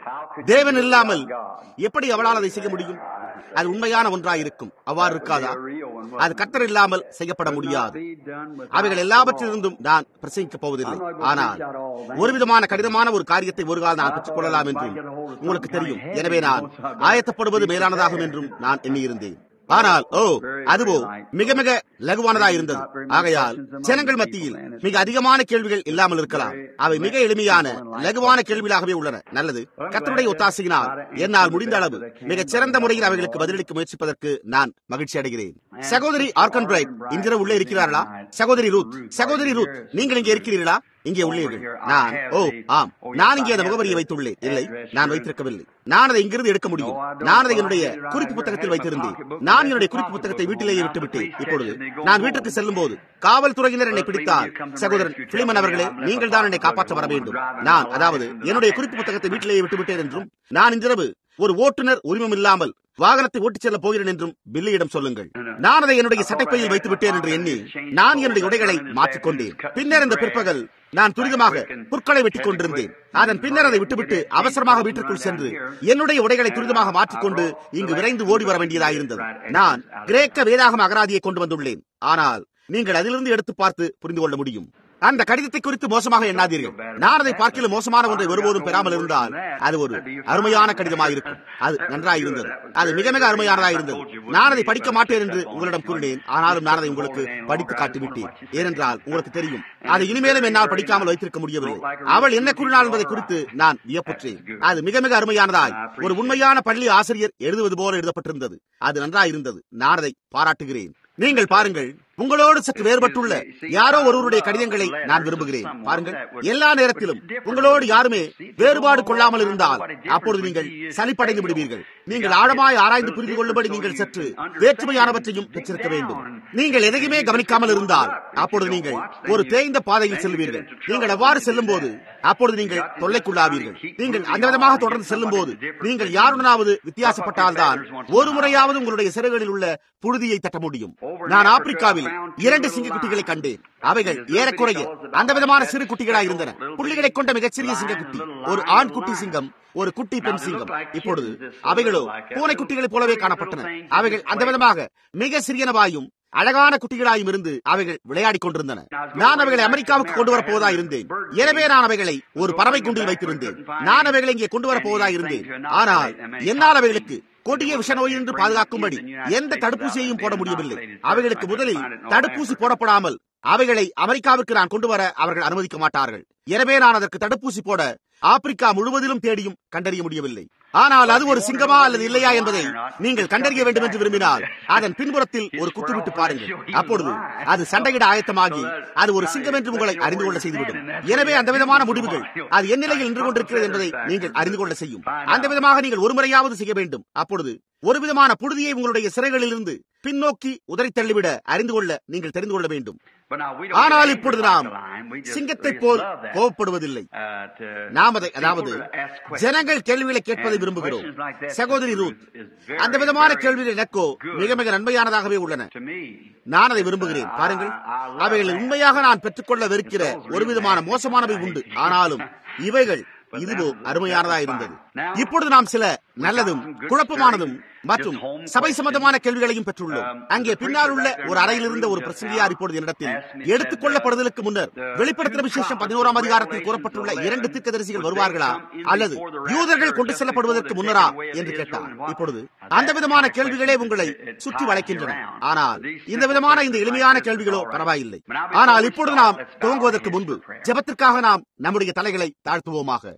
தேவன் இல்லாமல் எப்படி அவளால் அதை செய்ய முடியும் அது உண்மையான ஒன்றாயிருக்கும் அவ்வாறு இருக்காதா அது கத்தர் இல்லாமல் செய்யப்பட முடியாது அவைகள் எல்லாவற்றிலிருந்தும் நான் பிரசங்கிக்கப் போவதில்லை ஆனால் ஒரு விதமான கடினமான ஒரு காரியத்தை ஒரு காலம் நான் பெற்றுக் கொள்ளலாம் என்றும் உங்களுக்கு தெரியும் எனவே நான் ஆயத்தப்படுவது மேலானதாகும் என்றும் நான் எண்ணியிருந்தேன் ஆனால் ஓ அதுவோ மிக மிக லகுவானதா இருந்தது ஆகையால் ஜனங்கள் மத்தியில் மிக அதிகமான கேள்விகள் இல்லாமல் இருக்கலாம் அவை மிக எளிமையான லகுவான கேள்விகளாகவே உள்ளன நல்லது கத்தருடைய ஒத்தாசையினால் என்னால் முடிந்த அளவு மிகச் சிறந்த முறையில் அவைகளுக்கு பதிலளிக்க முயற்சிப்பதற்கு நான் மகிழ்ச்சி அடைகிறேன் சகோதரி ஆர்கன் பிரைட் இன்றிரவு உள்ளே இருக்கிறார்களா சகோதரி ரூத் சகோதரி ரூத் நீங்கள் இங்கே இருக்கிறீர்களா இங்கே உள்ளீர்கள் நான் ஓ ஆம் நான் இங்கே அந்த முகவரியை வைத்துள்ளேன் இல்லை நான் வைத்திருக்கவில்லை நான் அதை இங்கிருந்து எடுக்க முடியும் நான் அதை என்னுடைய குறிப்பு புத்தகத்தில் வைத்திருந்தேன் நான் என்னுடைய குறிப்பு புத்தகத்தை வீட்டிலேயே விட்டுவிட்டேன் இப்பொழுது நான் வீட்டுக்கு செல்லும் போது காவல்துறையினர் என்னை பிடித்தால் சகோதரன் பிலிமன் அவர்களே நீங்கள் தான் என்னை காப்பாற்ற வர வேண்டும் நான் அதாவது என்னுடைய குறிப்பு புத்தகத்தை வீட்டிலேயே விட்டுவிட்டேன் என்றும் நான் இன்றிரவு ஒரு ஓட்டுநர் உரிமம் இல்லாமல் வாகனத்தை ஓட்டிச் செல்ல போகிறேன் என்றும் பில்லியிடம் சொல்லுங்கள் நான் அதை என்னுடைய சட்டைப்பையில் வைத்து விட்டேன் என்று எண்ணி நான் என்னுடைய உடைகளை மாற்றிக்கொண்டேன் பின்னர் இந்த பிற்பகல் நான் துரிதமாக புற்களை வெட்டிக் கொண்டிருந்தேன் அதன் பின்னர் அதை விட்டுவிட்டு அவசரமாக வீட்டிற்குள் சென்று என்னுடைய உடைகளை துரிதமாக மாற்றிக்கொண்டு இங்கு விரைந்து ஓடி வர வேண்டியதாயிருந்தது நான் கிரேக்க வேதாகம அகராதியை கொண்டு வந்துள்ளேன் ஆனால் நீங்கள் அதிலிருந்து எடுத்து பார்த்து புரிந்து கொள்ள முடியும் அந்த கடிதத்தை குறித்து மோசமாக எண்ணாதீர்கள் நான் அதை பார்க்கல மோசமான ஒன்றை ஒருபோதும் பெறாமல் இருந்தால் அது ஒரு அருமையான கடிதமாக இருக்கும் அது நன்றாயிருந்தது அது மிக மிக அருமையானதாக இருந்தது நான் அதை படிக்க மாட்டேன் என்று உங்களிடம் கூறினேன் ஆனாலும் நான் அதை உங்களுக்கு படித்து காட்டிவிட்டேன் ஏனென்றால் உங்களுக்கு தெரியும் அதை இனிமேலும் என்னால் படிக்காமல் வைத்திருக்க முடியவில்லை அவள் என்ன கூறினாள் என்பதை குறித்து நான் வியப்புற்றேன் அது மிக மிக அருமையானதாய் ஒரு உண்மையான பள்ளி ஆசிரியர் எழுதுவது போல எழுதப்பட்டிருந்தது அது நன்றாயிருந்தது நான் அதை பாராட்டுகிறேன் நீங்கள் பாருங்கள் உங்களோடு சற்று வேறுபட்டுள்ள யாரோ ஒருவருடைய கடிதங்களை நான் விரும்புகிறேன் பாருங்கள் எல்லா நேரத்திலும் உங்களோடு யாருமே வேறுபாடு கொள்ளாமல் இருந்தால் அப்பொழுது நீங்கள் சலிப்படைந்து விடுவீர்கள் நீங்கள் ஆழமாய் ஆராய்ந்து புரிந்து கொள்ளும்படி நீங்கள் சற்று வேற்றுமையானவற்றையும் பெற்றிருக்க வேண்டும் நீங்கள் எதையுமே கவனிக்காமல் இருந்தால் அப்பொழுது நீங்கள் ஒரு தேய்ந்த பாதையில் செல்வீர்கள் நீங்கள் எவ்வாறு செல்லும் போது அப்பொழுது நீங்கள் தொல்லைக்குள்ளாவீர்கள் நீங்கள் அந்த விதமாக தொடர்ந்து செல்லும் போது நீங்கள் யாருடனாவது வித்தியாசப்பட்டால்தான் ஒரு முறையாவது உங்களுடைய சிறைகளில் உள்ள புழுதியை தட்ட முடியும் நான் ஆப்பிரிக்காவில் இரண்டு சிங்கக்குட்டிகளை கண்டேன் அவைகள் ஏறக்குறைய அந்த விதமான சிறு குட்டிகளாக இருந்தன புள்ளிகளை கொண்ட மிகச்சிறிய சிங்கக்குட்டி ஒரு ஆண் குட்டி சிங்கம் ஒரு குட்டி பெண் சிங்கம் இப்பொழுது அவைகளோ பூனை குட்டிகளைப் போலவே காணப்பட்டன அவைகள் அந்த விதமாக மிக சிறியனவாயும் அழகான குட்டிகளாயும் இருந்து அவைகள் விளையாடிக் கொண்டிருந்தன நான் அவைகளை அமெரிக்காவுக்கு கொண்டு வரப் போவதா இருந்தேன் எனவே நான் அவைகளை ஒரு பறவை குண்டில் வைத்திருந்தேன் நான் அவைகளை இங்கே கொண்டு வரப் போவதா இருந்தேன் ஆனால் என்னால் அவைகளுக்கு கொடிய விஷநோய் என்று பாதுகாக்கும்படி எந்த தடுப்பூசியையும் போட முடியவில்லை அவைகளுக்கு முதலில் தடுப்பூசி போடப்படாமல் அவைகளை அமெரிக்காவிற்கு நான் கொண்டு வர அவர்கள் அனுமதிக்க மாட்டார்கள் எனவே நான் அதற்கு தடுப்பூசி போட ஆப்பிரிக்கா முழுவதிலும் தேடியும் கண்டறிய முடியவில்லை ஆனால் அது ஒரு சிங்கமா அல்லது இல்லையா என்பதை நீங்கள் கண்டறிய வேண்டும் என்று விரும்பினால் அதன் பின்புறத்தில் ஒரு குத்துவிட்டு பாருங்கள் அப்பொழுது அது சண்டையிட ஆயத்தமாகி அது ஒரு சிங்கம் என்று உங்களை அறிந்து கொள்ள செய்துவிடும் எனவே அந்த விதமான முடிவுகள் அது என் நிலையில் நின்று கொண்டிருக்கிறது என்பதை நீங்கள் அறிந்து கொள்ள செய்யும் அந்த விதமாக நீங்கள் ஒரு முறையாவது செய்ய வேண்டும் அப்பொழுது ஒரு விதமான புழுதியை உங்களுடைய சிறைகளிலிருந்து பின்னோக்கி உதறி தள்ளிவிட அறிந்து கொள்ள நீங்கள் தெரிந்து கொள்ள வேண்டும் ஆனால் இப்பொழுது நாம் சிங்கத்தை போல் கோவப்படுவதில்லை நாம் அதை அதாவது ஜனங்கள் கேள்விகளை கேட்பதை விரும்புகிறோம் சகோதரி ரூத் அந்த விதமான கேள்விகள் எனக்கோ மிக மிக நன்மையானதாகவே உள்ளன நான் அதை விரும்புகிறேன் பாருங்கள் அவைகள் உண்மையாக நான் பெற்றுக்கொள்ள வெறுக்கிற ஒரு விதமான மோசமானவை உண்டு ஆனாலும் இவைகள் இதுவோ அருமையானதா இருந்தது இப்பொழுது நாம் சில நல்லதும் குழப்பமானதும் மற்றும் சபை சம்பந்தமான கேள்விகளையும் பெற்றுள்ளோம் அங்கே பின்னால் உள்ள ஒரு அறையில் இருந்த ஒரு பிரசங்கியார் இப்பொழுது என்னிடத்தில் எடுத்துக் கொள்ளப்படுதலுக்கு முன்னர் வெளிப்படுத்தின விசேஷம் பதினோராம் அதிகாரத்தில் கூறப்பட்டுள்ள இரண்டு தீர்க்கதரிசிகள் வருவார்களா அல்லது யூதர்கள் கொண்டு செல்லப்படுவதற்கு முன்னரா என்று கேட்டார் இப்பொழுது அந்த விதமான கேள்விகளே உங்களை சுற்றி வளைக்கின்றன ஆனால் இந்த விதமான இந்த எளிமையான கேள்விகளோ பரவாயில்லை ஆனால் இப்பொழுது நாம் துவங்குவதற்கு முன்பு ஜெபத்திற்காக நாம் நம்முடைய தலைகளை தாழ்த்துவோமாக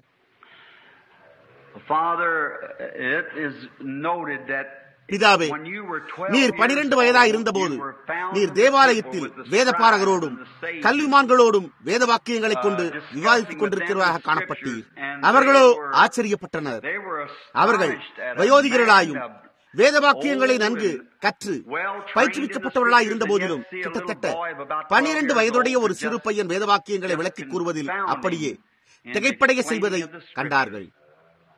Father, it is noted that பிதாவே நீர் பனிரெண்டு வயதாய் இருந்தபோது நீர் தேவாலயத்தில் வேதபாரகரோடும் கல்விமான்களோடும் வேத வாக்கியங்களை கொண்டு விவாதித்துக் கொண்டிருக்கிறதாக காணப்பட்டீர் அவர்களோ ஆச்சரியப்பட்டனர் அவர்கள் வயோதிகர்களாயும் வேத வாக்கியங்களை நன்கு கற்று பயிற்றுவிக்கப்பட்டவர்களாய் இருந்த போதிலும் கிட்டத்தட்ட பனிரெண்டு வயதுடைய ஒரு சிறு பையன் வேத வாக்கியங்களை விளக்கி கூறுவதில் அப்படியே திகைப்படைய செய்வதை கண்டார்கள்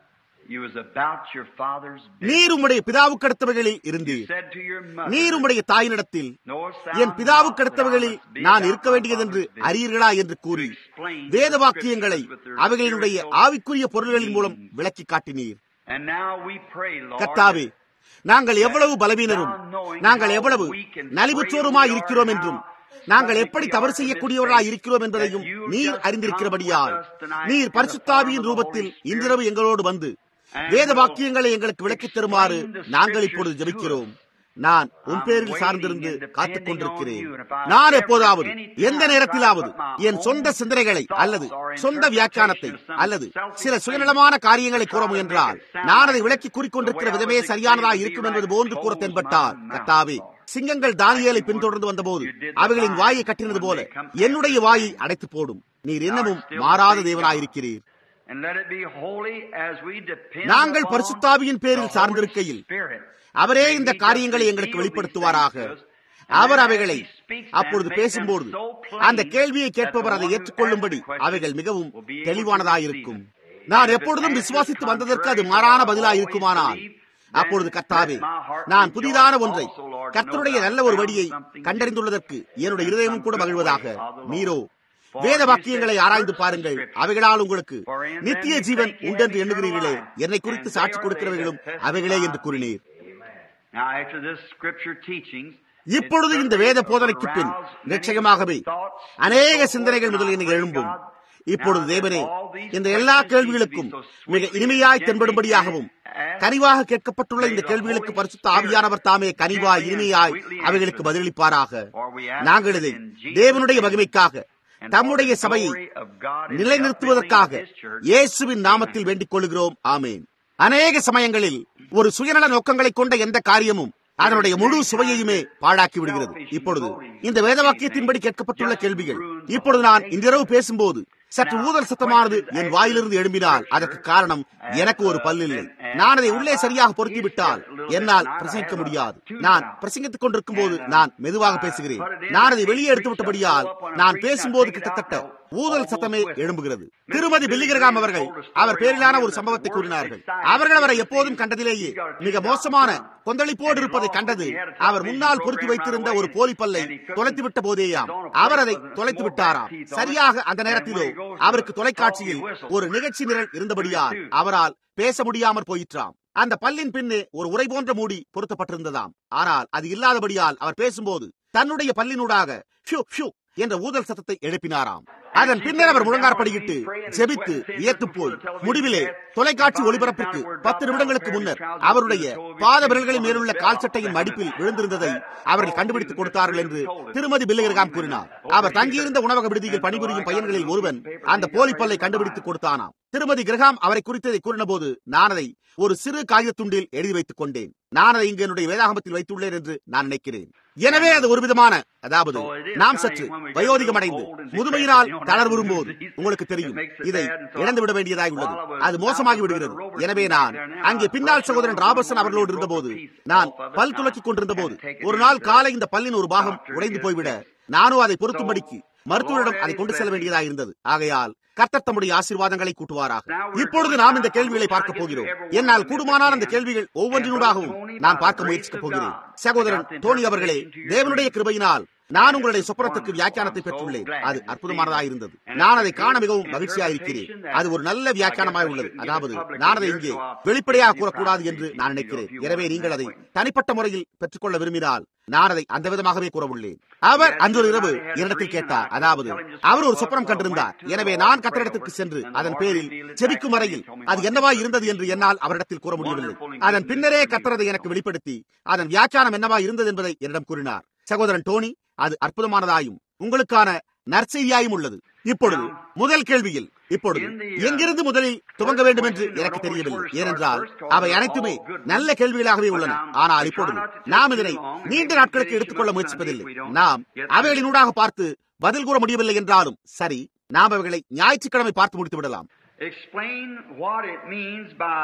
You was about your father's business. நீர் உம்முடைய பிதாவுக்கு அடுத்தவர்களில் You இருந்தீர் said to your mother, நீர் உம்முடைய தாயினிடத்தில் "Knowest thou என் பிதாவுக்கு not that I அடுத்தவர்களில் must be நான் about இருக்க my வேண்டியதென்று father's business?" அறியீர்களா என்று கூறி Explain வேத the வாக்கியங்களை scriptures with their அவைகளினுடைய spiritual ஆவிக்குரிய பொருள்களின் மூலம் விளக்கி காட்டினீர் And now we pray, Lord, கத்தாவே நாங்கள் எவ்வளவு பலவீனரும் நாங்கள் எவ்வளவு நலிவுற்றோருமாய் இருக்கிறோம் என்றும் நாங்கள் எப்படி தவறு செய்யக்கூடியவர்களாய் இருக்கிறோம் என்பதையும் நீர் அறிந்திருக்கிறபடியால் நீர் பரிசுத்தாவியின் ரூபத்தில் இன்றிரவு எங்களோடு வந்து வேத வாக்கியங்களை எங்களுக்கு விளக்கித் தருமாறு நாங்கள் இப்பொழுது ஜெபிக்கிறோம் நான் உன் பேரில் சார்ந்திருந்து காத்துக் கொண்டிருக்கிறேன் நான் எப்போதாவது எந்த நேரத்திலாவது என் சொந்த சிந்தனைகளை அல்லது சொந்த வியாக்கியானத்தை அல்லது சில சுயநலமான காரியங்களை கூற முயன்றால் நான் அதை விளக்கி கூறிக்கொண்டிருக்கிற விதமே சரியானதாக இருக்கும் என்பது போன்று கூற தென்பட்டார் கத்தாவே சிங்கங்கள் தானியலை பின்தொடர்ந்து வந்தபோது அவைகளின் வாயை கட்டினது போல என்னுடைய வாயை அடைத்து போடும் நீர் இன்னமும் மாறாத தேவனாயிருக்கிறீர் And let it be holy as we depend நாங்கள் upon பரிசுத்தாவியின் பேரில் the சார்ந்திருக்கையில் Holy Spirit. அவரே இந்த காரியங்களை எங்களுக்கு வெளிப்படுத்துவாராக அவர் அவைகளை அப்பொழுது பேசும்போது அந்த கேள்வியை கேட்பவர் அதை ஏற்றுக்கொள்ளும்படி அவைகள் மிகவும் தெளிவானதாயிருக்கும் நான் எப்பொழுதும் விசுவாசித்து வந்ததற்கு அது மாறான பதிலாக இருக்குமானால் அப்பொழுது கர்த்தாவே நான் புதிதான ஒன்றை கர்த்தருடைய நல்ல ஒரு வழியை கண்டறிந்துள்ளதற்கு என்னுடைய இருதயமும் கூட மகிழ்வதாக நீரோ வேத வாக்கியங்களை ஆராய்ந்து பாருங்கள் அவைகளால் உங்களுக்கு நித்திய ஜீவன் உண்டென்று எண்ணுகிறீர்களே என்னை குறித்து சாட்சி கொடுக்கிறவைகளும் அவைகளே என்று கூறினீர் Now, after this scripture teachings, இப்பொழுது இந்த வேத போதனைக்கு பின் நிச்சயமாகவே அநேக சிந்தனைகள் முதலில் எழும்பும் இப்பொழுது தேவனே இந்த எல்லா கேள்விகளுக்கும் மிக இனிமையாய் தென்படும்படியாகவும் கனிவாக கேட்கப்பட்டுள்ள இந்த கேள்விகளுக்கு பரிசுத்த ஆவியானவர் தாமே கனிவாய் இனிமையாய் அவைகளுக்கு பதிலளிப்பாராக நாங்கள் இதை தேவனுடைய மகிமைக்காக தம்முடைய சபையை நிலைநிறுத்துவதற்காக இயேசுவின் நாமத்தில் வேண்டிக் கொள்கிறோம் ஆமேன் அநேக சமயங்களில் ஒரு சுயநல நோக்கங்களை கொண்ட எந்த காரியமும் அதனுடைய முழு சுவையையுமே பாழாக்கி விடுகிறது இப்பொழுது இந்த வேதவாக்கியத்தின்படி கேட்கப்பட்டுள்ள கேள்விகள் இப்பொழுது நான் இன்றிரவு பேசும்போது சற்று ஊதல் சத்தமானது என் வாயிலிருந்து எழும்பினால் அதற்கு காரணம் எனக்கு ஒரு பல்லில்லை நான் அதை உள்ளே சரியாக பொருத்திவிட்டால் என்னால் பிரசங்கிக்க முடியாது நான் பிரசங்கித்துக் கொண்டிருக்கும் போது நான் மெதுவாக பேசுகிறேன் நான் அதை வெளியே எடுத்து விட்டபடியால் நான் பேசும்போது கிட்டத்தட்ட ஊதல் சத்தமே எழும்புகிறது திருமதி பில்லிகிரகாம் அவர்கள் அவர் பேரிலான ஒரு சம்பவத்தை கூறினார்கள் அவர்கள் அவரை எப்போதும் கண்டதிலேயே மிக மோசமான கொந்தளிப்போடு இருப்பதை கண்டது அவர் முன்னால் பொருத்தி வைத்திருந்த ஒரு போலி பல்லை தொலைத்து விட்ட போதேயாம் அவர் அதை தொலைத்து விட்டாராம் சரியாக அந்த நேரத்திலோ அவருக்கு தொலைக்காட்சியில் ஒரு நிகழ்ச்சி நிரல் இருந்தபடியால் அவரால் பேச முடியாமற் போயிற்றாம் அந்த பல்லின் பின்னே ஒரு உரை போன்ற மூடி பொருத்தப்பட்டிருந்ததாம் ஆனால் அது இல்லாதபடியால் அவர் பேசும்போது தன்னுடைய பல்லினூடாக ஷூ ஷூ என்ற ஊதல் சத்தத்தை எழுப்பினாராம் அதன் பின்னர் அவர் முழங்கார்படியிட்டு ஜெபித்து வியத்து போய் முடிவிலே தொலைக்காட்சி ஒளிபரப்பிற்கு பத்து நிமிடங்களுக்கு முன்னர் அவருடைய பாத விரல்களின் மேலுள்ள கால் சட்டையின் மடிப்பில் விழுந்திருந்ததை அவர்கள் கண்டுபிடித்துக் கொடுத்தார்கள் என்று திருமதி பில்லிகர்காம் கூறினார் அவர் தங்கியிருந்த உணவக விடுதியில் பணிபுரியும் பையன்களில் ஒருவன் அந்த போலி பல்லை கண்டுபிடித்துக் கொடுத்தானாம் திருமதி கிரகாம் அவரை குறித்ததை கூறின போது நான் அதை ஒரு சிறு காகிதத்துண்டில் எழுதி வைத்துக் கொண்டேன் நான் அதை இங்கு என்னுடைய வேதாகமத்தில் வைத்துள்ளேன் என்று நான் நினைக்கிறேன் எனவே அது ஒரு விதமான அதாவது நாம் சற்று வயோதிகமடைந்து முதுமையினால் தளர்வுறும் போது உங்களுக்கு தெரியும் இதை இழந்து விட வேண்டியதாக உள்ளது அது மோசமாகி விடுகிறது எனவே நான் அங்கே பின்னால் சகோதரன் ராபர்சன் அவர்களோடு இருந்தபோது நான் பல் துலக்கிக் கொண்டிருந்த போது ஒரு நாள் காலை இந்த பல்லின் ஒரு பாகம் உடைந்து போய்விட நானும் அதை பொருத்தும்படிக்கு மருத்துவரிடம் அதை கொண்டு செல்ல வேண்டியதாக இருந்தது ஆகையால் கர்த்தர் தம்முடைய ஆசீர்வாதங்களை கூட்டுவாராக இப்பொழுது நாம் இந்த கேள்விகளை பார்க்க போகிறோம் என்னால் கூடுமானால் அந்த கேள்விகள் ஒவ்வொன்றினூடாகவும் நான் பார்க்க முயற்சிக்கப் போகிறேன் சகோதரன் டோனி அவர்களே தேவனுடைய கிருபையினால் நான் உங்களுடைய சொப்பனத்துக்கு வியாக்கியானத்தை பெற்றுள்ளேன் அது அற்புதமானதாக இருந்தது நான் அதை காண மிகவும் மகிழ்ச்சியாக இருக்கிறேன் அது ஒரு நல்ல வியாக்கியானமாக உள்ளது அதாவது நான் அதை இங்கே வெளிப்படையாக கூறக்கூடாது என்று நான் நினைக்கிறேன் எனவே நீங்கள் அதை தனிப்பட்ட முறையில் பெற்றுக்கொள்ள விரும்பினால் நான் அதை அந்த விதமாகவே கூற உள்ளேன் அவர் அன்றொரு இரவு என்னிடத்தில் கேட்டார் அதாவது அவர் ஒரு சொப்பனம் கண்டிருந்தார் எனவே நான் கத்தரிடத்திற்கு சென்று அதன் பேரில் செபிக்கும் வரையில் அது என்னவா இருந்தது என்று என்னால் அவரிடத்தில் கூற முடியவில்லை அதன் பின்னரே கத்தரதை எனக்கு வெளிப்படுத்தி அதன் வியாக்கியானம் என்னவா இருந்தது என்பதை என்னிடம் கூறினார் சகோதரன் டோனி அது அற்புதமானதாயும் உங்களுக்கான நற்செய்தியாயும் உள்ளது இப்பொழுது முதல் கேள்வியில் இப்பொழுது எங்கிருந்து முதலில் துவங்க வேண்டும் என்று எனக்கு தெரியவில்லை ஏனென்றால் அவை அனைத்துமே நல்ல கேள்விகளாகவே உள்ளன ஆனால் இப்பொழுது நாம் இதனை நீண்ட நாட்களுக்கு எடுத்துக்கொள்ள முயற்சிப்பதில்லை நாம் அவைகளினூடாக பார்த்து பதில் கூற முடியவில்லை என்றாலும் சரி நாம் அவைகளை ஞாயிற்றுக்கிழமை பார்த்து முடித்து விடலாம் Explain what it means by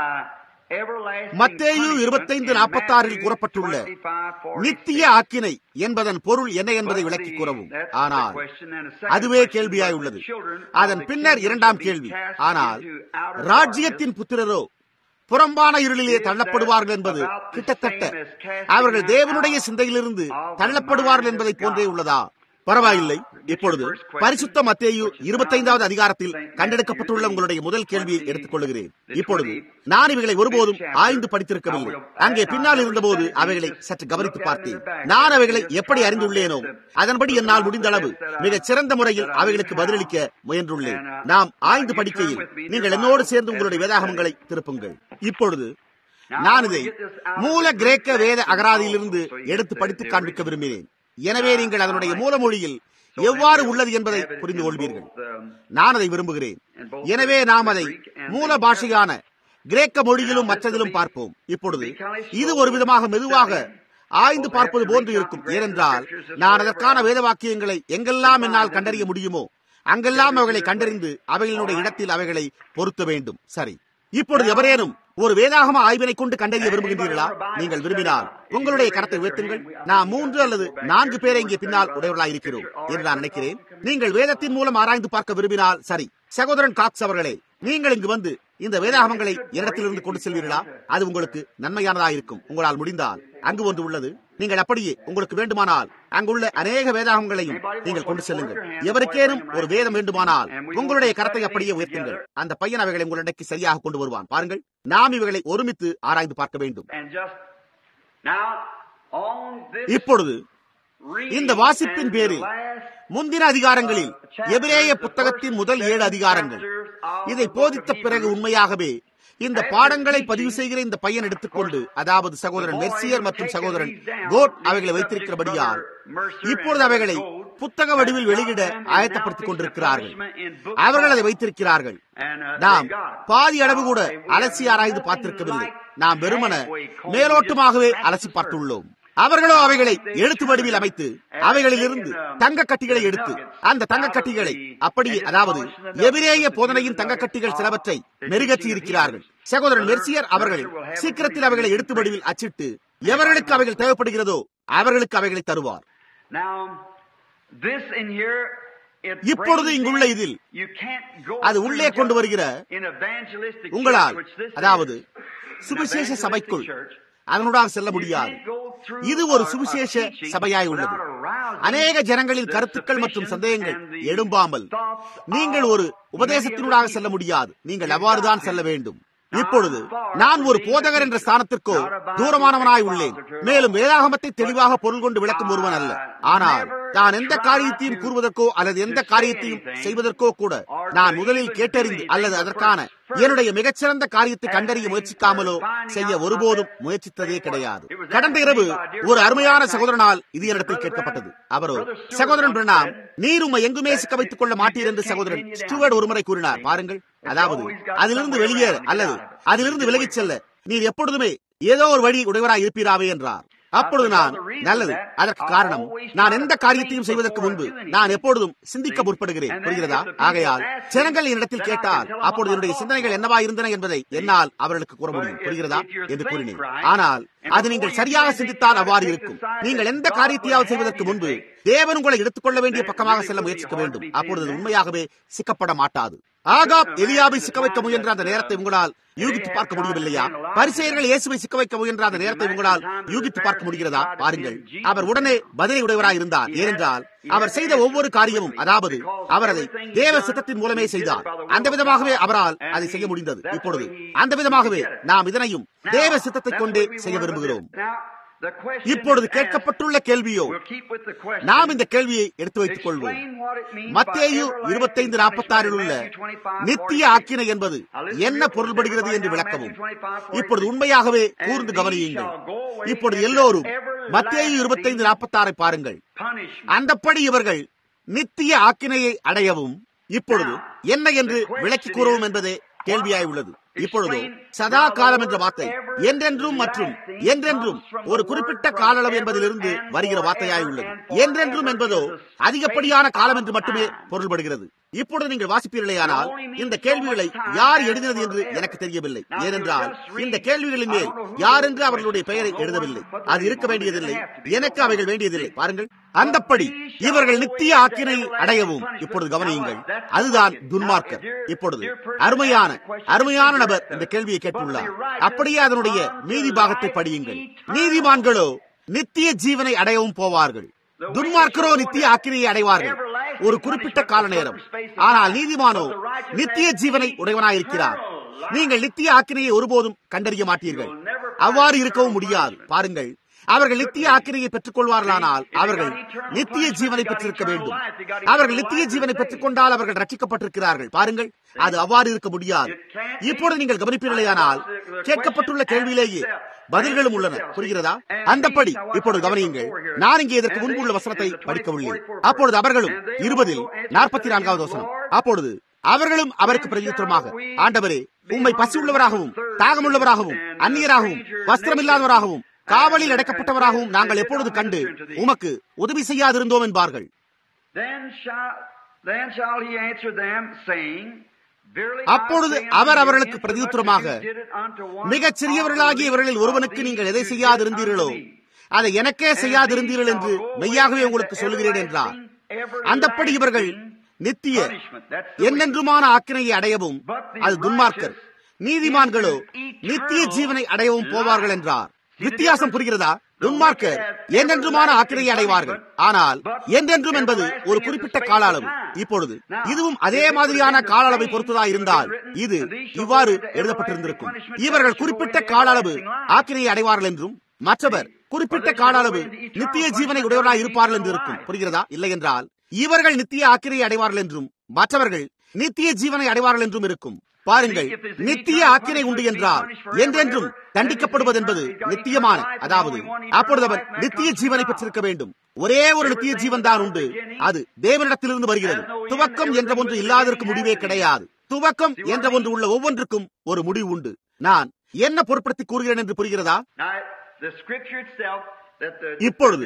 மத்தேயு இருபத்தைந்து நாற்பத்தாறில் கூறப்பட்டுள்ள நித்திய ஆக்கினை என்பதன் பொருள் என்ன என்பதை விளக்கிக் கூறவும் ஆனால் அதுவே கேள்வியாய் உள்ளது அதன் பின்னர் இரண்டாம் கேள்வி ஆனால் ராஜ்யத்தின் புத்திரரோ புறம்பான இருளிலே தள்ளப்படுவார்கள் என்பது கிட்டத்தட்ட அவர்கள் தேவனுடைய சிந்தையிலிருந்து தள்ளப்படுவார்கள் என்பதை போன்றே உள்ளதா பரவாயில்லை இப்பொழுது பரிசுத்த மத்தேயு இருபத்தைந்தாவது அதிகாரத்தில் கண்டெடுக்கப்பட்டுள்ள உங்களுடைய முதல் கேள்வியை எடுத்துக் கொள்கிறேன் இப்பொழுது நான் இவைகளை ஒருபோதும் ஆய்ந்து படித்திருக்கவில்லை அங்கே பின்னால் இருந்தபோது அவைகளை சற்று கவனித்து பார்த்தேன் நான் அவைகளை எப்படி அறிந்துள்ளேனோ அதன்படி என்னால் முடிந்த அளவு மிகச் சிறந்த முறையில் அவைகளுக்கு பதிலளிக்க முயன்றுள்ளேன் நாம் ஆய்ந்து படிக்கையில் நீங்கள் என்னோடு சேர்ந்து உங்களுடைய வேதாகமங்களை திருப்புங்கள் இப்பொழுது நான் இதை மூல கிரேக்க வேத அகராதியிலிருந்து எடுத்து படித்து காண்பிக்க விரும்பினேன் எனவே நீங்கள் அதனுடைய மூலமொழியில் எவ்வாறு உள்ளது என்பதை புரிந்து கொள்வீர்கள் நான் அதை விரும்புகிறேன் எனவே நாம் அதை மூல பாஷையான கிரேக்க மொழியிலும் மற்றதிலும் பார்ப்போம் இப்பொழுது இது ஒரு விதமாக மெதுவாக ஆய்ந்து பார்ப்பது போன்று இருக்கும் ஏனென்றால் நான் அதற்கான வேத வாக்கியங்களை எங்கெல்லாம் என்னால் கண்டறிய முடியுமோ அங்கெல்லாம் அவைகளை கண்டறிந்து அவைகளினுடைய இடத்தில் அவைகளை பொருத்த வேண்டும் சரி இப்பொழுது எவரேனும் ஒரு வேதாகம ஆய்வினை கொண்டு கண்டறிய விரும்புகின்றீர்களா நீங்கள் விரும்பினால் உங்களுடைய கரத்தை உயர்த்துங்கள் நான் மூன்று அல்லது நான்கு பேரை இங்கே பின்னால் உடையவர்களாக இருக்கிறோம் என்று நான் நினைக்கிறேன் நீங்கள் வேதத்தின் மூலம் ஆராய்ந்து பார்க்க விரும்பினால் சரி சகோதரன் காக்ஸ் அவர்களே நீங்கள் இங்கு வந்து இந்த வேதாகமங்களை இடத்திலிருந்து கொண்டு செல்வீர்களா அது உங்களுக்கு நன்மையானதாக இருக்கும் உங்களால் முடிந்தால் அங்கு ஒன்று உள்ளது நீங்கள் அப்படியே உங்களுக்கு வேண்டுமானால் அங்குள்ள அநேக வேதாகங்களையும் நீங்கள் கொண்டு செல்லுங்கள் எவருக்கேனும் ஒரு வேதம் வேண்டுமானால் உங்களுடைய கரத்தை அப்படியே உயர்த்துங்கள் அந்த பையன் அவைகளை உங்களிடக்கு சரியாக கொண்டு வருவான் பாருங்கள் நாம் இவைகளை ஒருமித்து ஆராய்ந்து பார்க்க வேண்டும் இப்பொழுது இந்த வாசிப்பின் பேரில் முந்தின அதிகாரங்களில் எபிரேய புத்தகத்தின் முதல் ஏழு அதிகாரங்கள் இதை போதித்த பிறகு உண்மையாகவே இந்த பாடங்களை பதிவு செய்கிற இந்த பையன் எடுத்துக்கொண்டு அதாவது சகோதரன் மெர்சியர் மற்றும் சகோதரன் கோட் அவைகளை வைத்திருக்கிறபடியால் இப்பொழுது அவைகளை புத்தக வடிவில் வெளியிட ஆயத்தப்படுத்திக் கொண்டிருக்கிறார்கள் அவர்கள் அதை வைத்திருக்கிறார்கள் நாம் பாதி அளவு கூட அலசி ஆராய்ந்து பார்த்திருக்கவில்லை நாம் வெறுமன மேலோட்டமாகவே அலசி பார்த்துள்ளோம் அவர்களோ அவைகளை எழுத்து வடிவில் அமைத்து அவைகளில் இருந்து தங்க கட்டிகளை எடுத்து அந்த தங்க கட்டிகளை அப்படியே அதாவது எபிரேய போதனையின் தங்க கட்டிகள் சிலவற்றை மெருகற்றி இருக்கிறார்கள் சகோதரன் மெர்சியர் அவர்கள் சீக்கிரத்தில் அவைகளை எழுத்து வடிவில் அச்சிட்டு எவர்களுக்கு அவைகள் தேவைப்படுகிறதோ அவர்களுக்கு அவைகளை தருவார் இப்பொழுது இங்குள்ள இதில் அது உள்ளே கொண்டு வருகிற உங்களால் அதாவது சுவிசேஷ சபைக்குள் அதனுடன் செல்ல முடியாது இது ஒரு சுவிசேஷ சபையாய் உள்ளது அநேக ஜனங்களின் கருத்துக்கள் மற்றும் சந்தேகங்கள் எழும்பாமல் நீங்கள் ஒரு உபதேசத்தினூடாக செல்ல முடியாது நீங்கள் அவ்வாறுதான் செல்ல வேண்டும் இப்பொழுது நான் ஒரு போதகர் என்ற ஸ்தானத்திற்கோ தூரமானவனாய் உள்ளேன் மேலும் வேதாகமத்தை தெளிவாக பொருள் கொண்டு விளக்கும் ஒருவன் அல்ல ஆனால் நான் எந்த காரியத்தையும் கூறுவதற்கோ அல்லது எந்த காரியத்தையும் செய்வதற்கோ கூட நான் முதலில் கேட்டறிந்து அல்லது அதற்கான என்னுடைய மிகச்சிறந்த காரியத்தை கண்டறிய முயற்சிக்காமலோ செய்ய ஒருபோதும் முயற்சித்ததே கிடையாது கடந்த இரவு ஒரு அருமையான சகோதரனால் இது என்னிடத்தில் கேட்கப்பட்டது அவரோ சகோதரன் பிரணாம் நீர் உண்மை எங்குமே சிக்க வைத்துக் கொள்ள மாட்டீர் என்று சகோதரன் ஸ்டூவர்ட் ஒருமுறை கூறினார் பாருங்கள் அதாவது அதிலிருந்து வெளியேற அல்லது அதிலிருந்து விலகிச் செல்ல நீர் எப்பொழுதுமே ஏதோ ஒரு வழி உடையவராய் இருப்பீராவே என்றார் அப்பொழுது நான் நல்லது அதற்கு காரணம் நான் எந்த காரியத்தையும் செய்வதற்கு முன்பு நான் எப்பொழுதும் சிந்திக்க முற்படுகிறேன் புரிகிறதா ஆகையால் ஜனங்கள் என்னிடத்தில் கேட்டால் அப்பொழுது என்னுடைய சிந்தனைகள் என்னவா இருந்தன என்பதை என்னால் அவர்களுக்கு கூற முடியும் புரிகிறதா என்று கூறினேன் ஆனால் அது நீங்கள் சரியாக சிந்தித்தால் அவ்வாறு இருக்கும் நீங்கள் எந்த காரியத்தையாவது செய்வதற்கு முன்பு தேவன் உங்களை எடுத்துக்கொள்ள வேண்டிய பக்கமாக செல்ல முயற்சிக்க வேண்டும் அப்பொழுது உண்மையாகவே சிக்கப்பட மாட்டாது ஆகாப் எலியாவை சிக்க வைக்க முயன்ற அந்த நேரத்தை உங்களால் யூகித்து பார்க்க முடியவில்லையா பரிசெயர்கள் இயேசுவை சிக்க வைக்க முயன்ற அந்த நேரத்தை உங்களால் யூகித்து பார்க்க முடிகிறதா பாருங்கள் அவர் உடனே பதிலை உடையவராய் இருந்தார் ஏனென்றால் அவர் செய்த ஒவ்வொரு காரியமும் அதாவது அவர் அதை தேவ சித்தத்தின் மூலமே செய்தார் அந்த விதமாகவே அவரால் அதை செய்ய முடிந்தது இப்பொழுது அந்த விதமாகவே நாம் இதனையும் தேவ சித்தத்தை கொண்டே செய்ய விரும்புகிறோம் இப்பொழுது கேட்கப்பட்டுள்ள கேள்வியோ நாம் இந்த கேள்வியை எடுத்து வைத்துக் கொள்வோம் மத்தேயு இருபத்தைந்து நாற்பத்தி ஆறில் உள்ள நித்திய ஆக்கினை என்பது என்ன பொருள்படுகிறது என்று விளக்கவும் இப்பொழுது உண்மையாகவே கூர்ந்து கவனியுங்கள் இப்பொழுது எல்லோரும் மத்தேயு இருபத்தைந்து நாற்பத்தி ஆறை பாருங்கள் அந்தப்படி இவர்கள் நித்திய ஆக்கினையை அடையவும் இப்பொழுது என்ன என்று விளக்கி கூறவும் என்பதே கேள்வியாய் உள்ளது இப்பொழுது சதா காலம் என்ற வார்த்தை என்றென்றும் மற்றும் என்றென்றும் ஒரு குறிப்பிட்ட கால அளவு என்பதிலிருந்து வருகிற வார்த்தையாய் உள்ளது என்றென்றும் என்பதோ அதிகப்படியான காலம் என்று மட்டுமே பொருள்படுகிறது இப்பொழுது நீங்கள் வாசிப்பீர்களேயானால் இந்த கேள்விகளை யார் எழுதினது என்று எனக்கு தெரியவில்லை ஏனென்றால் இந்த கேள்விகளின் மேல் யார் என்று அவர்களுடைய பெயரை எழுதவில்லை அது இருக்க வேண்டியதில்லை எனக்கு அவைகள் வேண்டியதில்லை பாருங்கள் அந்தப்படி இவர்கள் நித்திய ஆக்கினை அடையவும் இப்பொழுது கவனியுங்கள் அதுதான் துன்மார்க்கர் இப்பொழுது அருமையான அருமையான நபர் இந்த கேள்வியை கேட்டுள்ளார் அப்படியே அதனுடைய நீதி பாகத்தை படியுங்கள் நீதிமான்களோ நித்திய ஜீவனை அடையவும் போவார்கள் துன்மார்க்கரோ நித்திய ஆக்கினையை அடைவார்கள் ஒரு குறிப்பிட்ட கால நேரம் ஆனால் நீதிமானோ நித்திய ஜீவனை உடையவனாயிருக்கிறார் நீங்கள் நித்திய ஆக்கினையை ஒருபோதும் கண்டறிய மாட்டீர்கள் அவ்வாறு இருக்கவும் முடியாது பாருங்கள் அவர்கள் நித்திய ஆக்கினையை பெற்றுக் கொள்வார்களானால் அவர்கள் நித்திய ஜீவனை பெற்றிருக்க வேண்டும் அவர்கள் நித்திய ஜீவனை பெற்றுக் கொண்டால் அவர்கள் ரட்சிக்கப்பட்டிருக்கிறார்கள் பாருங்கள் அது அவ்வாறு இருக்க முடியாது இப்பொழுது நீங்கள் கவனிப்பீர்களேயானால் கேட்கப்பட்டுள்ள கேள்வியிலேயே பதில்களும் உள்ளன புரிகிறதா அந்தப்படி இப்பொழுது கவனியுங்கள் நான் இங்கே இதற்கு முன்புள்ள வசனத்தை படிக்கவில்லை அப்பொழுது அவர்களும் இருபதில் நாற்பத்தி நான்காவது வசனம் அப்பொழுது அவர்களும் அவருக்கு பிரதியுத்தரமாக ஆண்டவரே உண்மை பசி உள்ளவராகவும் தாகமுள்ளவராகவும் அந்நியராகவும் வஸ்திரமில்லாதவராகவும் காவலில் அடைக்கப்பட்டவராகவும் நாங்கள் எப்பொழுது கண்டு உமக்கு உதவி செய்யாதிருந்தோம் என்பார்கள் அப்பொழுது அவர் அவர்களுக்கு பிரதியுத்தரமாக மிகச் சிறியவர்களாகிய இவர்களில் ஒருவனுக்கு நீங்கள் எதை செய்யாதிருந்தீர்களோ அதை எனக்கே செய்யாதிருந்தீர்கள் என்று மெய்யாகவே உங்களுக்கு சொல்கிறேன் என்றார் அந்தப்படி இவர்கள் நித்திய என்னென்றுமான ஆக்கினையை அடையவும் அது துன்மார்க்கர் நீதிமான்களோ நித்திய ஜீவனை அடையவும் போவார்கள் என்றார் வித்தியாசம் புரிகிறதா துன்மார்க்கர் என்றென்றுமான ஆக்கிரையை அடைவார்கள் ஆனால் என்றென்றும் என்பது ஒரு குறிப்பிட்ட கால அளவு இப்பொழுது இதுவும் அதே மாதிரியான கால அளவை பொறுத்ததா இருந்தால் இது இவ்வாறு எழுதப்பட்டிருந்திருக்கும் இவர்கள் குறிப்பிட்ட கால அளவு ஆக்கிரையை அடைவார்கள் என்றும் மற்றவர் குறிப்பிட்ட கால அளவு நித்திய ஜீவனை உடையவராக இருப்பார்கள் என்று இருக்கும் புரிகிறதா இல்லை என்றால் இவர்கள் நித்திய ஆக்கிரையை அடைவார்கள் என்றும் மற்றவர்கள் நித்திய ஜீவனை அடைவார்கள் என்றும் இருக்கும் பாருங்கள் நித்திய ஆக்கினை உண்டு என்றால் என்றென்றும் தண்டிக்கப்படுவது என்பது நித்தியமான அதாவது அப்பொழுது அவன் நித்திய ஜீவனை பெற்றிருக்க வேண்டும் ஒரே ஒரு நித்திய ஜீவன் தான் உண்டு அது தேவனிடத்திலிருந்து வருகிறது துவக்கம் என்ற ஒன்று இல்லாததற்கு முடிவே கிடையாது துவக்கம் என்ற ஒன்று உள்ள ஒவ்வொன்றுக்கும் ஒரு முடிவு உண்டு நான் என்ன பொருட்படுத்தி கூறுகிறேன் என்று புரிகிறதா இப்பொழுது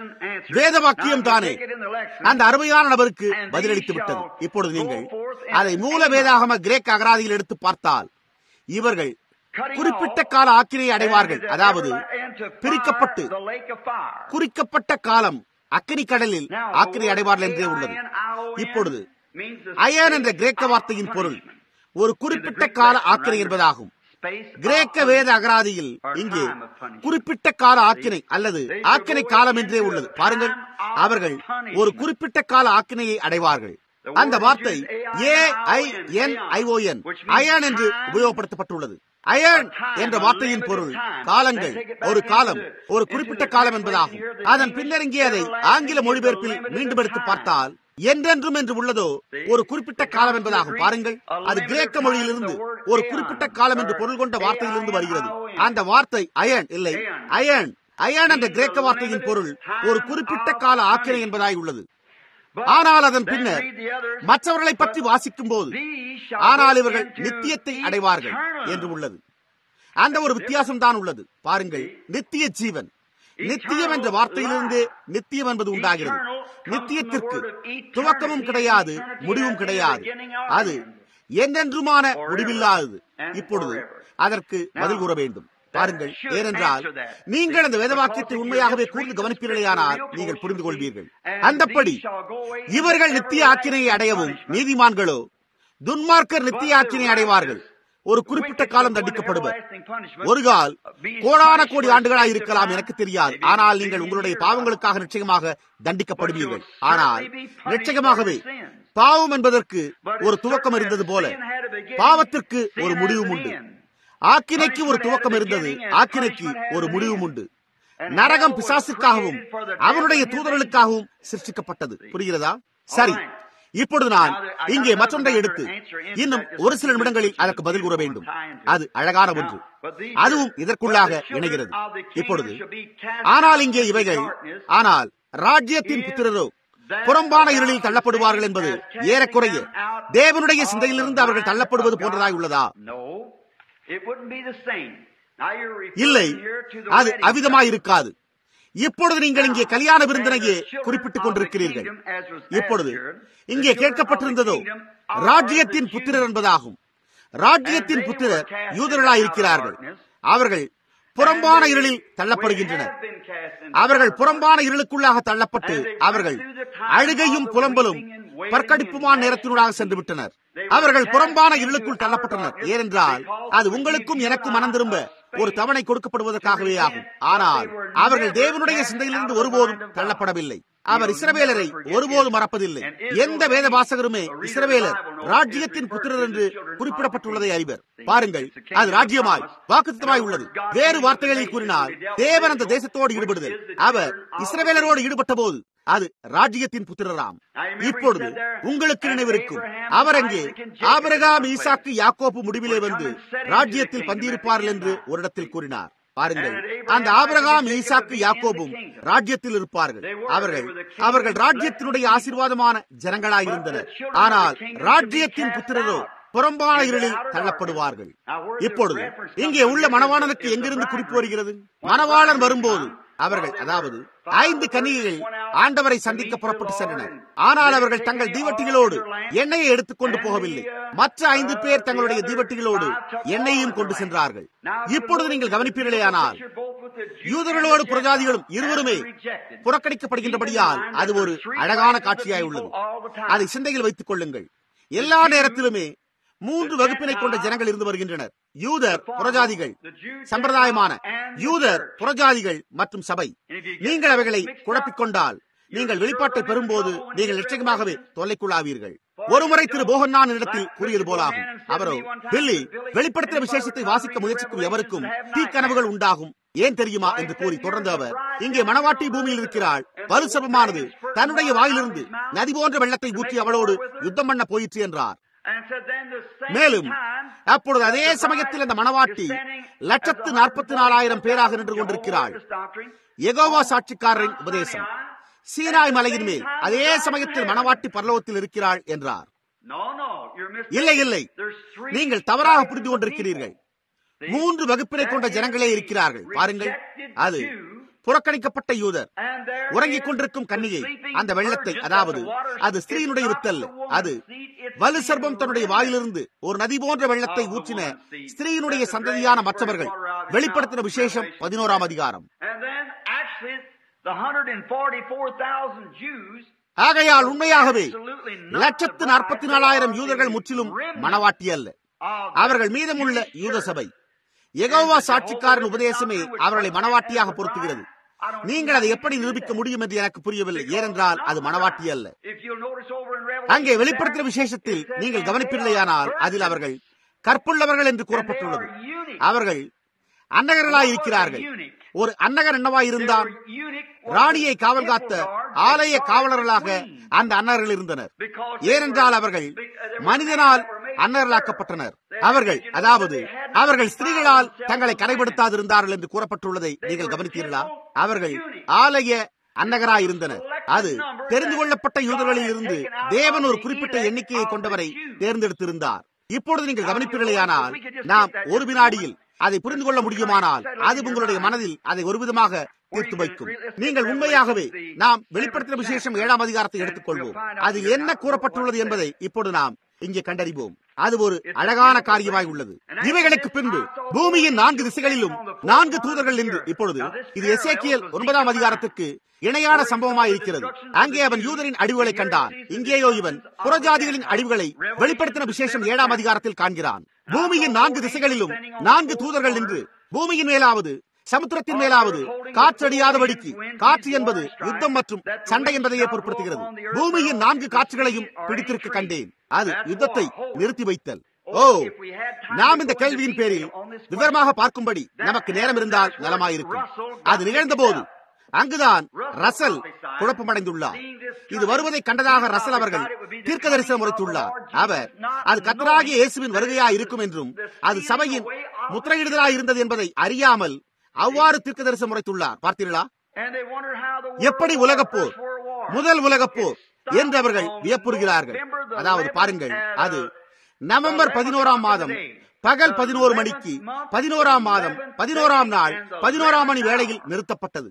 வேத வாக்கியம் தானே அந்த அருமையான நபருக்கு பதிலளித்து விட்டது இப்பொழுது நீங்கள் அதை மூல வேதாகம கிரேக்க அகராதியில் எடுத்து பார்த்தால் இவர்கள் குறிப்பிட்ட கால ஆக்கினை அடைவார்கள் அதாவது பிரிக்கப்பட்டு குறிக்கப்பட்ட காலம் அக்கினி கடலில் ஆக்கினை அடைவார்கள் என்றே உள்ளது இப்பொழுது அயன் என்ற கிரேக்க வார்த்தையின் பொருள் ஒரு குறிப்பிட்ட கால ஆக்கினை என்பதாகும் கிரேக்க வேத அகராதியில் இங்கே குறிப்பிட்ட கால ஆக்கினை அல்லது ஆக்கினை காலம் என்றே உள்ளது பாருங்கள் அவர்கள் ஒரு குறிப்பிட்ட கால ஆக்கினையை அடைவார்கள் அந்த வார்த்தை ஏ ஐ என் ஐஓஎன் அயன் என்று உபயோகப்படுத்தப்பட்டுள்ளது அயன் என்ற வார்த்தையின் பொருள் காலங்கள் ஒரு காலம் ஒரு குறிப்பிட்ட காலம் என்பதாகும் அதன் பின்னர் இங்கே அதை ஆங்கில மொழிபெயர்ப்பில் மீண்டும் எடுத்து பார்த்தால் என்றென்றும் என்று உள்ளதோ ஒரு குறிப்பிட்ட காலம் என்பதாகும் பாருங்கள் அது கிரேக்க மொழியிலிருந்து ஒரு குறிப்பிட்ட காலம் என்று பொருள் கொண்ட வார்த்தையிலிருந்து வருகிறது அந்த வார்த்தை அயன் இல்லை அயன் அயன் என்ற கிரேக்க வார்த்தையின் பொருள் ஒரு குறிப்பிட்ட கால ஆக்கினை என்பதாய் உள்ளது ஆனால் அதன் பின்னர் மற்றவர்களை பற்றி வாசிக்கும் போது ஆனால் இவர்கள் நித்தியத்தை அடைவார்கள் என்று உள்ளது அந்த ஒரு வித்தியாசம் தான் உள்ளது பாருங்கள் நித்திய ஜீவன் நித்தியம் என்ற வார்த்தையிலிருந்து நித்தியம் என்பது உண்டாகிறது நித்தியத்திற்கு துவக்கமும் கிடையாது முடிவும் கிடையாது அது என்றென்றுமான முடிவில்லாதது இப்பொழுது அதற்கு பதில் கூற வேண்டும் பாருங்கள் ஏனென்றால் நீங்கள் அந்த வேதவாக்கியத்தை உண்மையாகவே கூர்ந்து கவனிப்பீர்களேயானால் நீங்கள் புரிந்து கொள்வீர்கள் அந்தப்படி இவர்கள் நித்திய ஆக்கினையை அடையவும் நீதிமான்களோ துன்மார்க்கர் நித்திய ஆக்கினை அடைவார்கள் ஒரு குறிப்பிட்ட காலம் தண்டிக்கப்படுவர் ஒரு கால் கோடான கோடி ஆண்டுகளாக இருக்கலாம் எனக்கு தெரியாது ஆனால் நீங்கள் உங்களுடைய பாவங்களுக்காக நிச்சயமாக தண்டிக்கப்படுவீர்கள் ஆனால் நிச்சயமாகவே பாவம் என்பதற்கு ஒரு துவக்கம் இருந்தது போல பாவத்திற்கு ஒரு முடிவும் உண்டு ஆக்கினைக்கு ஒரு துவக்கம் இருந்தது ஆக்கினைக்கு ஒரு முடிவும் உண்டு நரகம் பிசாசுக்காகவும் அவருடைய தூதர்களுக்காகவும் சிருஷ்டிக்கப்பட்டது புரிகிறதா சரி இப்பொழுது நான் இங்கே மற்றொன்றை எடுத்து இன்னும் ஒரு சில நிமிடங்களில் அதற்கு பதில் கூற வேண்டும் அது அழகான ஒன்று அதுவும் இதற்குள்ளாக இணைகிறது இப்பொழுது ஆனால் இங்கே இவைகள் ஆனால் ராஜ்யத்தின் புத்திரரோ புறம்பான இருளில் தள்ளப்படுவார்கள் என்பது ஏறக்குறைய தேவனுடைய சிந்தையிலிருந்து அவர்கள் தள்ளப்படுவது போன்றதாய் உள்ளதா இல்லை அது அவிதமாய் இருக்காது இப்பொழுது நீங்கள் இங்கே கல்யாண விருந்தினையே குறிப்பிட்டுக் கொண்டிருக்கிறீர்கள் இப்பொழுது இங்கே கேட்கப்பட்டிருந்ததோ ராஜ்யத்தின் புத்திரர் என்பதாகும் ராஜ்யத்தின் புத்திரர் யூதர்களாயிருக்கிறார்கள் அவர்கள் புறம்பான இருளில் தள்ளப்படுகின்றனர் அவர்கள் புறம்பான இருளுக்குள்ளாக தள்ளப்பட்டு அவர்கள் அழுகையும் புலம்பலும் பற்கடிப்புமான நேரத்தினூடாக சென்று விட்டனர் அவர்கள் புறம்பான இருளுக்குள் தள்ளப்பட்டனர் ஏனென்றால் அது உங்களுக்கும் எனக்கும் மனம் திரும்ப ஒரு தவணை கொடுக்கப்படுவதற்காகவே ஆகும் ஆனால் அவர்கள் தேவனுடைய சிந்தையிலிருந்து ஒருபோதும் தள்ளப்படவில்லை அவர் இஸ்ரவேலரை ஒருபோதும் மறப்பதில்லை எந்த வேத வாசகருமே இஸ்ரவேலர் ராஜ்யத்தின் புத்திரர் என்று குறிப்பிடப்பட்டுள்ளதை அறிவர் பாருங்கள் அது ராஜ்யமாய் வாக்குத்தமாய் உள்ளது வேறு வார்த்தைகளில் கூறினால் தேவன் அந்த தேசத்தோடு ஈடுபடுதல் அவர் இஸ்ரவேலரோடு ஈடுபட்ட போது அது ராஜ்யத்தின் புத்திரராம் இப்பொழுது உங்களுக்கு நினைவிருக்கும் அவர் அங்கே ஆபரகாம் ஈசாக்கு யாக்கோப்பு முடிவிலே வந்து ராஜ்யத்தில் பந்தியிருப்பார்கள் என்று ஒரு இடத்தில் கூறினார் பாருங்கள் அந்த ஆபரகாம் ஈசாக்கு யாக்கோபும் ராஜ்யத்தில் இருப்பார்கள் அவர்கள் அவர்கள் ராஜ்யத்தினுடைய ஆசீர்வாதமான ஜனங்களாயிருந்தனர் ஆனால் ராஜ்யத்தின் புத்திரரோ புறம்பான இருளில் தள்ளப்படுவார்கள் இப்பொழுது இங்கே உள்ள மணவாளனுக்கு எங்கிருந்து குறிப்பு வருகிறது மணவாளன் வரும்போது அவர்கள் அதாவது ஐந்து கன்னிகைகள் ஆண்டவரை சந்திக்க புறப்பட்டு சென்றனர் ஆனால் அவர்கள் தங்கள் தீவட்டிகளோடு எண்ணெயை எடுத்துக்கொண்டு போகவில்லை மற்ற ஐந்து பேர் தங்களுடைய தீவட்டிகளோடு எண்ணெயையும் கொண்டு சென்றார்கள் இப்பொழுது நீங்கள் கவனிப்பீர்களேயானால் யூதர்களோடு புரஜாதிகளும் இருவருமே புறக்கணிக்கப்படுகின்றபடியால் அது ஒரு அழகான காட்சியாய் உள்ளது அதை சிந்தையில் வைத்துக் கொள்ளுங்கள் எல்லா நேரத்திலுமே மூன்று வகுப்பினை கொண்ட ஜனங்கள் இருந்து வருகின்றனர் யூதர் புறஜாதிகள் சம்பிரதாயமான யூதர் புறஜாதிகள் மற்றும் சபை நீங்கள் அவைகளை குழப்பிக்கொண்டால் நீங்கள் வெளிப்பாட்டை பெறும்போது நீங்கள் நிச்சயமாகவே தொல்லைக்குள்ளாவீர்கள் ஒருமுறை திரு போகன்னான் இடத்தில் கூறியது போலாகும் அவரோ பில்லி வெளிப்படுத்தின விசேஷத்தை வாசிக்க முயற்சிக்கும் எவருக்கும் தீக்கனவுகள் உண்டாகும் ஏன் தெரியுமா என்று கூறி தொடர்ந்து அவர் இங்கே மணவாட்டி பூமியில் இருக்கிறாள் வலுசபமானது தன்னுடைய வாயிலிருந்து நதி போன்ற வெள்ளத்தை ஊற்றி அவளோடு யுத்தம் பண்ண போயிற்று என்றார் மேலும் அப்பொழுது அதே சமயத்தில் அந்த மணவாட்டி லட்சத்து நாற்பத்தி நாலாயிரம் பேராக நின்று கொண்டிருக்கிறாள் எகோவா சாட்சிக்காரரின் உபதேசம் சீனாய் மலையின் மேல் அதே சமயத்தில் மணவாட்டி பரலோகத்தில் இருக்கிறாள் என்றார் இல்லை இல்லை நீங்கள் தவறாக புரிந்து கொண்டிருக்கிறீர்கள் மூன்று வகுப்பினை கொண்ட ஜனங்களே இருக்கிறார்கள் பாருங்கள் அது புறக்கணிக்கப்பட்ட யூதர் உறங்கிக் கொண்டிருக்கும் கன்னிகை அந்த வெள்ளத்தை அதாவது அது ஸ்திரீனுடைய வித்தல் அது வலு சர்பம் தன்னுடைய வாயிலிருந்து ஒரு நதி போன்ற வெள்ளத்தை ஊற்றின ஸ்திரீனுடைய சந்ததியான மற்றவர்கள் வெளிப்படுத்தின விசேஷம் பதினோராம் அதிகாரம் ஆகையால் உண்மையாகவே லட்சத்து நாற்பத்தி நாலாயிரம் யூதர்கள் முற்றிலும் மனவாட்டி அல்ல அவர்கள் மீதமுள்ள யூத சபை எகோவா சாட்சிக்காரன் உபதேசமே அவர்களை மனவாட்டியாக பொருத்துகிறது நீங்கள் அதை எப்படி நிரூபிக்க முடியும் என்று எனக்கு புரியவில்லை ஏனென்றால் அது மனவாட்டி அல்ல அங்கே வெளிப்படுத்தின விசேஷத்தில் நீங்கள் கவனிப்பில்லையானால் அதில் அவர்கள் கற்புள்ளவர்கள் என்று கூறப்பட்டுள்ளது அவர்கள் அன்னகர்களாய் இருக்கிறார்கள் ஒரு அன்னகர் என்னவாய் இருந்தான் ராணியை காவல் காத்த ஆலய காவலர்களாக அந்த அன்னர்கள் இருந்தனர் ஏனென்றால் அவர்கள் மனிதனால் அன்னர்களாக்கப்பட்டனர் அவர்கள் அதாவது அவர்கள் ஸ்திரீகளால் தங்களை கரைப்படுத்தாதிருந்தார்கள் என்று கூறப்பட்டுள்ளதை நீங்கள் கவனித்தீர்களா அவர்கள் ஆலய அன்னகராய் இருந்தனர் அது தெரிந்து கொள்ளப்பட்ட யூதர்களில் இருந்து தேவன் ஒரு குறிப்பிட்ட எண்ணிக்கையை கொண்டவரை தேர்ந்தெடுத்திருந்தார் இப்பொழுது நீங்கள் கவனிப்பீர்களேயானால் நாம் ஒரு வினாடியில் அதை புரிந்து கொள்ள முடியுமானால் அது உங்களுடைய மனதில் அதை ஒரு விதமாக தீர்த்து வைக்கும் நீங்கள் உண்மையாகவே நாம் வெளிப்படுத்தின விசேஷம் ஏழாம் அதிகாரத்தை எடுத்துக்கொள்வோம் அதில் என்ன கூறப்பட்டுள்ளது என்பதை இப்போது நாம் இங்கே கண்டறிவோம் அது ஒரு அழகான காரியமாய் உள்ளது இவைகளுக்கு பின்பு பூமியின் நான்கு திசைகளிலும் நான்கு தூதர்கள் நின்று இப்பொழுது இது எசேக்கியல் ஒன்பதாம் அதிகாரத்துக்கு இணையான சம்பவமாய் இருக்கிறது அங்கே அவன் யூதரின் அடிவுகளை கண்டான் இங்கேயோ இவன் புறஜாதிகளின் அடிவுகளை வெளிப்படுத்தின விசேஷம் ஏழாம் அதிகாரத்தில் காண்கிறான் பூமியின் நான்கு திசைகளிலும் நான்கு தூதர்கள் நின்று பூமியின் மேலாவது சமுத்திரத்தின் மேலாவது காற்றடியாதபடிக்கு காற்று என்பது யுத்தம் மற்றும் சண்டை என்பதையே பொருட்படுத்துகிறது பூமியின் நான்கு காற்றுகளையும் பிடித்திருக்க கண்டேன் அது யுத்தத்தை நிறுத்தி வைத்தல் ஓ நாம் இந்த கேள்வியின் பேரில் விவரமாக பார்க்கும்படி நமக்கு நேரம் இருந்தால் நலமாயிருக்கும் அது நிகழ்ந்த போது அங்குதான் ரசல் குழப்பமடைந்துள்ளார் இது வருவதை கண்டதாக ரசல் அவர்கள் தீர்க்க தரிசனம் உரைத்துள்ளார் அவர் அது கத்தராகிய இயேசுவின் வருகையா இருக்கும் என்றும் அது சபையின் முத்திரையிடுதலாய் இருந்தது என்பதை அறியாமல் அவ்வாறு தீர்க்க தரிசனம் உரைத்துள்ளார் பார்த்தீர்களா எப்படி உலகப்போர் முதல் உலகப்போர் என்று அவர்கள் வியப்புறுகிறார்கள் அதாவது பாருங்கள் அது நவம்பர் பதினோராம் மாதம் பகல் பதினோரு மணிக்கு பதினோராம் மாதம் பதினோராம் நாள் பதினோராம் மணி வேளையில் நிறுத்தப்பட்டது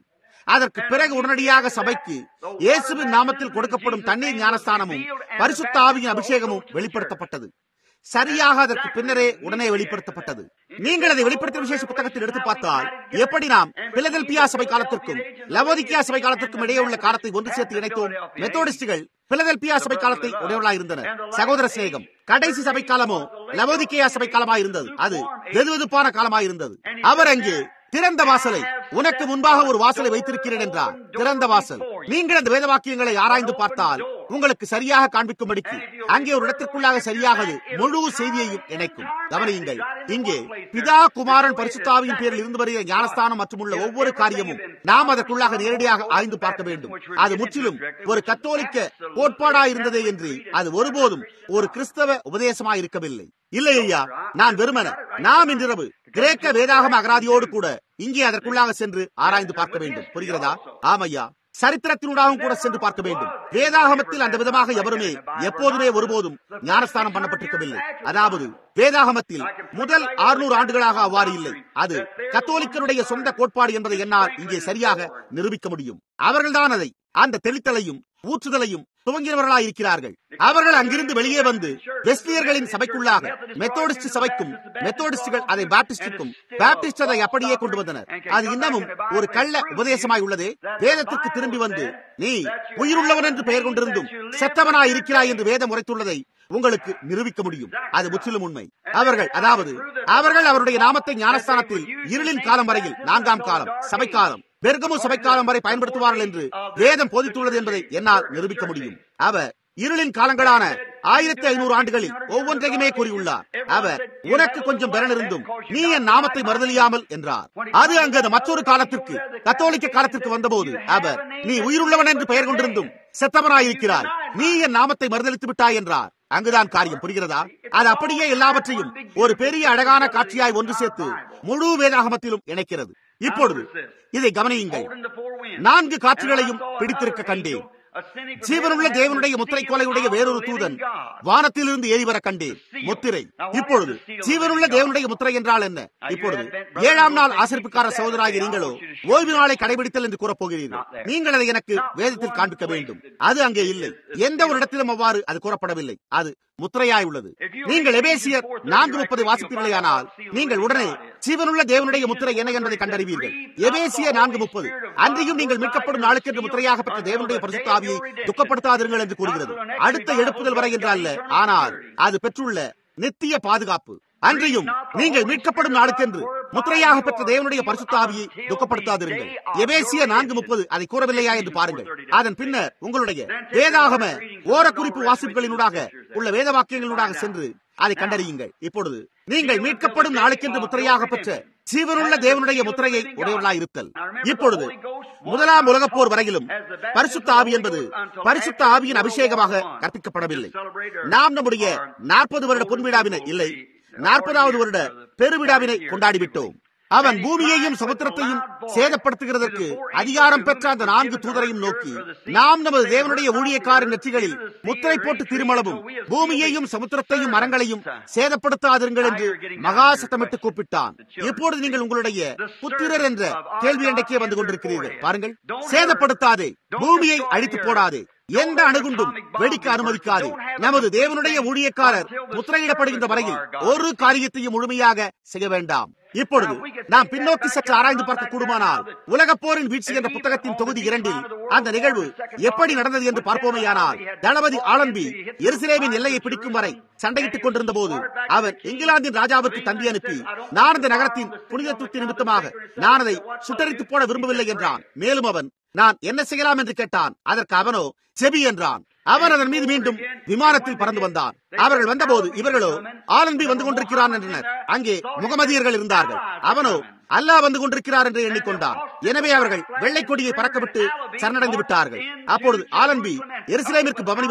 அதற்கு பிறகு உடனடியாக சபைக்கு இயேசுவின் நாமத்தில் கொடுக்கப்படும் தண்ணீர் ஞானஸ்தானமும் பரிசுத்த ஆவியின் அபிஷேகமும் வெளிப்படுத்தப்பட்டது சரியாக அதற்கு பின்னரே உடனே வெளிப்படுத்தப்பட்டது நீங்கள் அதை வெளிப்படுத்திய விசேஷ புத்தகத்தில் எடுத்து பார்த்தால் எப்படி நாம் பிலதெல்பியா சபை காலத்திற்கும் லவோதிக்கியா சபை காலத்திற்கும் இடையே உள்ள காலத்தை ஒன்று சேர்த்து இணைத்தோம் மெத்தோடிஸ்டுகள் பிலதெல்பியா சபை காலத்தை உடையவர்களாக இருந்தனர் சகோதர சிநேகம் கடைசி சபை காலமோ லவோதிக்கியா சபை காலமாக இருந்தது அது வெதுவெதுப்பான காலமாக இருந்தது அவர் அங்கே திறந்த வாசலை உனக்கு முன்பாக ஒரு வாசலை வைத்திருக்கிறேன் என்றார் திறந்த வாசல் நீங்கள் அந்த வேத வாக்கியங்களை ஆராய்ந்து பார்த்தால் உங்களுக்கு சரியாக காண்பிக்கும்படிக்கு அங்கே ஒரு இடத்திற்குள்ளாக சரியாக முழு செய்தியையும் இணைக்கும் கவனியுங்கள் இங்கே பிதா குமாரன் பரிசுத்தாவியின் பேரில் இருந்து வருகிற ஞானஸ்தானம் மற்றும் உள்ள ஒவ்வொரு காரியமும் நாம் அதற்குள்ளாக நேரடியாக ஆய்ந்து பார்க்க வேண்டும் அது முற்றிலும் ஒரு கத்தோலிக்க கோட்பாடாக இருந்ததே என்று அது ஒருபோதும் ஒரு கிறிஸ்தவ உபதேசமாக இருக்கவில்லை இல்லை ஐயா நான் வெறுமன நாம் இன்றிரவு கிரேக்க வேதாகம அகராதியோடு கூட இங்கே அதற்குள்ளாக சென்று ஆராய்ந்து பார்க்க வேண்டும் புரிகிறதா ஆமையா சரித்திரத்தினூடாகவும் கூட சென்று பார்க்க வேண்டும் வேதாகமத்தில் அந்த விதமாக எவருமே எப்போதுமே ஒருபோதும் ஞானஸ்தானம் பண்ணப்பட்டிருக்கவில்லை அதாவது வேதாகமத்தில் முதல் ஆறுநூறு ஆண்டுகளாக அவ்வாறு இல்லை அது கத்தோலிக்கருடைய சொந்த கோட்பாடு என்பதை என்னால் இங்கே சரியாக நிரூபிக்க முடியும் அவர்கள்தான் அதை அந்த தெளித்தலையும் ஊற்றுதலையும் துவங்கினவர்களாய் இருக்கிறார்கள் அவர்கள் அங்கிருந்து வெளியே வந்து வெஸ்லியர்களின் சபைக்குள்ளாக மெத்தோடிஸ்ட் சபைக்கும் மெத்தோடிஸ்டுகள் அதை பாப்டிஸ்டுக்கும் பாப்டிஸ்ட் அதை அப்படியே கொண்டு வந்தனர் அது இன்னமும் ஒரு கள்ள உபதேசமாய் உள்ளதே வேதத்திற்கு திரும்பி வந்து நீ உயிருள்ளவன் என்று பெயர் கொண்டிருந்தும் செத்தவனாய் இருக்கிறாய் என்று வேதம் உரைத்துள்ளதை உங்களுக்கு நிரூபிக்க முடியும் அது முற்றிலும் உண்மை அவர்கள் அதாவது அவர்கள் அவருடைய நாமத்தை ஞானஸ்தானத்தில் இருளின் காலம் வரையில் நான்காம் காலம் சபை காலம் பெருகமு சபை காலம் வரை பயன்படுத்துவார்கள் என்று வேதம் போதித்துள்ளது என்பதை என்னால் நிரூபிக்க முடியும் அவர் இருளின் காலங்களான ஆயிரத்தி ஐநூறு ஆண்டுகளில் ஒவ்வொன்றையுமே கூறியுள்ளார் அவர் உனக்கு கொஞ்சம் பெறனிருந்தும் நீ என் நாமத்தை மறுதலியாமல் என்றார் அது அங்கு அது மற்றொரு காலத்திற்கு கத்தோலிக்க காலத்திற்கு வந்தபோது அவர் நீ உயிருள்ளவன் என்று பெயர் கொண்டிருந்தும் செத்தவனாயிருக்கிறாய் நீ என் நாமத்தை மறுதளித்து விட்டாய் என்றார் அங்குதான் காரியம் புரிகிறதா அது அப்படியே எல்லாவற்றையும் ஒரு பெரிய அழகான காட்சியாய் ஒன்று சேர்த்து முழு வேதாகமத்திலும் இணைக்கிறது இப்பொழுது இதை கவனியுங்கள் நான்கு காட்சிகளையும் பிடித்திருக்க கண்டேன் ஜீவனுள்ள தேவனுடைய முத்திரை கொலையுடைய வேறொரு தூதன் வானத்திலிருந்து ஏறி வர கண்டேன் முத்திரை இப்பொழுது ஜீவனுள்ள தேவனுடைய முத்திரை என்றால் என்ன இப்பொழுது ஏழாம் நாள் ஆசிரிப்புக்கார சகோதராகிய நீங்களோ ஓய்வு நாளை கடைபிடித்தல் என்று கூறப் போகிறீர்கள் நீங்கள் அதை எனக்கு வேதத்தில் காண்பிக்க வேண்டும் அது அங்கே இல்லை எந்த ஒரு இடத்திலும் அவ்வாறு அது கூறப்படவில்லை அது முத்திரையாய் உள்ளது நீங்கள் எபேசியர் நான்கு முப்பதை வாசிப்பீர்களேயானால் நீங்கள் உடனே ஜீவனுள்ள தேவனுடைய முத்திரை என்ன என்பதை கண்டறிவீர்கள் எபேசிய நான்கு முப்பது அன்றையும் நீங்கள் மீட்கப்படும் நாளுக்கென்று முத்திரையாக பெற்ற தேவனுடைய பரிசுத்த ஆவியை துக்கப்படுத்தாதீர்கள் என்று கூறுகிறது அடுத்த எடுப்புதல் வரை என்று அல்ல ஆனால் அது பெற்றுள்ள நித்திய பாதுகாப்பு அன்றையும் நீங்கள் மீட்கப்படும் நாளுக்கென்று முத்திரையாக பெற்ற தேவனுடைய பரிசுத்த ஆவியை துக்கப்படுத்தாதிருங்கள் எபேசிய நான்கு முப்பது அதை கூறவில்லையா என்று பாருங்கள் அதன் பின்னர் உங்களுடைய வேதாகம ஓர குறிப்பு வாசிப்புகளினூடாக உள்ள வேத வாக்கியங்களினூடாக சென்று அதை கண்டறியுங்கள் இப்பொழுது நீங்கள் மீட்கப்படும் நாளுக்கென்று முத்திரையாக பெற்ற ஜீவனுள்ள தேவனுடைய முத்திரையை உடையவர்களாய் இருத்தல் இப்பொழுது முதலாம் உலகப் போர் வரையிலும் பரிசுத்த ஆவி என்பது பரிசுத்த ஆவியின் அபிஷேகமாக கற்பிக்கப்படவில்லை நாம் நம்முடைய நாற்பது வருட பொன்விழாவினை இல்லை நாற்பதாவது வருட பெருவிழாவினை கொண்டாடிவிட்டோம் அவன் பூமியையும் சமுத்திரத்தையும் சேதப்படுத்துகிறதற்கு அதிகாரம் பெற்ற அந்த நான்கு தூதரையும் நோக்கி நாம் நமது தேவனுடைய ஊழியக்காரின் நெற்றிகளில் முத்திரை போட்டு திருமளவும் பூமியையும் சமுத்திரத்தையும் மரங்களையும் சேதப்படுத்தாதிருங்கள் என்று மகா சத்தமிட்டு கூப்பிட்டான் இப்பொழுது நீங்கள் உங்களுடைய புத்திரர் என்ற கேள்வி அண்டைக்கே வந்து கொண்டிருக்கிறீர்கள் பாருங்கள் சேதப்படுத்தாதே பூமியை அழித்து போடாதே எந்த அணுகுண்டும் வெடிக்க அனுமதிக்காது நமது தேவனுடைய ஊழியக்காரர் முத்திரையிடப்படுகின்ற வரையில் ஒரு காரியத்தையும் முழுமையாக செய்ய வேண்டாம் இப்பொழுது நாம் பின்னோக்கி சற்று ஆராய்ந்து பார்க்க கூடுமானால் உலகப் போரின் வீழ்ச்சி என்ற புத்தகத்தின் தொகுதி இரண்டில் அந்த நிகழ்வு எப்படி நடந்தது என்று பார்ப்போமேயானால் தளபதி ஆலன்பி எருசலேமின் எல்லையை பிடிக்கும் வரை சண்டையிட்டுக் கொண்டிருந்த போது அவர் இங்கிலாந்தின் ராஜாவுக்கு தந்தி அனுப்பி நான் அந்த நகரத்தின் புனிதத்துவத்தின் நிமித்தமாக நான் அதை சுட்டரித்து போட விரும்பவில்லை என்றான் மேலும் அவன் நான் என்ன செய்யலாம் என்று கேட்டான் அதற்கு அவனோ செபி என்றான் அவன் அதன் மீது மீண்டும் விமானத்தில் பறந்து வந்தான் அவர்கள் வந்தபோது இவர்களோ ஆலன்பி வந்து கொண்டிருக்கிறான் என்றனர் அங்கே முகமதியர்கள் இருந்தார்கள் அவனோ அல்லாஹ் வந்து கொண்டிருக்கிறார் என்று எண்ணிக்கொண்டான் எனவே அவர்கள் வெள்ளை கொடியை பறக்கவிட்டு சரணடைந்து விட்டார்கள் அப்பொழுது ஆலன்பி எருசலேமிற்கு பவனி வந்து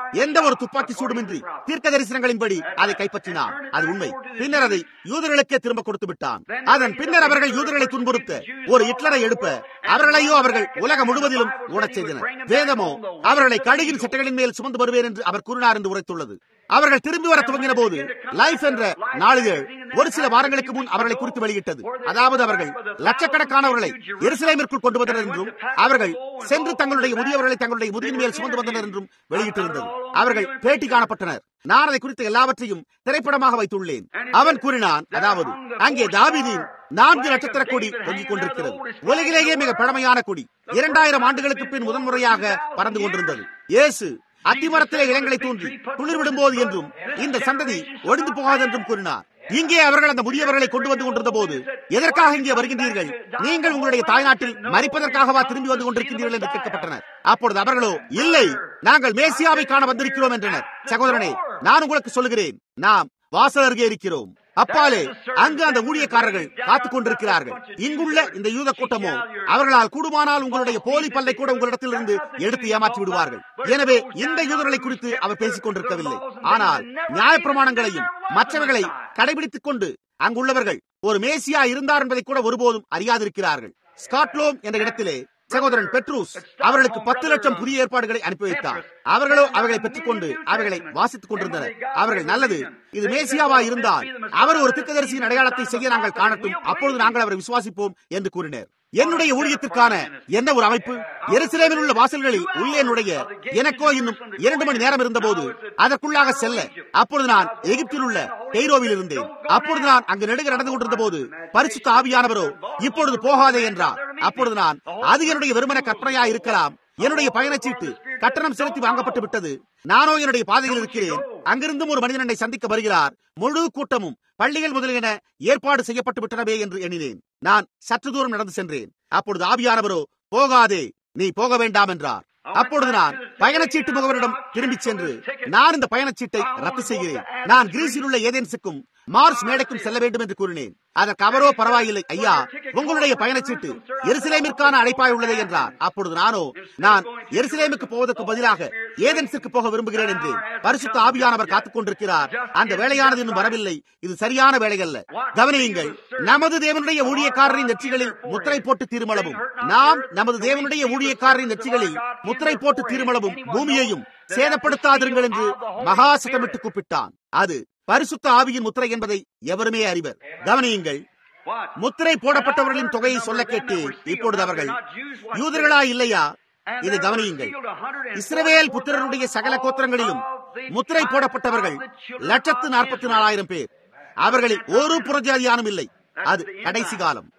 எந்த ஒரு துப்பாக்கி சூடுமின்றி தீர்க்க தரிசனங்களின்படி அதை கைப்பற்றினான் அது உண்மை பின்னர் அதை யூதர்களுக்கே திரும்ப கொடுத்து விட்டான் அதன் பின்னர் அவர்கள் யூதர்களை துன்புறுத்த ஒரு ஹிட்லரை எழுப்ப அவர்களையோ அவர்கள் உலகம் முழுவதிலும் ஓடச் செய்தனர் வேதமோ அவர்களை கழுகின் சட்டைகளின் மேல் சுமந்து வருவேன் என்று அவர் கூறினார் என்று உரைத்துள்ளது அவர்கள் திரும்பி வர துவங்கின போது லைஃப் என்ற நாளிதழ் ஒரு சில வாரங்களுக்கு முன் அவர்களை குறித்து வெளியிட்டது அதாவது அவர்கள் லட்சக்கணக்கானவர்களை எருசலேமிற்குள் கொண்டு வந்தனர் என்றும் அவர்கள் சென்று தங்களுடைய முதியவர்களை தங்களுடைய முதுகின் மேல் சுமந்து வந்தனர் என்றும் வெளியிட்டிருந்தது அவர்கள் பேட்டி காணப்பட்டனர் நான் அதை குறித்த எல்லாவற்றையும் திரைப்படமாக வைத்துள்ளேன் அவன் கூறினான் அதாவது அங்கே தாவிதின் நான்கு நட்சத்திர கொடி தொங்கிக் கொண்டிருக்கிறது உலகிலேயே மிக பழமையான கொடி இரண்டாயிரம் ஆண்டுகளுக்கு பின் முதன்முறையாக பறந்து கொண்டிருந்தது இயேசு அத்திமரத்திலே இளங்களை தூண்டி குளிர் விடும்போது என்றும் இந்த சந்ததி ஒழிந்து போகாது என்றும் கூறினார் இங்கே அவர்கள் அந்த முதியவர்களை கொண்டு வந்து கொண்டிருந்த போது எதற்காக இங்கே வருகின்றீர்கள் நீங்கள் உங்களுடைய தாய்நாட்டில் மறிப்பதற்காகவா திரும்பி வந்து கொண்டிருக்கின்றீர்கள் என்று கேட்கப்பட்டனர் அப்பொழுது அவர்களோ இல்லை நாங்கள் மேசியாவை காண வந்திருக்கிறோம் என்றனர் சகோதரனே நான் உங்களுக்கு சொல்லுகிறேன் நாம் வாசல் அருகே இருக்கிறோம் அப்பாலே அங்கு அந்த ஊழியக்காரர்கள் காத்துக் கொண்டிருக்கிறார்கள் இங்குள்ள இந்த யூத கூட்டமோ அவர்களால் கூடுமானால் உங்களுடைய போலி பல்லை கூட உங்களிடத்தில் இருந்து எடுத்து ஏமாற்றி விடுவார்கள் எனவே இந்த யூதர்களை குறித்து அவர் பேசிக் கொண்டிருக்கவில்லை ஆனால் நியாயப்பிரமாணங்களையும் மற்றவர்களை கடைபிடித்துக் கொண்டு அங்குள்ளவர்கள் ஒரு மேசியா இருந்தார் என்பதை கூட ஒருபோதும் அறியாதிருக்கிறார்கள் ஸ்காட்லோம் என்ற இடத்திலே சகோதரன் பெட்ரூஸ் அவர்களுக்கு பத்து லட்சம் புதிய ஏற்பாடுகளை அனுப்பி வைத்தார் அவர்களோ அவைகளை பெற்றுக்கொண்டு அவைகளை வாசித்துக் கொண்டிருந்தனர் அவர்கள் நல்லது இது மேசியாவா இருந்தால் அவர் ஒரு திட்டதரிசியின் அடையாளத்தை செய்ய நாங்கள் காணட்டும் அப்பொழுது நாங்கள் அவரை விசுவாசிப்போம் என்று கூறினர் என்னுடைய ஊழியத்திற்கான என்ன ஒரு அமைப்பு எருசலேமில் உள்ள வாசல்களில் உள்ளே நுழைய எனக்கோ இன்னும் இரண்டு மணி நேரம் இருந்தபோது அதற்குள்ளாக செல்ல அப்பொழுது நான் எகிப்தில் உள்ள கெய்ரோவில் இருந்தேன் அப்பொழுது நான் அங்கு நெடுக நடந்து கொண்டிருந்த போது பரிசுத்த ஆவியானவரோ இப்பொழுது போகாதே என்றார் அப்பொழுது நான் அது என்னுடைய வெறுமன கற்பனையா இருக்கலாம் என்னுடைய பயணச்சீட்டு கட்டணம் செலுத்தி வாங்கப்பட்டு விட்டது நானோ என்னுடைய பாதையில் இருக்கிறேன் அங்கிருந்தும் ஒரு மனிதன் என்னை சந்திக்க வருகிறார் முழு கூட்டமும் பள்ளிகள் முதலியன ஏற்பாடு செய்யப்பட்டு விட்டனவே என்று எண்ணினேன் நான் சற்று தூரம் நடந்து சென்றேன் அப்பொழுது ஆவியானவரோ போகாதே நீ போக வேண்டாம் என்றார் அப்பொழுது நான் பயணச்சீட்டு முகவரிடம் திரும்பி சென்று நான் இந்த பயணச்சீட்டை ரத்து செய்கிறேன் நான் கிரீஸில் உள்ள ஏதென்ஸுக்கும் மார்ஸ் மேடைக்கும் செல்ல வேண்டும் என்று கூறினேன் அதற்கு அவரோ பரவாயில்லை ஐயா உங்களுடைய பயணச்சீட்டு எருசலேமிற்கான அழைப்பாய் உள்ளதே என்றார் அப்பொழுது நானோ நான் எருசலேமுக்கு போவதற்கு பதிலாக ஏதென்ஸுக்கு போக விரும்புகிறேன் என்று பரிசுத்த ஆவியானவர் காத்துக் கொண்டிருக்கிறார் அந்த வேலையானது இன்னும் வரவில்லை இது சரியான வேலை அல்ல கவனியுங்கள் நமது தேவனுடைய ஊழியக்காரரின் நெற்றிகளில் முத்திரை போட்டு தீர்மளவும் நாம் நமது தேவனுடைய ஊழியக்காரரின் நெற்றிகளில் முத்திரை போட்டு தீர்மளவும் பூமியையும் சேதப்படுத்தாதிருங்கள் என்று மகா சத்தமிட்டு கூப்பிட்டான் அது பரிசுத்த ஆவியின் முத்திரை என்பதை எவருமே அறிவர் கவனியுங்கள் முத்திரை போடப்பட்டவர்களின் தொகையை சொல்ல கேட்டு இப்பொழுது அவர்கள் யூதர்களா இல்லையா இதை கவனியுங்கள் இஸ்ரவேல் புத்திரருடைய சகல கோத்திரங்களிலும் முத்திரை போடப்பட்டவர்கள் லட்சத்து நாற்பத்தி நாலாயிரம் பேர் அவர்களில் ஒரு புறஜாதியானும் இல்லை அது கடைசி காலம்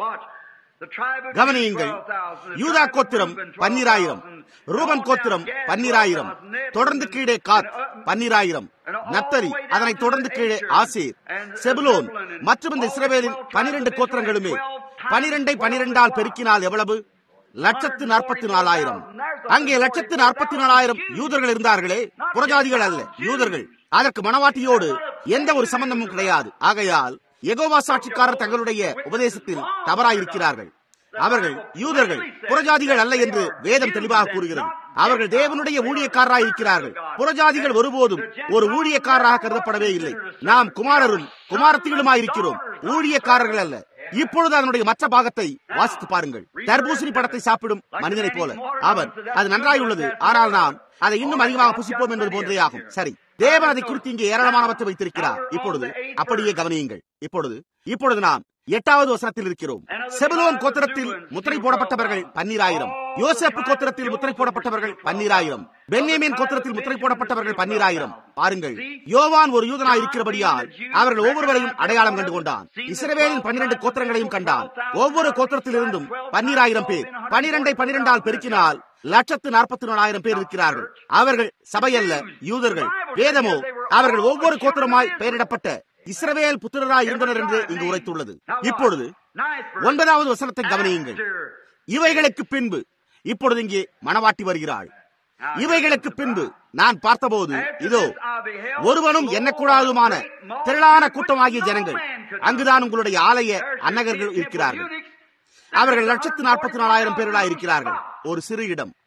கவனியுங்கள் யூதா கோத்திரம் பன்னிராயிரம் ரூபன் கோத்திரம் பன்னிராயிரம் தொடர்ந்து கீழே காத் பன்னிராயிரம் நத்தரி அதனைத் தொடர்ந்து கீழே ஆசீர் செபுலோன் மற்றும் இந்த இஸ்ரவேலின் பனிரெண்டு கோத்திரங்களுமே பனிரெண்டை பனிரெண்டால் பெருக்கினால் எவ்வளவு லட்சத்து நாற்பத்தி நாலாயிரம் அங்கே லட்சத்து நாற்பத்தி நாலாயிரம் யூதர்கள் இருந்தார்களே புறஜாதிகள் அல்ல யூதர்கள் அதற்கு மனவாட்டியோடு எந்த ஒரு சம்பந்தமும் கிடையாது ஆகையால் எகோவா சாட்சிக்காரர் தங்களுடைய உபதேசத்தில் தவறாயிருக்கிறார்கள் அவர்கள் யூதர்கள் புறஜாதிகள் அல்ல என்று வேதம் தெளிவாக கூறுகிறது அவர்கள் தேவனுடைய ஊழியக்காரராக இருக்கிறார்கள் புறஜாதிகள் ஒருபோதும் ஒரு ஊழியக்காரராக கருதப்படவே இல்லை நாம் குமாரரும் குமாரத்திகளுமாய் இருக்கிறோம் ஊழியக்காரர்கள் அல்ல இப்பொழுது அதனுடைய மற்ற பாகத்தை வாசித்து பாருங்கள் தர்பூசணி படத்தை சாப்பிடும் மனிதனை போல அவன் அது நன்றாய் உள்ளது ஆனால் நாம் அதை இன்னும் அதிகமாக புசிப்போம் என்பது போன்றே ஆகும் சரி தேவன் அதை குறித்து இங்கே ஏராளமானவற்றை வைத்திருக்கிறார் இப்பொழுது அப்படியே கவனியுங்கள் இப்பொழுது இப்பொழுது நாம் எட்டாவது வசனத்தில் இருக்கிறோம் செபுலோன் கோத்திரத்தில் முத்திரை போடப்பட்டவர்கள் பன்னிராயிரம் யோசப்பு கோத்திரத்தில் முத்திரை போடப்பட்டவர்கள் பன்னிராயிரம் பென்யமின் கோத்திரத்தில் முத்திரை போடப்பட்டவர்கள் பன்னிராயிரம் பாருங்கள் யோவான் ஒரு யூதனா இருக்கிறபடியால் அவர்கள் ஒவ்வொருவரையும் அடையாளம் கண்டு கொண்டான் இஸ்ரவேலின் பன்னிரண்டு கோத்திரங்களையும் கண்டான் ஒவ்வொரு கோத்திரத்திலிருந்தும் பன்னிராயிரம் பேர் பனிரெண்டை பனிரெண்டால் பெருக்கினால் லட்சத்து நாற்பத்தி நாலாயிரம் பேர் இருக்கிறார்கள் அவர்கள் சபையல்ல யூதர்கள் வேதமோ அவர்கள் ஒவ்வொரு கோத்திரமாய் பெயரிடப்பட்ட இஸ்ரவேல் புத்திரராய் இருந்தனர் என்று இங்கு உரைத்துள்ளது இப்பொழுது ஒன்பதாவது வசனத்தை கவனியுங்கள் இவைகளுக்கு பின்பு இப்பொழுது இங்கே மணவாட்டி வருகிறாள் இவைகளுக்கு பின்பு நான் பார்த்தபோது இதோ ஒருவனும் எண்ணக்கூடாதுமான திரளான கூட்டமாகிய ஜனங்கள் அங்குதான் உங்களுடைய ஆலய அன்னகர்கள் இருக்கிறார்கள் அவர்கள் லட்சத்து நாற்பத்தி நாலாயிரம் பேர்களாய் இருக்கிறார்கள் ஒரு சிறு இடம்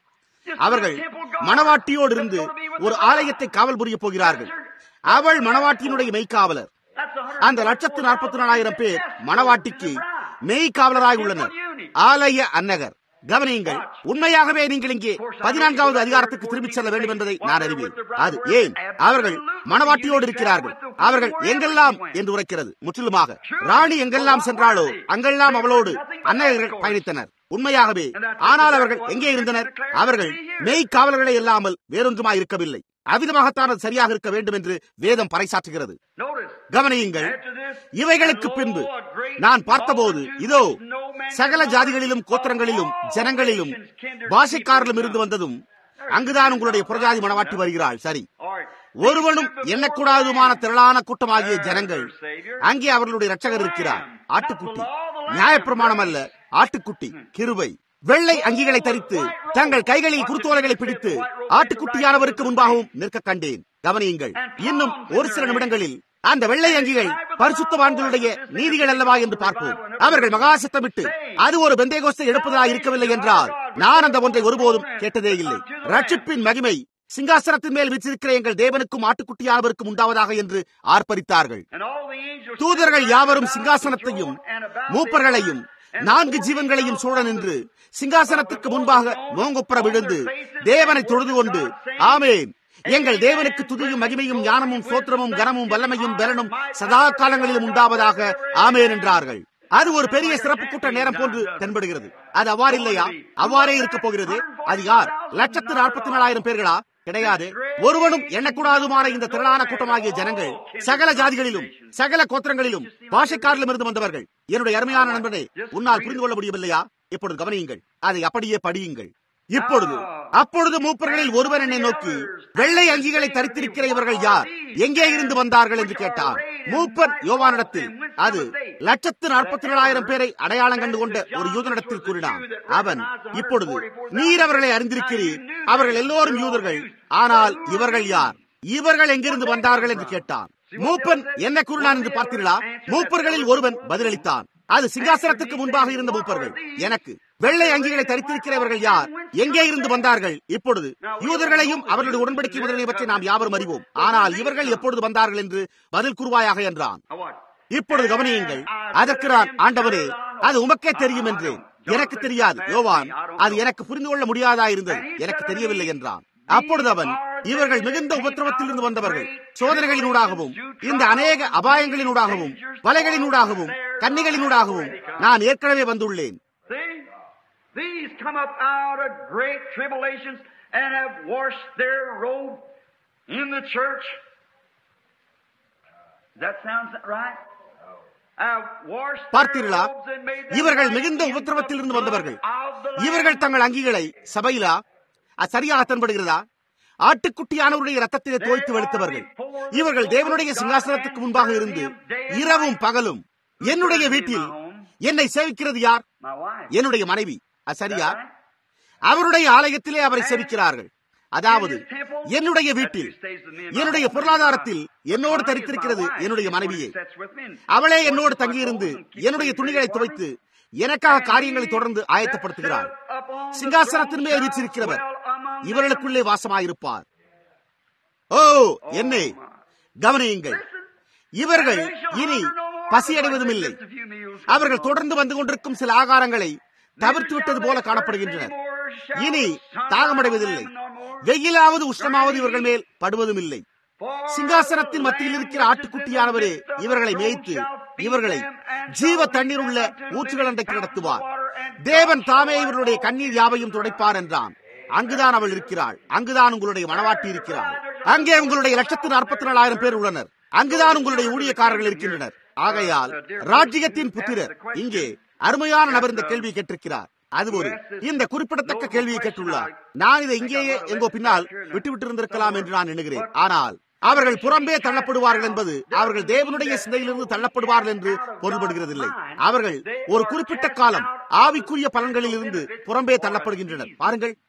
அவர்கள் மணவாட்டியோடு இருந்து ஒரு ஆலயத்தை காவல் புரிய போகிறார்கள் அவள் மணவாட்டியினுடைய மெய்க்காவலர் அந்த லட்சத்து நாற்பத்தி நாலாயிரம் பேர் மணவாட்டிக்கு மெய்க்காவலராய் உள்ளனர் ஆலய அன்னகர் கவனியுங்கள் உண்மையாகவே நீங்கள் இங்கே பதினான்காவது அதிகாரத்துக்கு திரும்பிச் செல்ல வேண்டும் என்பதை நான் அறிவேன் அது ஏன் அவர்கள் மணவாட்டியோடு இருக்கிறார்கள் அவர்கள் எங்கெல்லாம் என்று உரைக்கிறது முற்றிலுமாக ராணி எங்கெல்லாம் சென்றாலோ அங்கெல்லாம் அவளோடு அன்னகர்கள் பயணித்தனர் உண்மையாகவே ஆனால் அவர்கள் எங்கே இருந்தனர் அவர்கள் மெய் காவலர்களை இல்லாமல் வேறொன்றுமாய் இருக்கவில்லை அவிதமாகத்தான் அது சரியாக இருக்க வேண்டும் என்று வேதம் பறைசாற்றுகிறது கவனியுங்கள் இவைகளுக்கு பின்பு நான் பார்த்தபோது இதோ சகல ஜாதிகளிலும் கோத்திரங்களிலும் ஜனங்களிலும் பாஷைக்காரிலும் இருந்து வந்ததும் அங்குதான் உங்களுடைய புறஜாதி மனவாட்டி வருகிறாள் சரி ஒருவனும் எண்ணக்கூடாதுமான திரளான கூட்டமாகிய ஜனங்கள் அங்கே அவர்களுடைய ரட்சகர் இருக்கிறார் ஆட்டுக்குட்டி நியாயப்பிரமாணம் அல்ல ஆட்டுக்குட்டி கிருபை வெள்ளை அங்கிகளை தரித்து தங்கள் கைகளில் குருத்தோலைகளை பிடித்து ஆட்டுக்குட்டியானவருக்கு முன்பாகவும் நிற்க கண்டேன் கவனியுங்கள் இன்னும் ஒரு சில நிமிடங்களில் அந்த வெள்ளை அங்கிகள் பரிசுத்தவான்களுடைய நீதிகள் அல்லவா என்று பார்ப்போம் அவர்கள் மகாசத்தமிட்டு அது ஒரு பெந்தேகோஸ்தை எடுப்பதாக இருக்கவில்லை என்றால் நான் அந்த ஒன்றை ஒருபோதும் கேட்டதே இல்லை ரட்சிப்பின் மகிமை சிங்காசனத்தின் மேல் வீச்சிருக்கிற எங்கள் தேவனுக்கும் ஆட்டுக்குட்டியானவருக்கும் உண்டாவதாக என்று ஆர்ப்பரித்தார்கள் தூதர்கள் யாவரும் சிங்காசனத்தையும் மூப்பர்களையும் நான்கு ஜீவன்களையும் சூழ நின்று சிங்காசனத்துக்கு முன்பாக நோங்குப்புற விழுந்து தேவனை தொழுது கொண்டு ஆமேன் எங்கள் தேவனுக்கு துதியும் மகிமையும் ஞானமும் சோத்திரமும் கனமும் வல்லமையும் பலனும் சதா காலங்களிலும் உண்டாவதாக ஆமேன் என்றார்கள் அது ஒரு பெரிய சிறப்பு கூட்ட நேரம் போன்று தென்படுகிறது அது அவ்வாறு இல்லையா அவ்வாறே இருக்க போகிறது அது யார் லட்சத்து நாற்பத்தி நாலாயிரம் பேர்களா கிடையாது ஒருவனும் எண்ணக்கூடாதுமான இந்த திரளான கூட்டமாகிய ஜனங்கள் சகல ஜாதிகளிலும் சகல கோத்திரங்களிலும் பாஷைக்காரிலும் இருந்து வந்தவர்கள் என்னுடைய அருமையான நண்பனே உன்னால் புரிந்து கொள்ள முடியவில்லையா இப்பொழுது கவனியுங்கள் அதை அப்படியே படியுங்கள் இப்பொழுது அப்பொழுது மூப்பர்களில் ஒருவர் என்னை நோக்கி வெள்ளை அங்கிகளை தரித்திருக்கிற இவர்கள் யார் எங்கே இருந்து வந்தார்கள் என்று கேட்டார் மூப்பர் யோவானிடத்தில் அது லட்சத்து நாற்பத்தி ஏழாயிரம் பேரை அடையாளம் கண்டு கொண்ட ஒரு யூதனிடத்தில் கூறினான் அவன் இப்பொழுது நீர் அவர்களை அறிந்திருக்கிறீர் அவர்கள் எல்லோரும் யூதர்கள் ஆனால் இவர்கள் யார் இவர்கள் எங்கிருந்து வந்தார்கள் என்று கேட்டான் மூப்பன் என்ன கூறினான் என்று பார்த்தீர்களா மூப்பர்களில் ஒருவன் பதிலளித்தான் அது சிங்காசனத்துக்கு முன்பாக இருந்த மூப்பர்கள் எனக்கு வெள்ளை அங்கிகளை தரித்திருக்கிறவர்கள் யார் எங்கே இருந்து வந்தார்கள் இப்பொழுது யூதர்களையும் அவர்களுடைய உடன்படிக்கை முதலிய பற்றி நாம் யாவரும் அறிவோம் ஆனால் இவர்கள் எப்பொழுது வந்தார்கள் என்று பதில் கூறுவாயாக என்றான் இப்பொழுது கவனியுங்கள் அதற்கு நான் ஆண்டவரே அது உமக்கே தெரியும் என்று எனக்கு தெரியாது யோவான் அது எனக்கு புரிந்து கொள்ள முடியாதா இருந்தது எனக்கு தெரியவில்லை என்றான் அப்பொழுது அவன் இவர்கள் மிகுந்த உபத்திரவத்திலிருந்து வந்தவர்கள் சோதனைகளினூடாகவும் இந்த அநேக அபாயங்களினூடாகவும் வலைகளினூடாகவும் கன்னிகளினூடாகவும் நான் ஏற்கனவே வந்துள்ளேன் These come up out of great tribulations and have washed their robe in the church. That sounds right? பார்த்தீர்களா இவர்கள் மிகுந்த உபத்திரவத்தில் இருந்து வந்தவர்கள் இவர்கள் தங்கள் அங்கிகளை சபையிலா அது சரியாக தென்படுகிறதா ஆட்டுக்குட்டியானவருடைய ரத்தத்திலே தோய்த்து வெளுத்தவர்கள் இவர்கள் தேவனுடைய சிங்காசனத்துக்கு முன்பாக இருந்து இரவும் பகலும் என்னுடைய வீட்டில் என்னை சேவிக்கிறது யார் என்னுடைய மனைவி அது சரியா அவருடைய ஆலயத்திலே அவரை சேவிக்கிறார்கள் அதாவது என்னுடைய வீட்டில் என்னுடைய பொருளாதாரத்தில் என்னோடு தரித்திருக்கிறது என்னுடைய மனைவியே அவளே என்னோடு தங்கியிருந்து என்னுடைய துணிகளை துவைத்து எனக்காக காரியங்களை தொடர்ந்து ஆயத்தப்படுத்துகிறார் சிங்காசனத்தின் மேல் வீச்சிருக்கிறவர் இவர்களுக்குள்ளே வாசமாயிருப்பார் ஓ என்னே கவனியுங்கள் இவர்கள் இனி பசியடைவதும் இல்லை அவர்கள் தொடர்ந்து வந்து கொண்டிருக்கும் சில ஆகாரங்களை தவிர்த்து விட்டது போல காணப்படுகின்றனர் இனி தாகமடைவதில்லை வெயிலாவது உஷ்ணமாவது இவர்கள் மேல் படுவதும் இல்லை சிங்காசனத்தின் மத்தியில் இருக்கிற ஆட்டுக்குட்டியானவரே இவர்களை மேய்த்து இவர்களை ஜீவ தண்ணீர் உள்ள ஊற்றுகள் அன்றைக்கு நடத்துவார் தேவன் தாமே இவர்களுடைய கண்ணீர் யாவையும் துடைப்பார் என்றான் அங்குதான் அவள் இருக்கிறாள் அங்குதான் உங்களுடைய மனவாட்டி இருக்கிறாள் அங்கே உங்களுடைய லட்சத்து நாற்பத்தி நாலாயிரம் பேர் உள்ளனர் அங்குதான் உங்களுடைய ஊழியக்காரர்கள் இருக்கின்றனர் ஆகையால் ராஜ்யத்தின் புத்திரர் இங்கே அருமையான நபர் இந்த கேள்வியை கேட்டிருக்கிறார் அது ஒரு இந்த குறிப்பிடத்தக்க கேள்வியை கேட்டுள்ளார் நான் இதை இங்கேயே எங்கோ பின்னால் விட்டுவிட்டு இருந்திருக்கலாம் என்று நான் எண்ணுகிறேன் ஆனால் அவர்கள் புறம்பே தள்ளப்படுவார்கள் என்பது அவர்கள் தேவனுடைய சிந்தையிலிருந்து தள்ளப்படுவார்கள் என்று பொருள்படுகிறதில்லை அவர்கள் ஒரு குறிப்பிட்ட காலம் ஆவிக்குரிய பலன்களில் இருந்து புறம்பே தள்ளப்படுகின்றனர் பாருங்கள்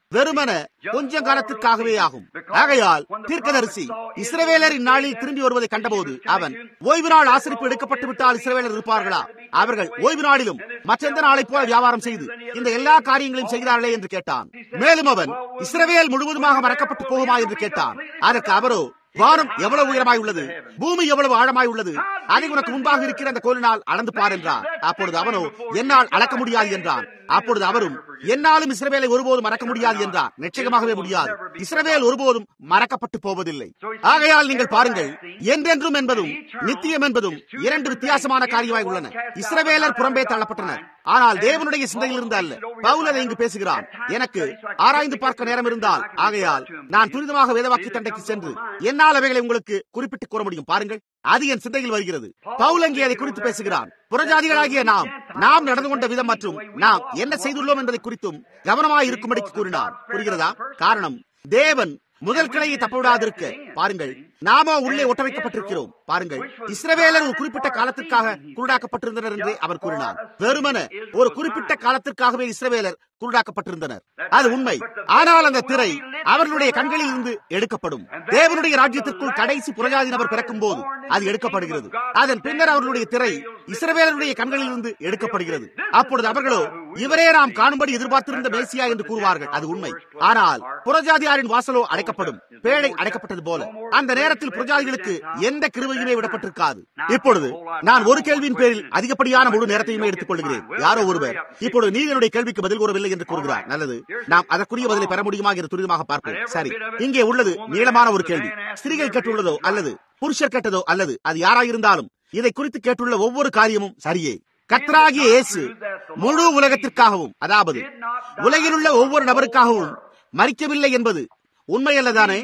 வெறுமன கொஞ்ச காலத்திற்காகவே ஆகும் ஆகையால் தீர்க்கதரிசி இஸ்ரவேலர் இந்நாளில் திரும்பி வருவதை கண்டபோது அவன் ஓய்வு நாள் ஆசிரிப்பு எடுக்கப்பட்டு விட்டால் இஸ்ரவேலர் இருப்பார்களா அவர்கள் ஓய்வு நாளிலும் மற்றெந்த நாளை போல வியாபாரம் செய்து இந்த எல்லா காரியங்களையும் செய்கிறார்களே என்று கேட்டான் மேலும் அவன் இஸ்ரவேல் முழுவதுமாக மறக்கப்பட்டு போகுமா என்று கேட்டான் அதற்கு அவரோ வானம் எவ்வளவு உயரமாய் உள்ளது பூமி எவ்வளவு ஆழமாய் உள்ளது அதை உனக்கு முன்பாக இருக்கிற அந்த கோலினால் அளந்து பார் என்றார் அப்பொழுது அவனோ என்னால் அளக்க முடியாது என்றான் அப்பொழுது அவரும் என்னாலும் இஸ்ரவேலை ஒருபோதும் மறக்க முடியாது என்றார் நிச்சயமாகவே முடியாது இஸ்ரவேல் ஒருபோதும் மறக்கப்பட்டு போவதில்லை ஆகையால் நீங்கள் பாருங்கள் என்றென்றும் என்பதும் நித்தியம் என்பதும் இரண்டு வித்தியாசமான காரியமாய் உள்ளன இஸ்ரவேலர் புறம்பே தள்ளப்பட்டனர் ஆனால் தேவனுடைய சிந்தையில் இருந்து அல்ல பவுல் அதை இங்கு பேசுகிறான் எனக்கு ஆராய்ந்து பார்க்க நேரம் இருந்தால் ஆகையால் நான் துரிதமாக வேதவாக்கி தண்டைக்கு சென்று என்னால் அவைகளை உங்களுக்கு குறிப்பிட்டு கூற முடியும் பாருங்கள் அது என் சிந்தையில் வருகிறது பவுல் அங்கே அதை குறித்து பேசுகிறான் புறஜாதிகளாகிய நாம் நாம் நடந்து கொண்ட விதம் மற்றும் நாம் என்ன செய்துள்ளோம் என்பதை குறித்தும் கவனமாக இருக்கும்படிக்கு கூறினார் புரிகிறதா காரணம் தேவன் முதல் கிளையை தப்பவிடாதிருக்க பாருங்கள் நாம உள்ளே ஒட்ட வைக்கப்பட்டிருக்கிறோம் பாருங்கள் இஸ்ரவேலர் ஒரு குறிப்பிட்ட காலத்திற்காக குருடாக்கப்பட்டிருந்தனர் என்று அவர் கூறினார் வெறுமன ஒரு குறிப்பிட்ட காலத்திற்காகவே இஸ்ரவேலர் குருடாக்கப்பட்டிருந்தனர் அது உண்மை ஆனால் அந்த திரை அவர்களுடைய கண்களில் இருந்து எடுக்கப்படும் தேவனுடைய ராஜ்யத்திற்குள் கடைசி புறஜாதி நபர் பிறக்கும் போது அது எடுக்கப்படுகிறது அதன் பின்னர் அவர்களுடைய திரை இஸ்ரவேலருடைய கண்களில் இருந்து எடுக்கப்படுகிறது அப்பொழுது அவர்களோ இவரே நாம் காணும்படி எதிர்பார்த்திருந்த மேசியா என்று கூறுவார்கள் அது உண்மை ஆனால் புறஜாதியாரின் வாசலோ அடைக்கப்படும் பேழை அடைக்கப்பட்டது போல அந்த நேரத்தில் புறஜாதிகளுக்கு எந்த கிருவையுமே விடப்பட்டிருக்காது இப்பொழுது நான் ஒரு கேள்வியின் பேரில் அதிகப்படியான முழு நேரத்தையுமே எடுத்துக் கொள்கிறேன் யாரோ ஒருவர் இப்பொழுது நீங்களுடைய கேள்விக்கு பதில் கூறவில்லை என்று கூறுகிறார் நல்லது நாம் அதற்குரிய பதிலை பெற முடியுமா என்று துரிதமாக பார்ப்போம் சரி இங்கே உள்ளது நீளமான ஒரு கேள்வி ஸ்திரீகள் கேட்டுள்ளதோ அல்லது புருஷர் கேட்டதோ அல்லது அது யாராயிருந்தாலும் இதை குறித்து கேட்டுள்ள ஒவ்வொரு காரியமும் சரியே கத்ராகிய இயேசு முழு உலகத்திற்காகவும் அதாவது உலகில் உள்ள ஒவ்வொரு நபருக்காகவும் மறிக்கவில்லை என்பது உண்மையல்லதானே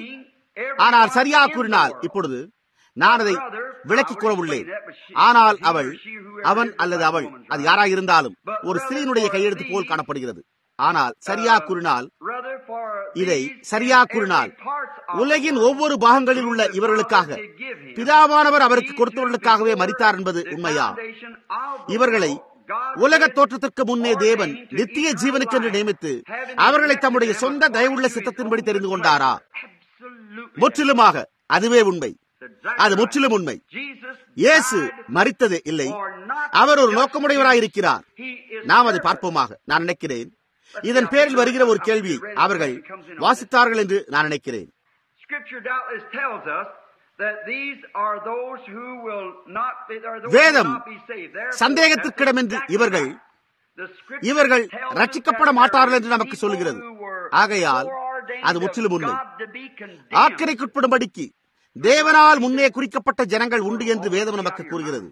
ஆனால் சரியா கூறினால் இப்பொழுது நான் அதை விளக்கி கூற உள்ளேன் ஆனால் அவள் அவன் அல்லது அவள் அது யாராயிருந்தாலும் ஒரு ஸ்திரீனுடைய கையெழுத்து போல் காணப்படுகிறது ஆனால் சரியா கூறினால் இதை சரியா கூறினால் உலகின் ஒவ்வொரு பாகங்களில் உள்ள இவர்களுக்காக பிதாவானவர் அவருக்கு கொடுத்தவர்களுக்காகவே மறித்தார் என்பது உண்மையா இவர்களை உலக தோற்றத்திற்கு முன்னே தேவன் நித்திய ஜீவனுக்கு என்று நியமித்து அவர்களை தம்முடைய சொந்த தயவுள்ள சித்தத்தின்படி தெரிந்து கொண்டாரா முற்றிலுமாக அதுவே உண்மை அது முற்றிலும் உண்மை இயேசு மறித்தது இல்லை அவர் ஒரு நோக்கமுடையவராயிருக்கிறார் நாம் அதை பார்ப்போமாக நான் நினைக்கிறேன் இதன் பேரில் வருகிற ஒரு கேள்வியை அவர்கள் வாசித்தார்கள் என்று நான் நினைக்கிறேன் வேதம் சந்தேகத்திற்கிடமின்றி இவர்கள் இவர்கள் ரட்சிக்கப்பட மாட்டார்கள் என்று நமக்கு சொல்கிறது ஆகையால் அது முற்றிலும் உண்மை ஆக்கிரைக்குட்படும்படிக்கு தேவனால் முன்னே குறிக்கப்பட்ட ஜனங்கள் உண்டு என்று வேதம் நமக்கு கூறுகிறது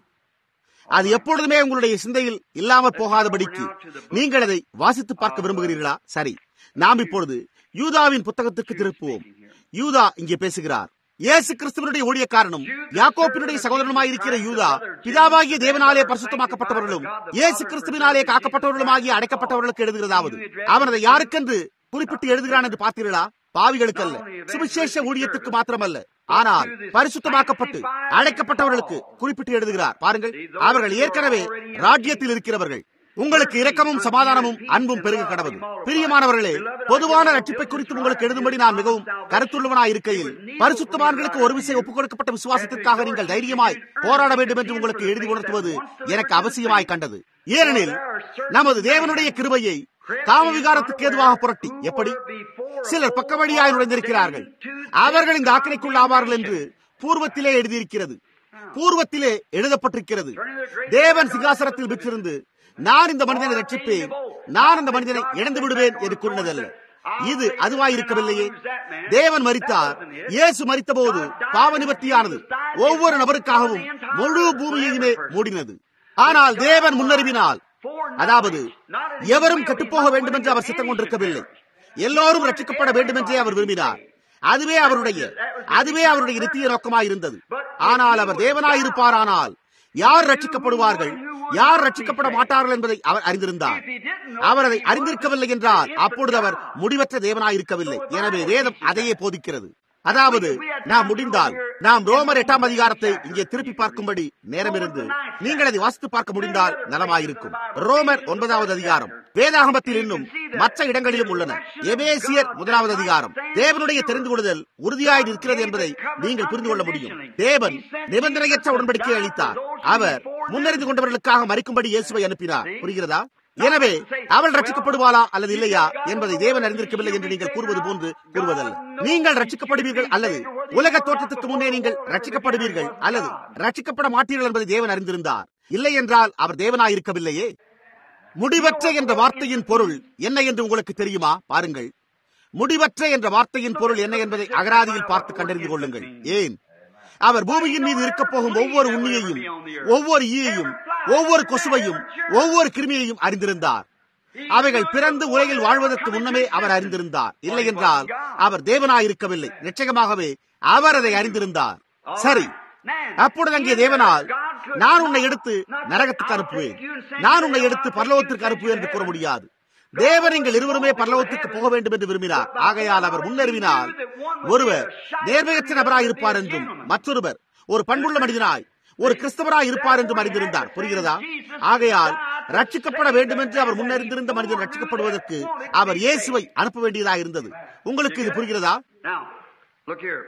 அது எப்பொழுதுமே உங்களுடைய சிந்தையில் இல்லாமல் போகாதபடிக்கு நீங்கள் அதை வாசித்து பார்க்க விரும்புகிறீர்களா சரி நாம் இப்பொழுது யூதாவின் புத்தகத்துக்கு திருப்புவோம் யூதா இங்கே பேசுகிறார் இயேசு கிறிஸ்துவனுடைய ஊழியக்காரனும் யாக்கோப்பினுடைய சகோதரனுமாய் இருக்கிற யூதா பிதாவாகிய தேவனாலே பரிசுத்தமாக்கப்பட்டவர்களும் இயேசு கிறிஸ்துவினாலே காக்கப்பட்டவர்களுமாகிய அடைக்கப்பட்டவர்களுக்கு எழுதுகிறதாவது அவன் அதை யாருக்கென்று குறிப்பிட்டு எழுதுகிறான் என்று பார்த்தீர்களா பாவிகளுக்கு அல்ல சுவிசேஷ ஊழியத்துக்கு மாத்திரமல்ல ஆனால் பரிசுத்தமாக்கப்பட்டு அழைக்கப்பட்டவர்களுக்கு குறிப்பிட்டு எழுதுகிறார் பாருங்கள் அவர்கள் ஏற்கனவே ராஜ்யத்தில் இருக்கிறவர்கள் உங்களுக்கு இரக்கமும் சமாதானமும் அன்பும் பெருக கடவுள் பிரியமானவர்களே பொதுவான ரட்சிப்பை குறித்து உங்களுக்கு எழுதும்படி நான் மிகவும் கருத்துள்ளவனாய் இருக்கையில் பரிசுத்தமான்களுக்கு ஒரு விஷயம் ஒப்புக் கொடுக்கப்பட்ட விசுவாசத்திற்காக நீங்கள் தைரியமாய் போராட வேண்டும் என்று உங்களுக்கு எழுதி உணர்த்துவது எனக்கு அவசியமாய் கண்டது ஏனெனில் நமது தேவனுடைய கிருபையை காமவிகாரத்துக்கு ஏதுவாக புரட்டி எப்படி சிலர் பக்க வழியாய் நுழைந்திருக்கிறார்கள் அவர்கள் இந்த ஆக்கினைக்குள் ஆவார்கள் என்று பூர்வத்திலே எழுதியிருக்கிறது பூர்வத்திலே எழுதப்பட்டிருக்கிறது தேவன் சிங்காசனத்தில் பெற்றிருந்து நான் இந்த மனிதனை ரட்சிப்பேன் நான் இந்த மனிதனை இழந்து விடுவேன் என்று கூறினதல்ல இது அதுவாயிருக்கவில்லையே தேவன் மறித்தார் இயேசு மறித்த போது பாவ நிவர்த்தியானது ஒவ்வொரு நபருக்காகவும் முழு பூமியையுமே மூடினது ஆனால் தேவன் முன்னறிவினால் அதாவது எவரும் கட்டுப்போக வேண்டும் என்று அவர் சித்தம் கொண்டிருக்கவில்லை எல்லோரும் ரட்சிக்கப்பட வேண்டும் என்றே அவர் விரும்பினார் அதுவே அவருடைய அதுவே அவருடைய நித்திய நோக்கமாய் இருந்தது ஆனால் அவர் தேவனாயிருப்பாரானால் யார் ரட்சிக்கப்படுவார்கள் யார் ரட்சிக்கப்பட மாட்டார்கள் என்பதை அவர் அறிந்திருந்தார் அவர் அதை அறிந்திருக்கவில்லை என்றால் அப்பொழுது அவர் முடிவற்ற தேவனாயிருக்கவில்லை எனவே வேதம் அதையே போதிக்கிறது அதாவது நாம் முடிந்தால் நாம் ரோமர் எட்டாம் அதிகாரத்தை இங்கே திருப்பி பார்க்கும்படி நேரம் இருந்து நீங்கள் அதை வாசித்து பார்க்க முடிந்தால் நலமாயிருக்கும் ரோமர் ஒன்பதாவது அதிகாரம் வேதாகமத்தில் இன்னும் மற்ற இடங்களிலும் உள்ளன எபேசியர் முதலாவது அதிகாரம் தேவனுடைய தெரிந்து கொள்ளுதல் உறுதியாய் இருக்கிறது என்பதை நீங்கள் புரிந்து கொள்ள முடியும் தேவன் நிபந்தனையற்ற உடன்படிக்கை அளித்தார் அவர் முன்னறிந்து கொண்டவர்களுக்காக மறிக்கும்படி இயேசுவை அனுப்பினார் புரிகிறதா எனவே அவள் ரட்சிக்கப்படுவாளா அல்லது இல்லையா என்பதை தேவன் அறிந்திருக்கவில்லை என்று நீங்கள் கூறுவது போன்று கூறுவதல்ல நீங்கள் ரட்சிக்கப்படுவீர்கள் அல்லது உலக தோற்றத்துக்கு முன்னே நீங்கள் ரட்சிக்கப்படுவீர்கள் அல்லது ரட்சிக்கப்பட மாட்டீர்கள் என்பதை தேவன் அறிந்திருந்தார் இல்லை என்றால் அவர் தேவனாய் இருக்கவில்லையே முடிவற்ற என்ற வார்த்தையின் பொருள் என்ன என்று உங்களுக்கு தெரியுமா பாருங்கள் முடிவற்ற என்ற வார்த்தையின் பொருள் என்ன என்பதை அகராதியில் பார்த்து கண்டறிந்து கொள்ளுங்கள் ஏன் அவர் பூமியின் மீது இருக்கப் போகும் ஒவ்வொரு உண்மையையும் ஒவ்வொரு ஈயையும் ஒவ்வொரு கொசுவையும் ஒவ்வொரு கிருமியையும் அறிந்திருந்தார் அவைகள் பிறந்து உலகில் வாழ்வதற்கு முன்னமே அவர் அறிந்திருந்தார் இல்லை என்றால் அவர் தேவனாயிருக்கவில்லை நிச்சயமாகவே அவர் அதை அறிந்திருந்தார் சரி அப்பொழுது அங்கே தேவனால் நான் உன்னை எடுத்து நரகத்துக்கு அனுப்புவேன் நான் உன்னை எடுத்து பரலோகத்திற்கு அனுப்புவேன் என்று கூற முடியாது தேவன் நீங்கள் இருவருமே பரலோகத்திற்கு போக வேண்டும் என்று விரும்பினார் ஆகையால் அவர் முன்னறிவினால் ஒருவர் நேர்மையற்ற நபராய் இருப்பார் என்றும் மற்றொருவர் ஒரு பண்புள்ள மனிதனாய் ஒரு கிறிஸ்தவராய் இருப்பார் என்றும் அறிந்திருந்தார் புரிகிறதா ஆகையால் ரட்சிக்கப்பட வேண்டும் என்று அவர் முன்னறிந்திருந்த மனிதன் ரட்சிக்கப்படுவதற்கு அவர் இயேசுவை அனுப்ப வேண்டியதாக இருந்தது உங்களுக்கு இது புரிகிறதா Now, look here.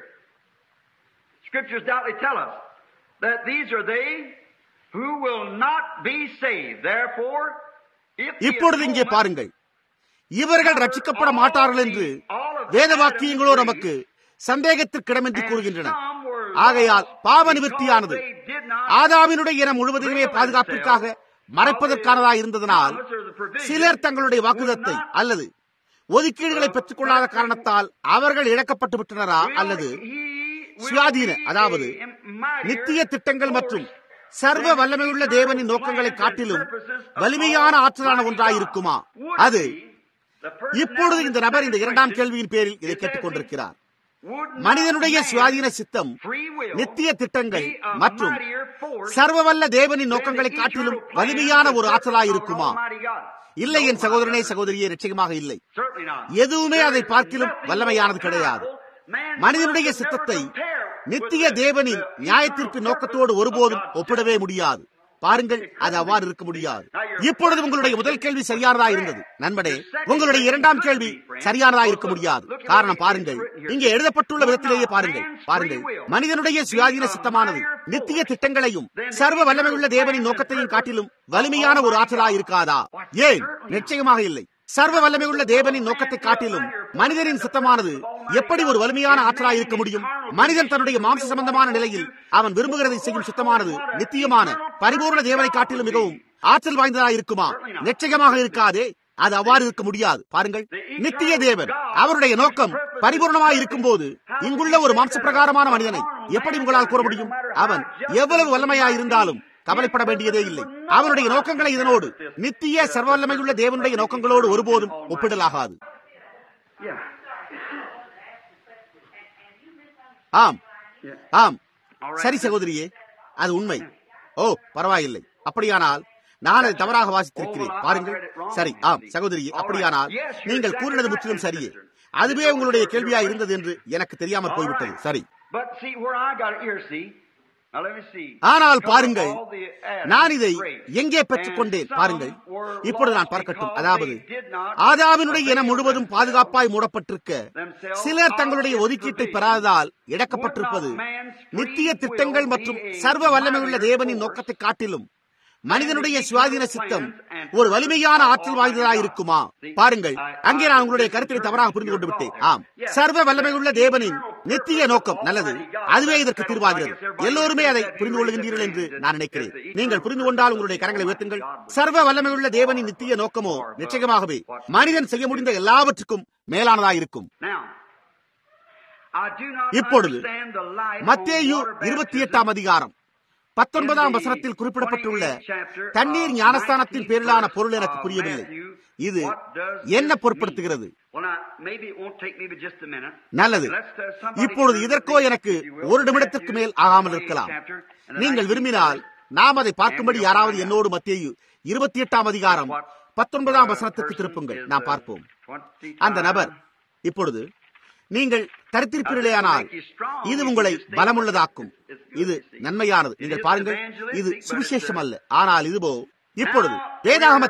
Scriptures doubtless tell us that these are they who will not be saved. Therefore, if the இப்பொழுது இங்கே atonement பாருங்கள் இவர்கள் ரட்சிக்கப்பட மாட்டார்கள் என்று வேத வாக்கியங்களோ நமக்கு சந்தேகத்திற்கிடமின்றி கூறுகின்றன ஆகையால் பாவ நிவர்த்தியானது ஆதாவினுடைய இனம் முழுவதுமே பாதுகாப்பிற்காக மறைப்பதற்கானதா இருந்ததனால் சிலர் தங்களுடைய வாக்குதத்தை அல்லது ஒதுக்கீடுகளை பெற்றுக் கொள்ளாத காரணத்தால் அவர்கள் இழக்கப்பட்டு விட்டனரா அல்லது சுயாதீன அதாவது நித்திய திட்டங்கள் மற்றும் சர்வ வல்லமையுள்ள தேவனின் நோக்கங்களை காட்டிலும் வலிமையான ஆற்றலான ஒன்றாயிருக்குமா அது இப்பொழுது இந்த நபர் இந்த இரண்டாம் கேள்வியின் பேரில் இதை கேட்டுக் கொண்டிருக்கிறார் மனிதனுடைய சுயாதீன சித்தம் நித்திய திட்டங்கள் மற்றும் சர்வவல்ல தேவனின் நோக்கங்களை காட்டிலும் வலிமையான ஒரு ஆற்றலாயிருக்குமா இல்லை என் சகோதரனே சகோதரியே நிச்சயமாக இல்லை எதுவுமே அதை பார்க்கிலும் வல்லமையானது கிடையாது மனிதனுடைய சித்தத்தை நித்திய தேவனின் நியாயத்தீர்ப்பு நோக்கத்தோடு ஒருபோதும் ஒப்பிடவே முடியாது பாருங்கள் அது அவ்வாறு இருக்க முடியாது இப்பொழுது உங்களுடைய முதல் கேள்வி சரியானதா இருந்தது நண்பனே உங்களுடைய இரண்டாம் கேள்வி சரியானதா இருக்க முடியாது காரணம் பாருங்கள் இங்கே எழுதப்பட்டுள்ள விதத்திலேயே பாருங்கள் பாருங்கள் மனிதனுடைய சுயாதீன சித்தமானது நித்திய திட்டங்களையும் சர்வ வல்லமையுள்ள தேவனின் நோக்கத்தையும் காட்டிலும் வலிமையான ஒரு ஆற்றலா இருக்காதா ஏன் நிச்சயமாக இல்லை சர்வ வல்லமையுள்ள தேவனின் நோக்கத்தை காட்டிலும் மனிதனின் சித்தமானது எப்படி ஒரு வலிமையான ஆற்றலாய் இருக்க முடியும் மனிதன் தன்னுடைய மாம்ச சம்பந்தமான நிலையில் அவன் விரும்புகிறதை செய்யும் சுத்தமானது நித்தியமான பரிபூர்ண தேவனை காட்டிலும் மிகவும் ஆற்றல் வாய்ந்ததாக இருக்குமா நிச்சயமாக இருக்காதே அது அவ்வாறு இருக்க முடியாது பாருங்கள் நித்திய தேவன் அவருடைய நோக்கம் பரிபூர்ணமாக இருக்கும் போது இங்குள்ள ஒரு மாம்ச பிரகாரமான மனிதனை எப்படி உங்களால் கூற முடியும் அவன் எவ்வளவு வல்லமையாக இருந்தாலும் கவலைப்பட வேண்டியதே இல்லை அவனுடைய நோக்கங்களை இதனோடு நித்திய சர்வல்லமையுள்ள தேவனுடைய நோக்கங்களோடு ஒருபோதும் ஒப்பிடலாகாது Yeah. ஆம் ஆம் சரி சகோதரியே அது உண்மை ஓ பரவாயில்லை அப்படியானால் நான் அதை தவறாக வாசித்திருக்கிறேன் பாருங்கள் சரி ஆம் சகோதரியே அப்படியானால் நீங்கள் கூறினது முற்றிலும் சரியே அதுவே உங்களுடைய கேள்வியா இருந்தது என்று எனக்கு தெரியாமல் போய்விட்டது சரி But see where I got it here, see? Now let me see. ஆனால் பாருங்கள் All the Adams நான் இதை grace. எங்கே பெற்றுக்கொண்டேன் And பாருங்கள் some were இப்பொழுது நான் lost பார்க்கட்டும் because அதாவது they did not ஆதாவினுடைய இனம் obey முழுவதும் themselves. பாதுகாப்பாய் மூடப்பட்டிருக்க themselves சிலர் தங்களுடைய of ஒதுக்கீட்டை provision. பெறாததால் இழக்கப்பட்டிருப்பது Would not man's free நித்திய will திட்டங்கள் be மற்றும் a சர்வ வல்லமையுள்ள mightier தேவனின் force நோக்கத்தை காட்டிலும் மனிதனுடைய சுவாதீன சித்தம் ஒரு வலிமையான ஆற்றல் வாய்ந்ததாக இருக்குமா பாருங்கள் அங்கே நான் உங்களுடைய கருத்தை தவறாக புரிந்து கொண்டு விட்டேன் ஆம் சர்வ வல்லமையுள்ள தேவனின் நித்திய நோக்கம் நல்லது அதுவே இதற்கு தீர்வாகிறது எல்லோருமே அதை புரிந்து கொள்கின்றீர்கள் என்று நான் நினைக்கிறேன் நீங்கள் புரிந்து கொண்டால் உங்களுடைய கரங்களை உயர்த்துங்கள் சர்வ வல்லமையுள்ள தேவனின் நித்திய நோக்கமோ நிச்சயமாகவே மனிதன் செய்ய முடிந்த எல்லாவற்றுக்கும் மேலானதாக இருக்கும் Now, I do not இப்பொழுது understand the life மத்தேயு on water இருபத்தி baptism எட்டாம் அதிகாரம் பத்தொன்பதாம் வசனத்தில் குறிப்பிடப்பட்டுள்ள தண்ணீர் ஞானஸ்தானத்தின் பேரிலான பொருள் எனக்கு புரியவில்லை இது என்ன பொருட்படுத்துகிறது Well, now, maybe it won't take me but just a minute. நல்லது Let's, uh, somebody இப்பொழுது turn இதற்கோ to me, எனக்கு if you will. ஒரு நிமிடத்திற்கு மேல் ஆகாமல் இருக்கலாம் நீங்கள் விரும்பினால் நாம் அதை பார்க்கும்படி யாராவது என்னோடு மத்திய இருபத்தி எட்டாம் அதிகாரம் பத்தொன்பதாம் வசனத்திற்கு திருப்புங்கள் நாம் பார்ப்போம் அந்த நபர் இப்பொழுது நீங்கள் தரித்திருப்பீர்களேயானால் இது உங்களை பலமுள்ளதாக்கும் இது நன்மையானது நீங்கள் பாருங்கள் இது சுவிசேஷம் அல்ல ஆனால் இதுவோ இப்பொழுது வேதாகமத்தில்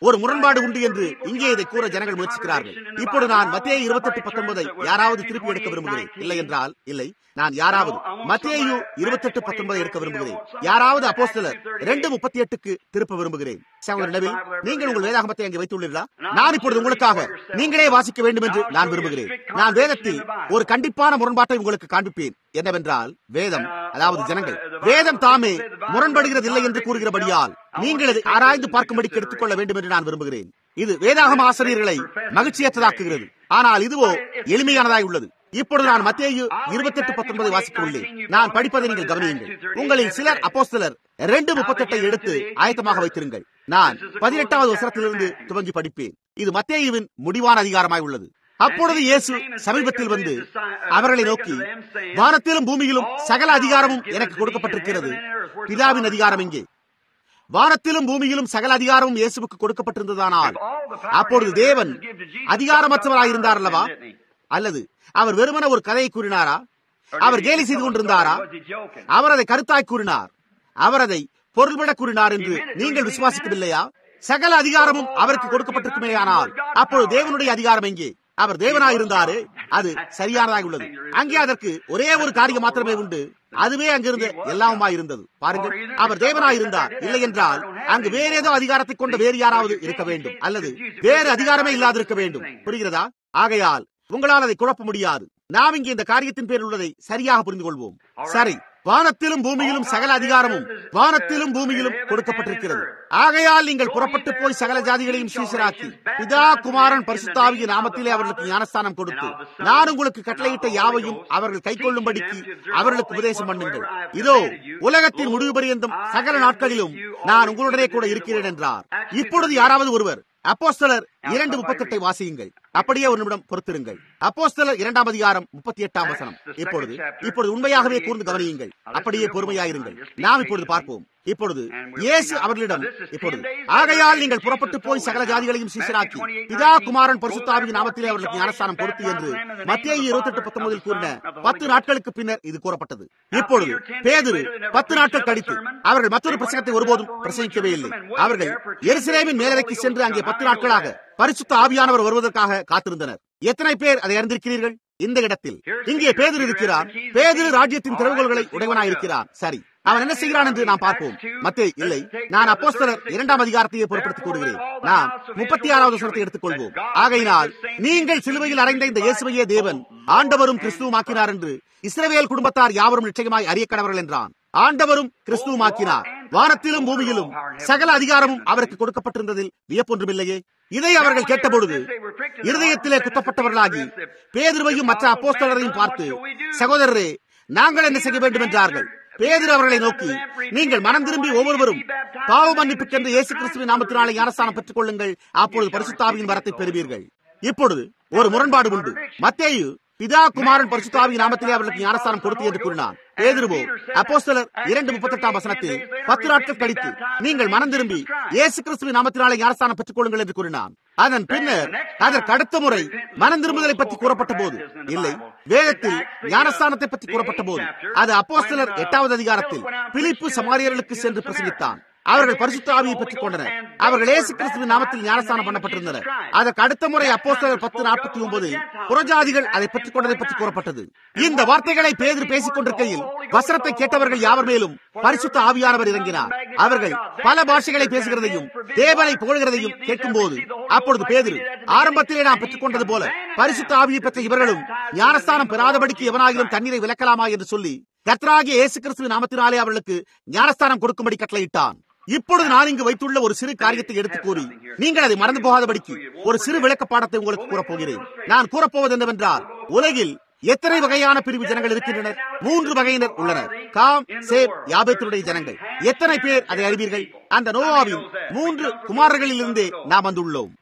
ஒரு முரண்பாடு உண்டு என்று இங்கே இதை கூற ஜனங்கள் முயற்சிக்கிறார்கள் இப்போது நான் மத்திய இருபத்தெட்டு பத்தொன்பதை யாராவது திருப்பி எடுக்க விரும்புகிறேன் இல்லை என்றால் இல்லை நான் யாராவது மத்தியு இருபத்தெட்டு பத்தொன்பதை எடுக்க விரும்புகிறேன் யாராவது அப்போ சிலர் ரெண்டு முப்பத்தி எட்டுக்கு திருப்ப விரும்புகிறேன் சகோதரர் நபில் நீங்கள் உங்கள் வேதாகமத்தை அங்கே வைத்துள்ளீர்களா நான் இப்பொழுது உங்களுக்காக நீங்களே வாசிக்க வேண்டும் என்று நான் விரும்புகிறேன் நான் வேதத்தில் ஒரு கண்டிப்பான முரண்பாட்டை உங்களுக்கு காண்பிப்பேன் என்னவென்றால் வேதம் அதாவது ஜனங்கள் வேதம் தாமே முரண்படுகிறது இல்லை என்று கூறுகிறபடியால் நீங்கள் அதை ஆராய்ந்து பார்க்கும்படிக்கு எடுத்துக்கொள்ள வேண்டும் என்று நான் விரும்புகிறேன் இது வேதாகம ஆசிரியர்களை மகிழ்ச்சியற்றதாக்குகிறது ஆனால் இதுவோ எளிமையானதாய் உள்ளது இப்பொழுது நான் மத்திய இருபத்தெட்டு பத்தொன்பதை வாசிக்க உள்ளேன் நான் படிப்பதை நீங்கள் கவனியுங்கள் உங்களில் சிலர் அப்போ சிலர் ரெண்டு முப்பத்தெட்டை எடுத்து ஆயத்தமாக வைத்திருங்கள் நான் பதினெட்டாவது வசனத்திலிருந்து துவங்கி படிப்பேன் இது மத்தேயுவின் முடிவான அதிகாரமாய் உள்ளது அப்பொழுது இயேசு சமீபத்தில் வந்து அவர்களை நோக்கி வானத்திலும் பூமியிலும் சகல அதிகாரமும் எனக்கு கொடுக்கப்பட்டிருக்கிறது பிதாவின் அதிகாரம் இங்கே வானத்திலும் பூமியிலும் சகல அதிகாரமும் இயேசுவுக்கு கொடுக்கப்பட்டிருந்ததானால் அப்பொழுது தேவன் அதிகாரமற்றவராயிருந்தார் அல்லவா அல்லது அவர் வெறுமன ஒரு கதையை கூறினாரா அவர் கேலி செய்து கொண்டிருந்தாரா அவர் அதை கருத்தாய் கூறினார் அவர் அதை பொருள்பட கூறினார் என்று நீங்கள் விசுவாசிக்கவில்லையா சகல அதிகாரமும் அவருக்கு கொடுக்கப்பட்டிருக்குமே ஆனால் அப்பொழுது தேவனுடைய அதிகாரம் எங்கே அவர் தேவனாயிருந்தாரு அது சரியானதாக உள்ளது அங்கே அதற்கு ஒரே ஒரு காரியம் மாத்திரமே உண்டு அதுவே அங்கிருந்து எல்லாமா இருந்தது பாருங்கள் அவர் தேவனாயிருந்தார் இல்லை என்றால் அங்கு வேற ஏதோ அதிகாரத்தை கொண்ட வேறு யாராவது இருக்க வேண்டும் அல்லது வேறு அதிகாரமே இல்லாதிருக்க வேண்டும் புரிகிறதா ஆகையால் உங்களால் அதை குழப்ப முடியாது நாம் இங்கே இந்த காரியத்தின் பேர் உள்ளதை சரியாக புரிந்து கொள்வோம் சரி வானத்திலும் பூமியிலும் சகல அதிகாரமும் வானத்திலும் பூமியிலும் கொடுக்கப்பட்டிருக்கிறது ஆகையால் நீங்கள் புறப்பட்டு போய் சகல ஜாதிகளையும் சீசராக்கி பிதா குமாரன் பரிசுத்தாவிய நாமத்திலே அவர்களுக்கு ஞானஸ்தானம் கொடுத்து நான் உங்களுக்கு கட்டளையிட்ட யாவையும் அவர்கள் கை கொள்ளும்படிக்கு அவர்களுக்கு உபதேசம் பண்ணுங்கள் இதோ உலகத்தின் முடிவு பரியந்தம் சகல நாட்களிலும் நான் உங்களுடனே கூட இருக்கிறேன் என்றார் இப்பொழுது யாராவது ஒருவர் அப்போஸ்தலர் இரண்டு முப்பத்தெட்டை வாசியுங்கள் அப்படியே ஒரு நிமிடம் பொறுத்திருங்கள் அப்போஸ்தலர் இரண்டாம் அதிகாரம் முப்பத்தி எட்டாம் வசனம் இப்பொழுது இப்பொழுது உண்மையாகவே கூர்ந்து கவனியுங்கள் அப்படியே பொறுமையாயிருங்கள் நாம் இப்பொழுது பார்ப்போம் இப்பொழுது இயேசு அவர்களிடம் இப்பொழுது ஆகையால் நீங்கள் புறப்பட்டு போய் சகல ஜாதிகளையும் சீசராக்கி பிதா குமாரன் பரிசுத்தாவின் நாமத்திலே அவர்களுக்கு ஞானஸ்தானம் கொடுத்து என்று மத்திய இருபத்தி எட்டு பத்தொன்பதில் கூறின பத்து நாட்களுக்கு பின்னர் இது கூறப்பட்டது இப்பொழுது பேதுரு பத்து நாட்கள் கழித்து அவர்கள் மற்றொரு பிரசங்கத்தை ஒருபோதும் பிரசங்கிக்கவே இல்லை அவர்கள் எருசலேமின் மேலறைக்கு சென்று அங்கே பத்து நாட்களாக பரிசுத்த ஆவியானவர் வருவதற்காக காத்திருந்தனர் எத்தனை பேர் அதை அறிந்திருக்கிறீர்கள் இந்த இடத்தில் இங்கே பேதர் இருக்கிறார் பேதர் ராஜ்யத்தின் திறவுகோள்களை உடையவனாயிருக்கிறார் சரி அவன் என்ன செய்கிறான் என்று நாம் பார்ப்போம் மத்தே இல்லை நான் அப்போஸ்தலர் இரண்டாம் அதிகாரத்தையே பொருட்படுத்திக் கூறுகிறேன் நாம் முப்பத்தி ஆறாவது வசனத்தை எடுத்துக்கொள்வோம் ஆகையினால் நீங்கள் சிலுவையில் அடைந்த இந்த இயேசுவையே தேவன் ஆண்டவரும் கிறிஸ்துவமாக்கினார் என்று இஸ்ரவேல் குடும்பத்தார் யாவரும் நிச்சயமாய் அறிய கடவர்கள் என்றான் ஆண்டவரும் கிறிஸ்துவமாக்கினார் வானத்திலும் பூமியிலும் சகல அதிகாரமும் அவருக்கு கொடுக்கப்பட்டிருந்ததில் வியப்பொன்றுமில்லையே இதை அவர்கள் கேட்டபொழுது இருதயத்திலே குத்தப்பட்டவர்களாகி பேதுருவையும் மற்ற அப்போஸ்தலரையும் பார்த்து சகோதரரே நாங்கள் என்ன செய்ய வேண்டும் என்றார்கள் பேதர் அவர்களை நோக்கி நீங்கள் மனம் திரும்பி ஒவ்வொருவரும் பாவ மன்னிப்புக்கென்று இயேசு கிறிஸ்துவின் நாமத்தினாலே ஞானஸ்தானம் பெற்றுக் கொள்ளுங்கள் அப்பொழுது பரிசுத்தாவியின் வரத்தை பெறுவீர்கள் இப்பொழுது ஒரு முரண்பாடு உண்டு மத்தேயு பிதா குமாரன் பரிசுத்தாவின் நாமத்திலே அவர்களுக்கு ஞானஸ்தானம் கொடுத்து என்று கூறினார் பேதுருவோ அப்போஸ்தலர் இரண்டு முப்பத்தி எட்டாம் வசனத்தில் பத்து நாட்கள் கழித்து நீங்கள் மனம் திரும்பி இயேசு கிறிஸ்துவின் நாமத்தினாலே ஞானஸ்தானம் பெற்றுக் கொள்ளுங்கள் என்று கூறினான் அதன் பின்னர் அதற்கு அடுத்த முறை மனம் திரும்புதலை பற்றி கூறப்பட்ட போது இல்லை வேதத்தில் ஞானஸ்தானத்தை பற்றி கூறப்பட்ட போது அது அப்போஸ்தலர் எட்டாவது அதிகாரத்தில் பிலிப்பு சமாரியர்களுக்கு சென்று பிரசங்கித்தான் அவர்கள் பரிசுத்த ஆவியை பெற்றுக் கொண்டனர் அவர்கள் இயேசு கிறிஸ்துவின் நாமத்தில் ஞானஸ்தானம் பண்ணப்பட்டிருந்தனர் அதற்கு அடுத்த முறை அப்போஸ்தலர் பத்து நாற்பத்தி ஒன்பது புறஜாதிகள் அதை பெற்றுக் கொண்டதை பற்றி கூறப்பட்டது இந்த வார்த்தைகளை பேதர் பேசிக் கொண்டிருக்கையில் வசனத்தை கேட்டவர்கள் யாவர் மேலும் பரிசுத்த ஆவியானவர் இறங்கினார் அவர்கள் பல பாஷைகளை பேசுகிறதையும் தேவனை புகழ்கிறதையும் கேட்கும் போது அப்பொழுது பேதிரு ஆரம்பத்திலே நாம் பெற்றுக் கொண்டது போல பரிசுத்த ஆவியை பெற்ற இவர்களும் ஞானஸ்தானம் பெறாதபடிக்கு எவனாகிலும் தண்ணீரை விலக்கலாமா என்று சொல்லி கத்ராகிய இயேசு கிறிஸ்துவின் நாமத்தினாலே அவர்களுக்கு ஞானஸ்தானம் கொடுக்கும்படி கட்டளையிட்டான் இப்பொழுது நான் இங்கு வைத்துள்ள ஒரு சிறு காரியத்தை எடுத்து கூறி நீங்கள் அதை மறந்து போகாதபடிக்கு ஒரு சிறு விளக்க பாடத்தை உங்களுக்கு கூறப்போகிறேன் நான் கூறப்போவது என்னவென்றால் உலகில் எத்தனை வகையான பிரிவு ஜனங்கள் இருக்கின்றனர் மூன்று வகையினர் உள்ளனர் காம் சேப் யாபேத்தினுடைய ஜனங்கள் எத்தனை பேர் அதை அறிவீர்கள் அந்த நோவாவின் மூன்று குமாரர்களில் இருந்தே நாம் வந்துள்ளோம்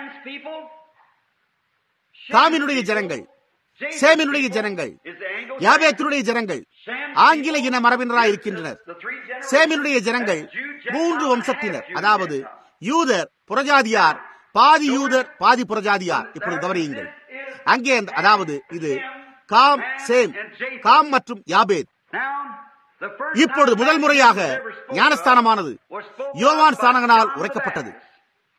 காமினுடைய ஜனங்கள் சேமினுடைய ஜனங்கள் யாபேத்தினுடைய ஜனங்கள் ஆங்கில இன மரபினராய் இருக்கின்றனர் சேமினுடைய ஜனங்கள் மூன்று வம்சத்தினர் அதாவது யூதர் புறஜாதியார் பாதி யூதர் பாதி புறஜாதியார் இப்பொழுது கவனியுங்கள் அங்கே அதாவது இது காம் சேம் காம் மற்றும் யாபேத் இப்பொழுது முதல் முறையாக ஞானஸ்தானமானது யோவான் ஸ்தானகனால் உரைக்கப்பட்டது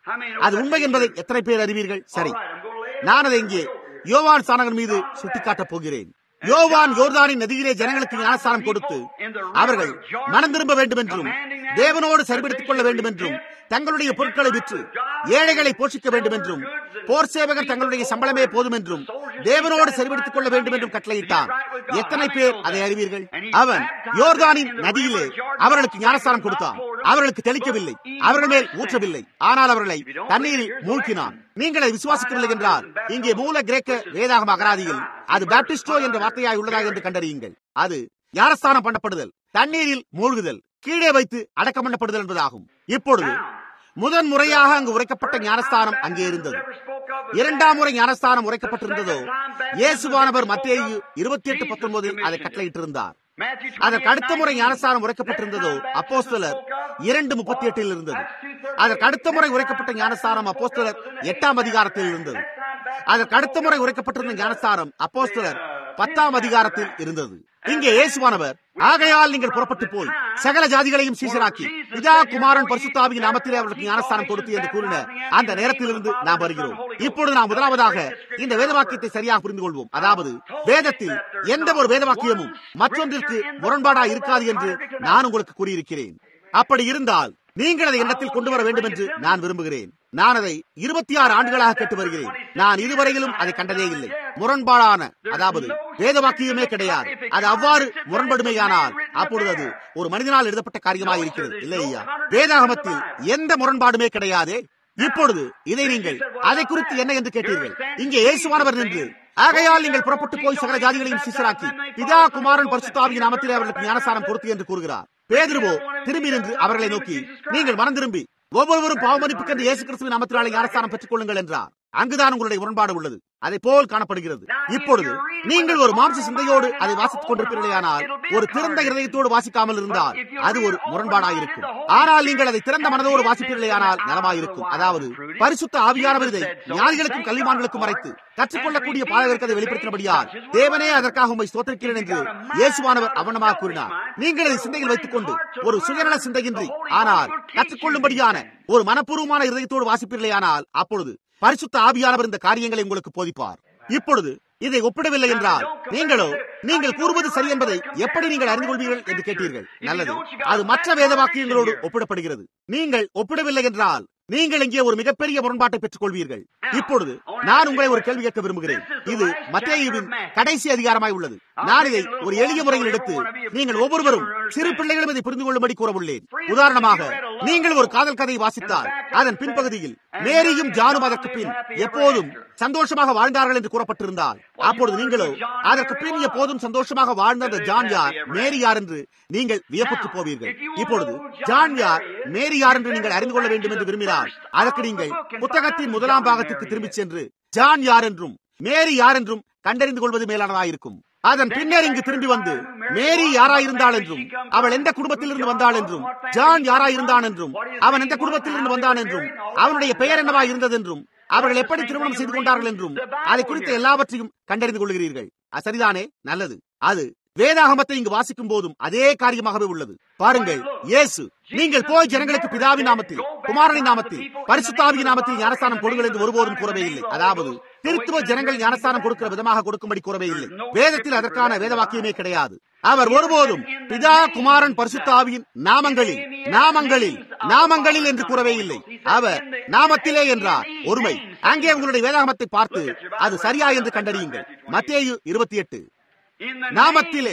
அது உண்மை என்பதை எத்தனை பேர் அறிவீர்கள் சரி நான் அதை இங்கே யோவான் சானகன் மீது சுட்டிக்காட்டப் போகிறேன் யோவான் யோர்தானின் நதியிலே ஜனங்களுக்கு ஞானஸ்தானம் கொடுத்து அவர்கள் மனம் திரும்ப வேண்டும் என்றும் தேவனோடு சரிபடுத்திக் கொள்ள வேண்டும் என்றும் தங்களுடைய பொருட்களை விற்று ஏழைகளை போஷிக்க வேண்டும் என்றும் போர் சேவகர் தங்களுடைய சம்பளமே போதும் என்றும் தேவனோடு சரிபடுத்திக் கொள்ள வேண்டும் என்றும் கட்டளையிட்டான் எத்தனை பேர் அதை அறிவீர்கள் அவன் யோர்தானின் நதியிலே அவர்களுக்கு ஞானஸ்தானம் கொடுத்தான் அவர்களுக்கு தெளிக்கவில்லை அவர்கள் மேல் ஊற்றவில்லை ஆனால் அவர்களை தண்ணீரில் மூழ்கினான் நீங்கள் அதை விசுவாசிக்கவில்லை என்றால் இங்கே மூல கிரேக்க வேதாகம அகராதியில் அது பேப்டிஸ்டோ என்ற வார்த்தையாய் உள்ளதா என்று கண்டறியுங்கள் அது ஞானஸ்தானம் பண்ணப்படுதல் தண்ணீரில் மூழ்குதல் கீழே வைத்து அடக்கம் பண்ணப்படுதல் என்பதாகும் இப்பொழுது முதன் முறையாக அங்கு உரைக்கப்பட்ட ஞானஸ்தானம் அங்கே இருந்தது இரண்டாம் முறை ஞானஸ்தானம் உரைக்கப்பட்டிருந்ததோ இயேசுவானவர் மத்திய இருபத்தி எட்டு பத்தொன்பதில் அதை கட்டளையிட்டிருந்தார் அதற்கு அடுத்த முறை ஞானஸ்தானம் உரைக்கப்பட்டிருந்ததோ அப்போஸ்தலர் இரண்டு முப்பத்தி எட்டில் இருந்தது அதற்கு அடுத்த முறை உரைக்கப்பட்ட ஞானஸ்தானம் அப்போஸ்தலர் எட்டாம் அதிகாரத்தில் இருந்தது அதற்கு அடுத்த முறை உரைக்கப்பட்டிருந்த ஞானஸ்தானம் அப்போஸ்தலர் பத்தாம் அதிகாரத்தில் இருந்தது இங்கே இயேசுவானவர் ஆகையால் நீங்கள் புறப்பட்டு போய் சகல ஜாதிகளையும் சீசராக்கி பிதா குமாரன் பரிசுத்தாவியின் நாமத்திலே அவர்களுக்கு ஞானஸ்தானம் கொடுத்து என்று கூறின அந்த நேரத்திலிருந்து நாம் வருகிறோம் இப்பொழுது நாம் முதலாவதாக இந்த வேதவாக்கியத்தை சரியாக புரிந்து கொள்வோம் அதாவது வேதத்தில் எந்த ஒரு வேதவாக்கியமும் மற்றொன்றிற்கு முரண்பாடா இருக்காது என்று நான் உங்களுக்கு கூறியிருக்கிறேன் அப்படி இருந்தால் நீங்கள் அதை எண்ணத்தில் கொண்டு வர வேண்டும் என்று நான் விரும்புகிறேன் நான் அதை இருபத்தி ஆறு ஆண்டுகளாக கேட்டு வருகிறேன் நான் இதுவரையிலும் அதை கண்டதே இல்லை முரண்பாடான அதாவது வேதவாக்கியமே கிடையாது அது அவ்வாறு முரண்படுமையானால் அப்பொழுது அது ஒரு மனிதனால் எழுதப்பட்ட காரியமாக இருக்கிறது இல்லையா வேதாகமத்தில் எந்த முரண்பாடுமே கிடையாதே இப்பொழுது இதை நீங்கள் அதை குறித்து என்ன என்று கேட்டீர்கள் இங்கே இயேசுவானவர் நின்று ஆகையால் நீங்கள் புறப்பட்டு போய் சகல ஜாதிகளையும் சிசராக்கி பிதா குமாரன் பரிசுத்தாவிய நாமத்திலே அவர்களுக்கு ஞானசாரம் கொடுத்து என்று கூறுகிறார் பேதுருவோ திரும்பி நின்று அவர்களை நோக்கி நீங்கள் மனம் திரும்பி ஒவ்வொருவரும் பாவமதிப்புக்கு என்று இயேசு கிறிஸ்துவின் நாமத்தினாலே ஞானஸ்தானம் பெற்றுக் கொள்ளுங்கள் என்றார் அங்குதான் உங்களுடைய முரண்பாடு உள்ளது அதை போல் காணப்படுகிறது இப்பொழுது நீங்கள் ஒரு மாம்ச சிந்தையோடு அதை வாசித்துக் கொண்டிருப்பீர்களேயானால் ஒரு திறந்த இருதயத்தோடு வாசிக்காமல் இருந்தால் அது ஒரு முரண்பாடாயிருக்கும் ஆனால் நீங்கள் அதை திறந்த மனதோடு வாசிப்பீர்களேயானால் நலமாயிருக்கும் அதாவது பரிசுத்த ஆவியானவர் இதை ஞானிகளுக்கும் கல்விமான்களுக்கும் மறைத்து கற்றுக்கொள்ளக்கூடிய பாதகருக்கு அதை வெளிப்படுத்தினபடியால் தேவனே அதற்காக உண்மை ஸ்தோத்திரிக்கிறேன் என்று இயேசுவானவர் அவனமாக கூறினார் நீங்கள் அதை சிந்தையில் வைத்துக் கொண்டு ஒரு சுயநல சிந்தையின்றி ஆனால் கற்றுக்கொள்ளும்படியான ஒரு மனப்பூர்வமான இருதயத்தோடு வாசிப்பீர்களேயானால் அப்பொழுது பரிசுத்த ஆவியானவர் இந்த காரியங்களை உங்களுக்கு போதிப்பார் இப்பொழுது இதை ஒப்பிடவில்லை என்றால் நீங்களோ நீங்கள் கூறுவது சரி என்பதை எப்படி நீங்கள் அறிந்து கொள்வீர்கள் என்று கேட்டீர்கள் நல்லது அது மற்ற வேத வாக்கியங்களோடு ஒப்பிடப்படுகிறது நீங்கள் ஒப்பிடவில்லை என்றால் நீங்கள் இங்கே ஒரு மிகப்பெரிய முரண்பாட்டை பெற்றுக் கொள்வீர்கள் இப்பொழுது நான் உங்களை ஒரு கேள்வி கேட்க விரும்புகிறேன் இது மத்தேயுவின் கடைசி அதிகாரமாய் உள்ளது நான் இதை ஒரு எளிய முறையில் எடுத்து நீங்கள் ஒவ்வொருவரும் சிறு பிள்ளைகளும் இதை புரிந்து கொள்ளும்படி கூற உள்ளேன் உதாரணமாக நீங்கள் ஒரு காதல் கதையை வாசித்தால் அதன் பின்பகுதியில் மேரியும் ஜானும் அதற்கு பின் எப்போதும் சந்தோஷமாக வாழ்ந்தார்கள் என்று கூறப்பட்டிருந்தால் அப்பொழுது நீங்களோ அதற்கு பின் எப்போதும் சந்தோஷமாக வாழ்ந்த அந்த ஜான் யார் மேரி யார் என்று நீங்கள் வியப்புக்கு போவீர்கள் இப்பொழுது ஜான் யார் மேரி யார் என்று நீங்கள் அறிந்து கொள்ள வேண்டும் என்று விரும்பினால் அதற்கு நீங்கள் புத்தகத்தின் முதலாம் பாகத்திற்கு திரும்பிச் சென்று ஜான் யார் என்றும் மேரி யார் என்றும் கண்டறிந்து கொள்வது மேலானதாயிருக்கும் அதன் பின்னர் இங்கு திரும்பி வந்து மேரி யாராயிருந்தாள் என்றும் அவள் எந்த குடும்பத்திலிருந்து வந்தாள் என்றும் ஜான் யாராயிருந்தான் என்றும் அவன் எந்த குடும்பத்திலிருந்து வந்தான் என்றும் அவனுடைய பெயர் என்னவா இருந்தது என்றும் அவர்கள் எப்படி திருமணம் செய்து கொண்டார்கள் என்றும் அதை குறித்த எல்லாவற்றையும் கண்டறிந்து கொள்கிறீர்கள் சரிதானே நல்லது அது வேதாகமத்தை இங்கு வாசிக்கும் போதும் அதே காரியமாகவே உள்ளது பாருங்கள் இயேசு நீங்கள் போய் ஜனங்களுக்கு பிதாவின் நாமத்தில் குமாரனின் நாமத்தில் பரிசுத்தாவியின் நாமத்தில் ஞானஸ்தானம் கொடுங்கள் என்று ஒருபோதும் கூறவே இல்லை அதாவது திருத்துவ ஜனங்கள் ஞானஸ்தானம் கொடுக்கிற விதமாக கொடுக்கும்படி கூறவே இல்லை வேதத்தில் அதற்கான வேத வாக்கியமே கிடையாது அவர் ஒருபோதும் பிதா குமாரன் பரிசுத்தாவியின் நாமங்களில் நாமங்களில் நாமங்களில் என்று கூறவே இல்லை அவர் நாமத்திலே என்றார் ஒருமை அங்கே உங்களுடைய வேதாகமத்தை பார்த்து அது சரியா என்று கண்டறியுங்கள் மத்தேயு இருபத்தி எட்டு நாமத்திலே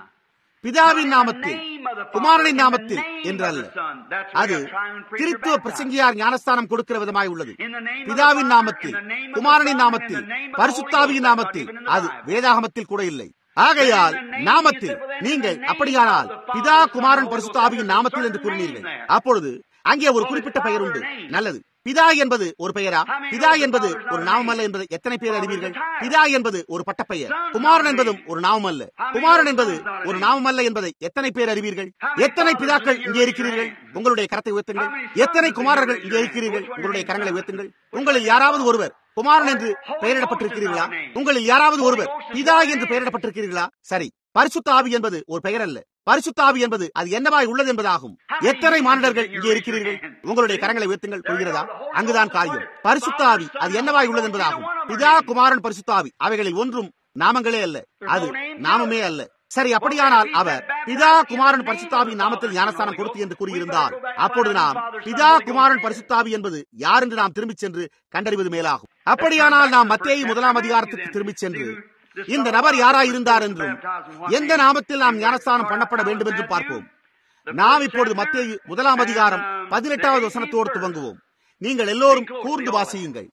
பிதாவின் நாமத்தில் குமாரனின் நாமத்தில் என்றல்ல அது திருத்துவ பிரசங்கியார் ஞானஸ்தானம் கொடுக்கிற விதமாய் உள்ளது பிதாவின் நாமத்தில் குமாரனின் நாமத்தில் பரிசுத்தாவியின் நாமத்தில் அது வேதாகமத்தில் கூட இல்லை ஆகையால் நாமத்தில் நீங்கள் அப்படியானால் பிதா குமாரன் பரிசுத்தாவியின் நாமத்தில் என்று கூறினீர்கள் அப்பொழுது அங்கே ஒரு குறிப்பிட்ட பெயர் உண்டு நல்லது பிதா என்பது ஒரு பெயரா பிதா என்பது ஒரு நாமம் அல்ல என்பதை எத்தனை பேர் அறிவீர்கள் பிதா என்பது ஒரு பட்டப்பெயர் குமாரன் என்பதும் ஒரு நாமம் அல்ல குமாரன் என்பது ஒரு நாமம் அல்ல என்பதை எத்தனை பேர் அறிவீர்கள் எத்தனை பிதாக்கள் இங்கே இருக்கிறீர்கள் உங்களுடைய கரத்தை உயர்த்துங்கள் எத்தனை குமாரர்கள் இங்கே இருக்கிறீர்கள் உங்களுடைய கரங்களை உயர்த்துங்கள் உங்களில் யாராவது ஒருவர் குமாரன் என்று பெயரிடப்பட்டிருக்கிறீர்களா உங்களில் யாராவது ஒருவர் பிதா என்று பெயரிடப்பட்டிருக்கிறீர்களா சரி பரிசுத்த ஆவி என்பது ஒரு பெயர் அல்ல பரிசுத்தாவி என்பது அது என்னவாய் உள்ளது என்பதாகும் எத்தனை மானிடர்கள் இங்கே இருக்கிறீர்கள் உங்களுடைய கரங்களை உயர்த்துங்கள் புரிகிறதா அங்குதான் காரியம் பரிசுத்தாவி அது என்னவாய் உள்ளது என்பதாகும் பிதா குமாரன் பரிசுத்தாவி அவைகளில் ஒன்றும் நாமங்களே அல்ல அது நாமமே அல்ல சரி அப்படியானால் அவர் பிதா குமாரன் பரிசுத்தாவி நாமத்தில் ஞானஸ்தானம் கொடுத்து என்று கூறியிருந்தார் அப்பொழுது நாம் பிதா குமாரன் பரிசுத்தாவி என்பது யார் என்று நாம் திரும்பிச் சென்று கண்டறிவது மேலாகும் அப்படியானால் நாம் மத்திய முதலாம் அதிகாரத்துக்கு திரும்பிச் சென்று இந்த நபர் யாராய் இருந்தார் என்றும் எந்த நாமத்தில் நாம் ஞானஸ்தானம் பண்ணப்பட வேண்டும் என்றும் பார்ப்போம் நாம் இப்பொழுது மத்திய முதலாம் அதிகாரம் பதினெட்டாவது வசனத்தோடு துவங்குவோம் நீங்கள் எல்லோரும் கூர்ந்து வாசியுங்கள்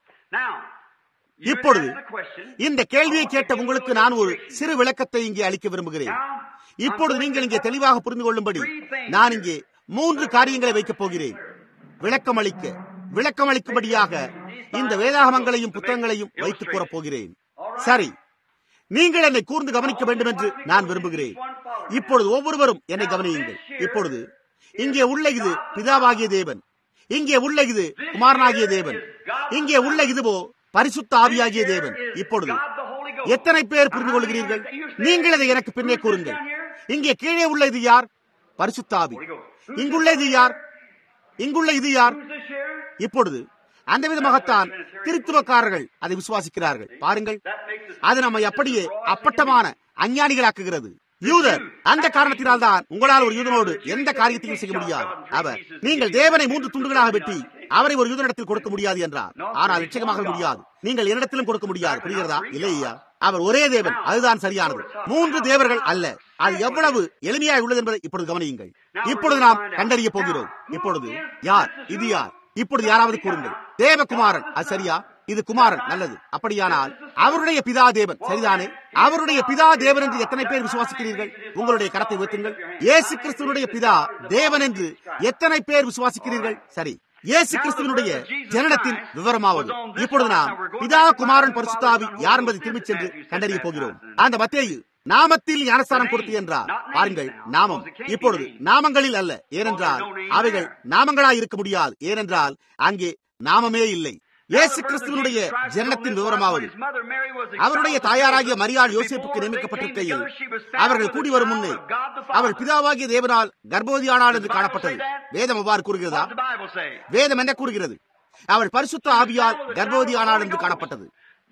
இப்பொழுது இந்த கேள்வியை கேட்ட உங்களுக்கு நான் ஒரு சிறு விளக்கத்தை இங்கே அளிக்க விரும்புகிறேன் இப்பொழுது நீங்கள் இங்கே தெளிவாக புரிந்து கொள்ளும்படி நான் இங்கே மூன்று காரியங்களை வைக்கப் போகிறேன் விளக்கம் அளிக்க விளக்கம் அளிக்கும்படியாக இந்த வேதாகமங்களையும் புத்தகங்களையும் வைத்துக் கூறப் போகிறேன் சரி நீங்கள் என்னை கூர்ந்து கவனிக்க வேண்டும் என்று நான் விரும்புகிறேன் இப்பொழுது ஒவ்வொருவரும் என்னை கவனியுங்கள் இப்பொழுது இங்கே உள்ள இது பிதாவாகிய தேவன் இங்கே உள்ள இது குமாரனாகிய தேவன் இங்கே உள்ள இதுவோ பரிசுத்த ஆவியாகிய தேவன் இப்பொழுது எத்தனை பேர் புரிந்து கொள்கிறீர்கள் நீங்கள் அதை எனக்கு பின்னே கூறுங்கள் இங்கே கீழே உள்ள இது யார் பரிசுத்த ஆவி இங்குள்ள இது யார் இங்குள்ள இது யார் இப்பொழுது அந்த விதமாகத்தான் திருத்துவக்காரர்கள் அதை விசுவாசிக்கிறார்கள் பாருங்கள் அது நம்மை அப்படியே அப்பட்டமான அஞ்ஞானிகளாக்குகிறது யூதர் அந்த காரணத்தினால் தான் உங்களால் ஒரு யூதனோடு எந்த காரியத்தையும் செய்ய முடியாது அவர் நீங்கள் தேவனை மூன்று துண்டுகளாக வெட்டி அவரை ஒரு யூதனிடத்தில் கொடுக்க முடியாது என்றார் ஆனால் நிச்சயமாக முடியாது நீங்கள் என்னிடத்திலும் கொடுக்க முடியாது புரிகிறதா இல்லையா அவர் ஒரே தேவன் அதுதான் சரியானது மூன்று தேவர்கள் அல்ல அது எவ்வளவு எளிமையாய் உள்ளது என்பதை இப்பொழுது கவனியுங்கள் இப்பொழுது நாம் கண்டறிய போகிறோம் இப்பொழுது யார் இது யார் இப்பொழுது யாராவது கூறுங்கள் தேவகுமாரன் அது சரியா இது குமாரன் நல்லது அப்படியானால் அவருடைய பிதா தேவன் சரிதானே அவருடைய பிதா தேவன் என்று எத்தனை பேர் விசுவாசிக்கிறீர்கள் உங்களுடைய கரத்தை உயர்த்துங்கள் இயேசு கிறிஸ்துவனுடைய பிதா தேவன் என்று எத்தனை பேர் விசுவாசிக்கிறீர்கள் சரி இயேசு கிறிஸ்துவனுடைய ஜனனத்தின் விவரமாவது இப்பொழுது நாம் பிதா குமாரன் பரிசுத்தாவி யார் என்பதை திரும்பிச் சென்று கண்டறிய போகிறோம் அந்த மத்தேயு நாமத்தில் ஞானஸ்தானம் கொடுத்து என்றார் பாருங்கள் நாமம் இப்பொழுது நாமங்களில் அல்ல ஏனென்றால் அவைகள் நாமங்களாய் இருக்க முடியாது ஏனென்றால் அங்கே நாமமே இல்லை இயேசு கிறிஸ்துவனுடைய ஜனனத்தின் விவரமாவது அவருடைய தாயாராகிய மரியாள் யோசிப்புக்கு நியமிக்கப்பட்டிருக்கையில் அவர்கள் கூடி வரும் முன்னே அவள் பிதாவாகிய தேவனால் கர்ப்பவதியானாள் என்று காணப்பட்டது வேதம் அவ்வாறு கூறுகிறதா வேதம் என்ன கூறுகிறது அவள் பரிசுத்த ஆவியால் கர்ப்பவதியானாள் என்று காணப்பட்டது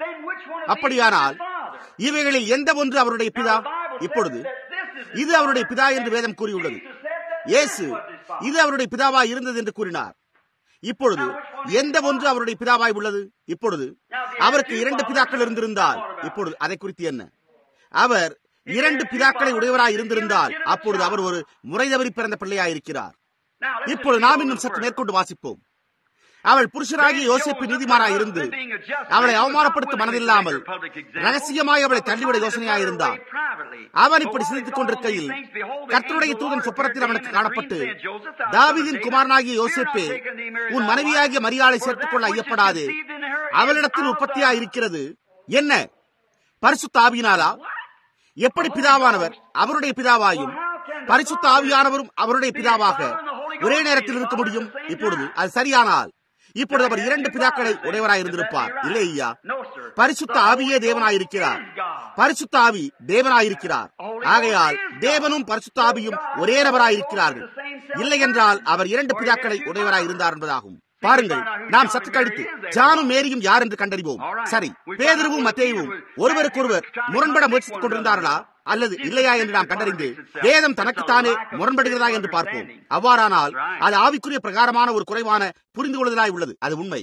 அப்படியானால் இவைகளில் எந்த ஒன்று அவருடைய பிதா இப்பொழுது இது அவருடைய பிதா என்று வேதம் கூறியுள்ளது இயேசு இது அவருடைய பிதாவாய் இருந்தது என்று கூறினார் இப்பொழுது எந்த ஒன்று அவருடைய பிதாவாய் உள்ளது இப்பொழுது அவருக்கு இரண்டு பிதாக்கள் இருந்திருந்தால் இப்பொழுது அதை குறித்து என்ன அவர் இரண்டு பிதாக்களை உடையவராய் இருந்திருந்தால் அப்பொழுது அவர் ஒரு முறை தவறி பிறந்த பிள்ளையாய் இருக்கிறார் இப்பொழுது நாம் இன்னும் சற்று மேற்கொண்டு வாசிப்போம் அவள் புருஷராகிய யோசிப்பு நீதிமானாய் இருந்து அவளை அவமானப்படுத்த மனதில்லாமல் ரகசியமாய் அவளை தள்ளிவிட யோசனையாய் இருந்தான் அவன் இப்படி சிந்தித்துக் கொண்டிருக்கையில் கர்த்தருடைய தூதன் சொப்பரத்தில் அவனுக்கு காணப்பட்டு தாவிதின் குமாரனாகிய யோசிப்பே உன் மனைவியாகிய மரியாதை சேர்த்துக் கொள்ள ஐயப்படாதே அவளிடத்தில் உற்பத்தியா இருக்கிறது என்ன பரிசுத்த ஆவியினாலா எப்படி பிதாவானவர் அவருடைய பிதாவாயும் பரிசுத்த ஆவியானவரும் அவருடைய பிதாவாக ஒரே நேரத்தில் இருக்க முடியும் இப்பொழுது அது சரியானால் இப்பொழுது அவர் இரண்டு பிதாக்களை உடையவராய் இருந்திருப்பார் இல்லை ஐயா பரிசுத்த ஆவியே தேவனாயிருக்கிறார் பரிசுத்த ஆவி தேவனாயிருக்கிறார் ஆகையால் தேவனும் பரிசுத்த ஆவியும் ஒரே நபராயிருக்கிறார்கள் இல்லை என்றால் அவர் இரண்டு பிதாக்களை உடையவராய் இருந்தார் என்பதாகும் பாருங்கள் நாம் சற்று கழித்து ஜானும் மேரியும் யார் என்று கண்டறிவோம் சரி பேதருவும் மத்தேயும் ஒருவருக்கொருவர் முரண்பட முயற்சித்துக் கொண்டிருந்தார்களா அல்லது இல்லையா என்று நாம் கண்டறிந்து வேதம் தனக்குத்தானே முரண்படுகிறதா என்று பார்ப்போம் அவ்வாறானால் அது ஆவிக்குரிய பிரகாரமான ஒரு குறைவான புரிந்து கொள்ளுதலாய் உள்ளது அது உண்மை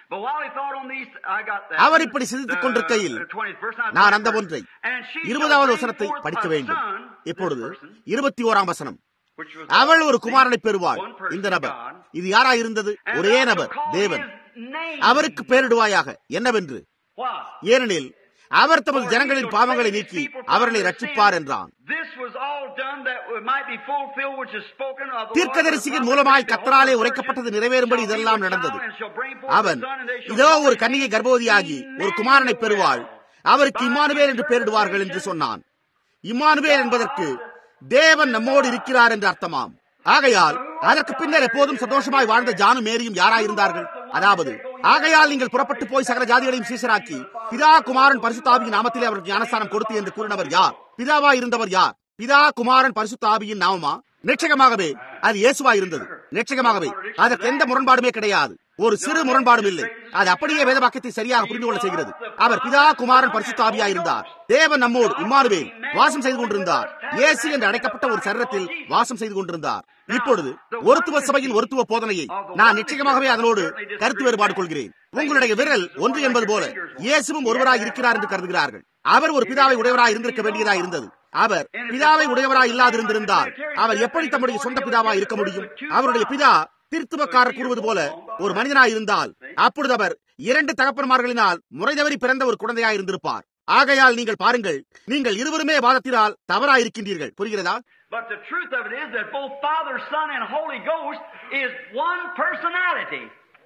அவர் இப்படி சிந்தித்துக் கொண்டிருக்கையில் நான் அந்த ஒன்றை இருபதாவது வசனத்தை படிக்க வேண்டும் இப்பொழுது இருபத்தி ஓராம் வசனம் அவள் ஒரு குமாரனை பெறுவாள் இந்த நபர் இது யாரா இருந்தது ஒரே நபர் தேவன் அவருக்கு பெயரிடுவாயாக என்னவென்று ஏனெனில் அவர் தமது ஜனங்களின் பாவங்களை நீக்கி அவர்களை ரட்சிப்பார் என்றான் தீர்க்கதரிசியின் மூலமாய் கத்தராலே உரைக்கப்பட்டது நிறைவேறும்படி இதெல்லாம் நடந்தது அவன் இதோ ஒரு கன்னிகை கர்ப்பவதியாகி ஒரு குமாரனை பெறுவாள் அவருக்கு இம்மானுவேல் என்று பெயரிடுவார்கள் என்று சொன்னான் இம்மானுவேல் என்பதற்கு தேவன் நம்மோடு இருக்கிறார் என்று அர்த்தமாம் ஆகையால் அதற்கு பின்னர் எப்போதும் சந்தோஷமாய் வாழ்ந்த ஜானு மேரியும் யாராயிருந்தார்கள் அதாவது ஆகையால் நீங்கள் புறப்பட்டு போய் சகல ஜாதிகளையும் சீசராக்கி பிதா குமாரன் பரிசுத்தாவியின் நாமத்திலே அவருக்கு ஞானஸ்தானம் கொடுத்து என்று கூறினவர் யார் பிதாவா இருந்தவர் யார் பிதா குமாரன் பரிசுத்த ஆவியின் நாமமா நிச்சயமாகவே அது இயேசுவா இருந்தது நிச்சயமாகவே அதற்கு எந்த முரண்பாடுமே கிடையாது ஒரு சிறு முரண்பாடும் இல்லை அது அப்படியே வேத வாக்கியத்தை சரியாக புரிந்து கொள்ள செய்கிறது அவர் பிதா குமாரன் பரிசுத்த ஆவியா இருந்தார் தேவன் நம்மோடு இம்மானுவேல் வாசம் செய்து கொண்டிருந்தார் இயேசு என்று அழைக்கப்பட்ட ஒரு சரீரத்தில் வாசம் செய்து கொண்டிருந்தார் இப்பொழுது ஒருத்துவ சபையின் ஒருத்துவ போதனையை நான் நிச்சயமாகவே அதனோடு கருத்து வேறுபாடு கொள்கிறேன் உங்களுடைய விரல் ஒன்று என்பது போல இயேசுவும் ஒருவராய் இருக்கிறார் என்று கருதுகிறார்கள் அவர் ஒரு பிதாவை உடையவராய் இருந்திருக்க வேண்டியதாய் இருந்தது அவர் பிதாவை உடையவராய் இல்லாதிருந்திருந்தால் அவர் எப்படி தம்முடைய சொந்த பிதாவாய் இருக்க முடியும் அவருடைய பிதா திருத்துவக்காரர் கூறுவது போல ஒரு மனிதனாய் இருந்தால் அப்பொழுது அவர் இரண்டு தகப்பன்மார்களினால் முறை தவறி பிறந்த ஒரு குழந்தையாய் இருந்திருப்பார் ஆகையால் நீங்கள் பாருங்கள் நீங்கள் இருவருமே வாதத்தினால் தவறாயிருக்கின்றீர்கள் புரிகிறதா But the truth of it is that both Father, Son, and Holy Ghost is one personality.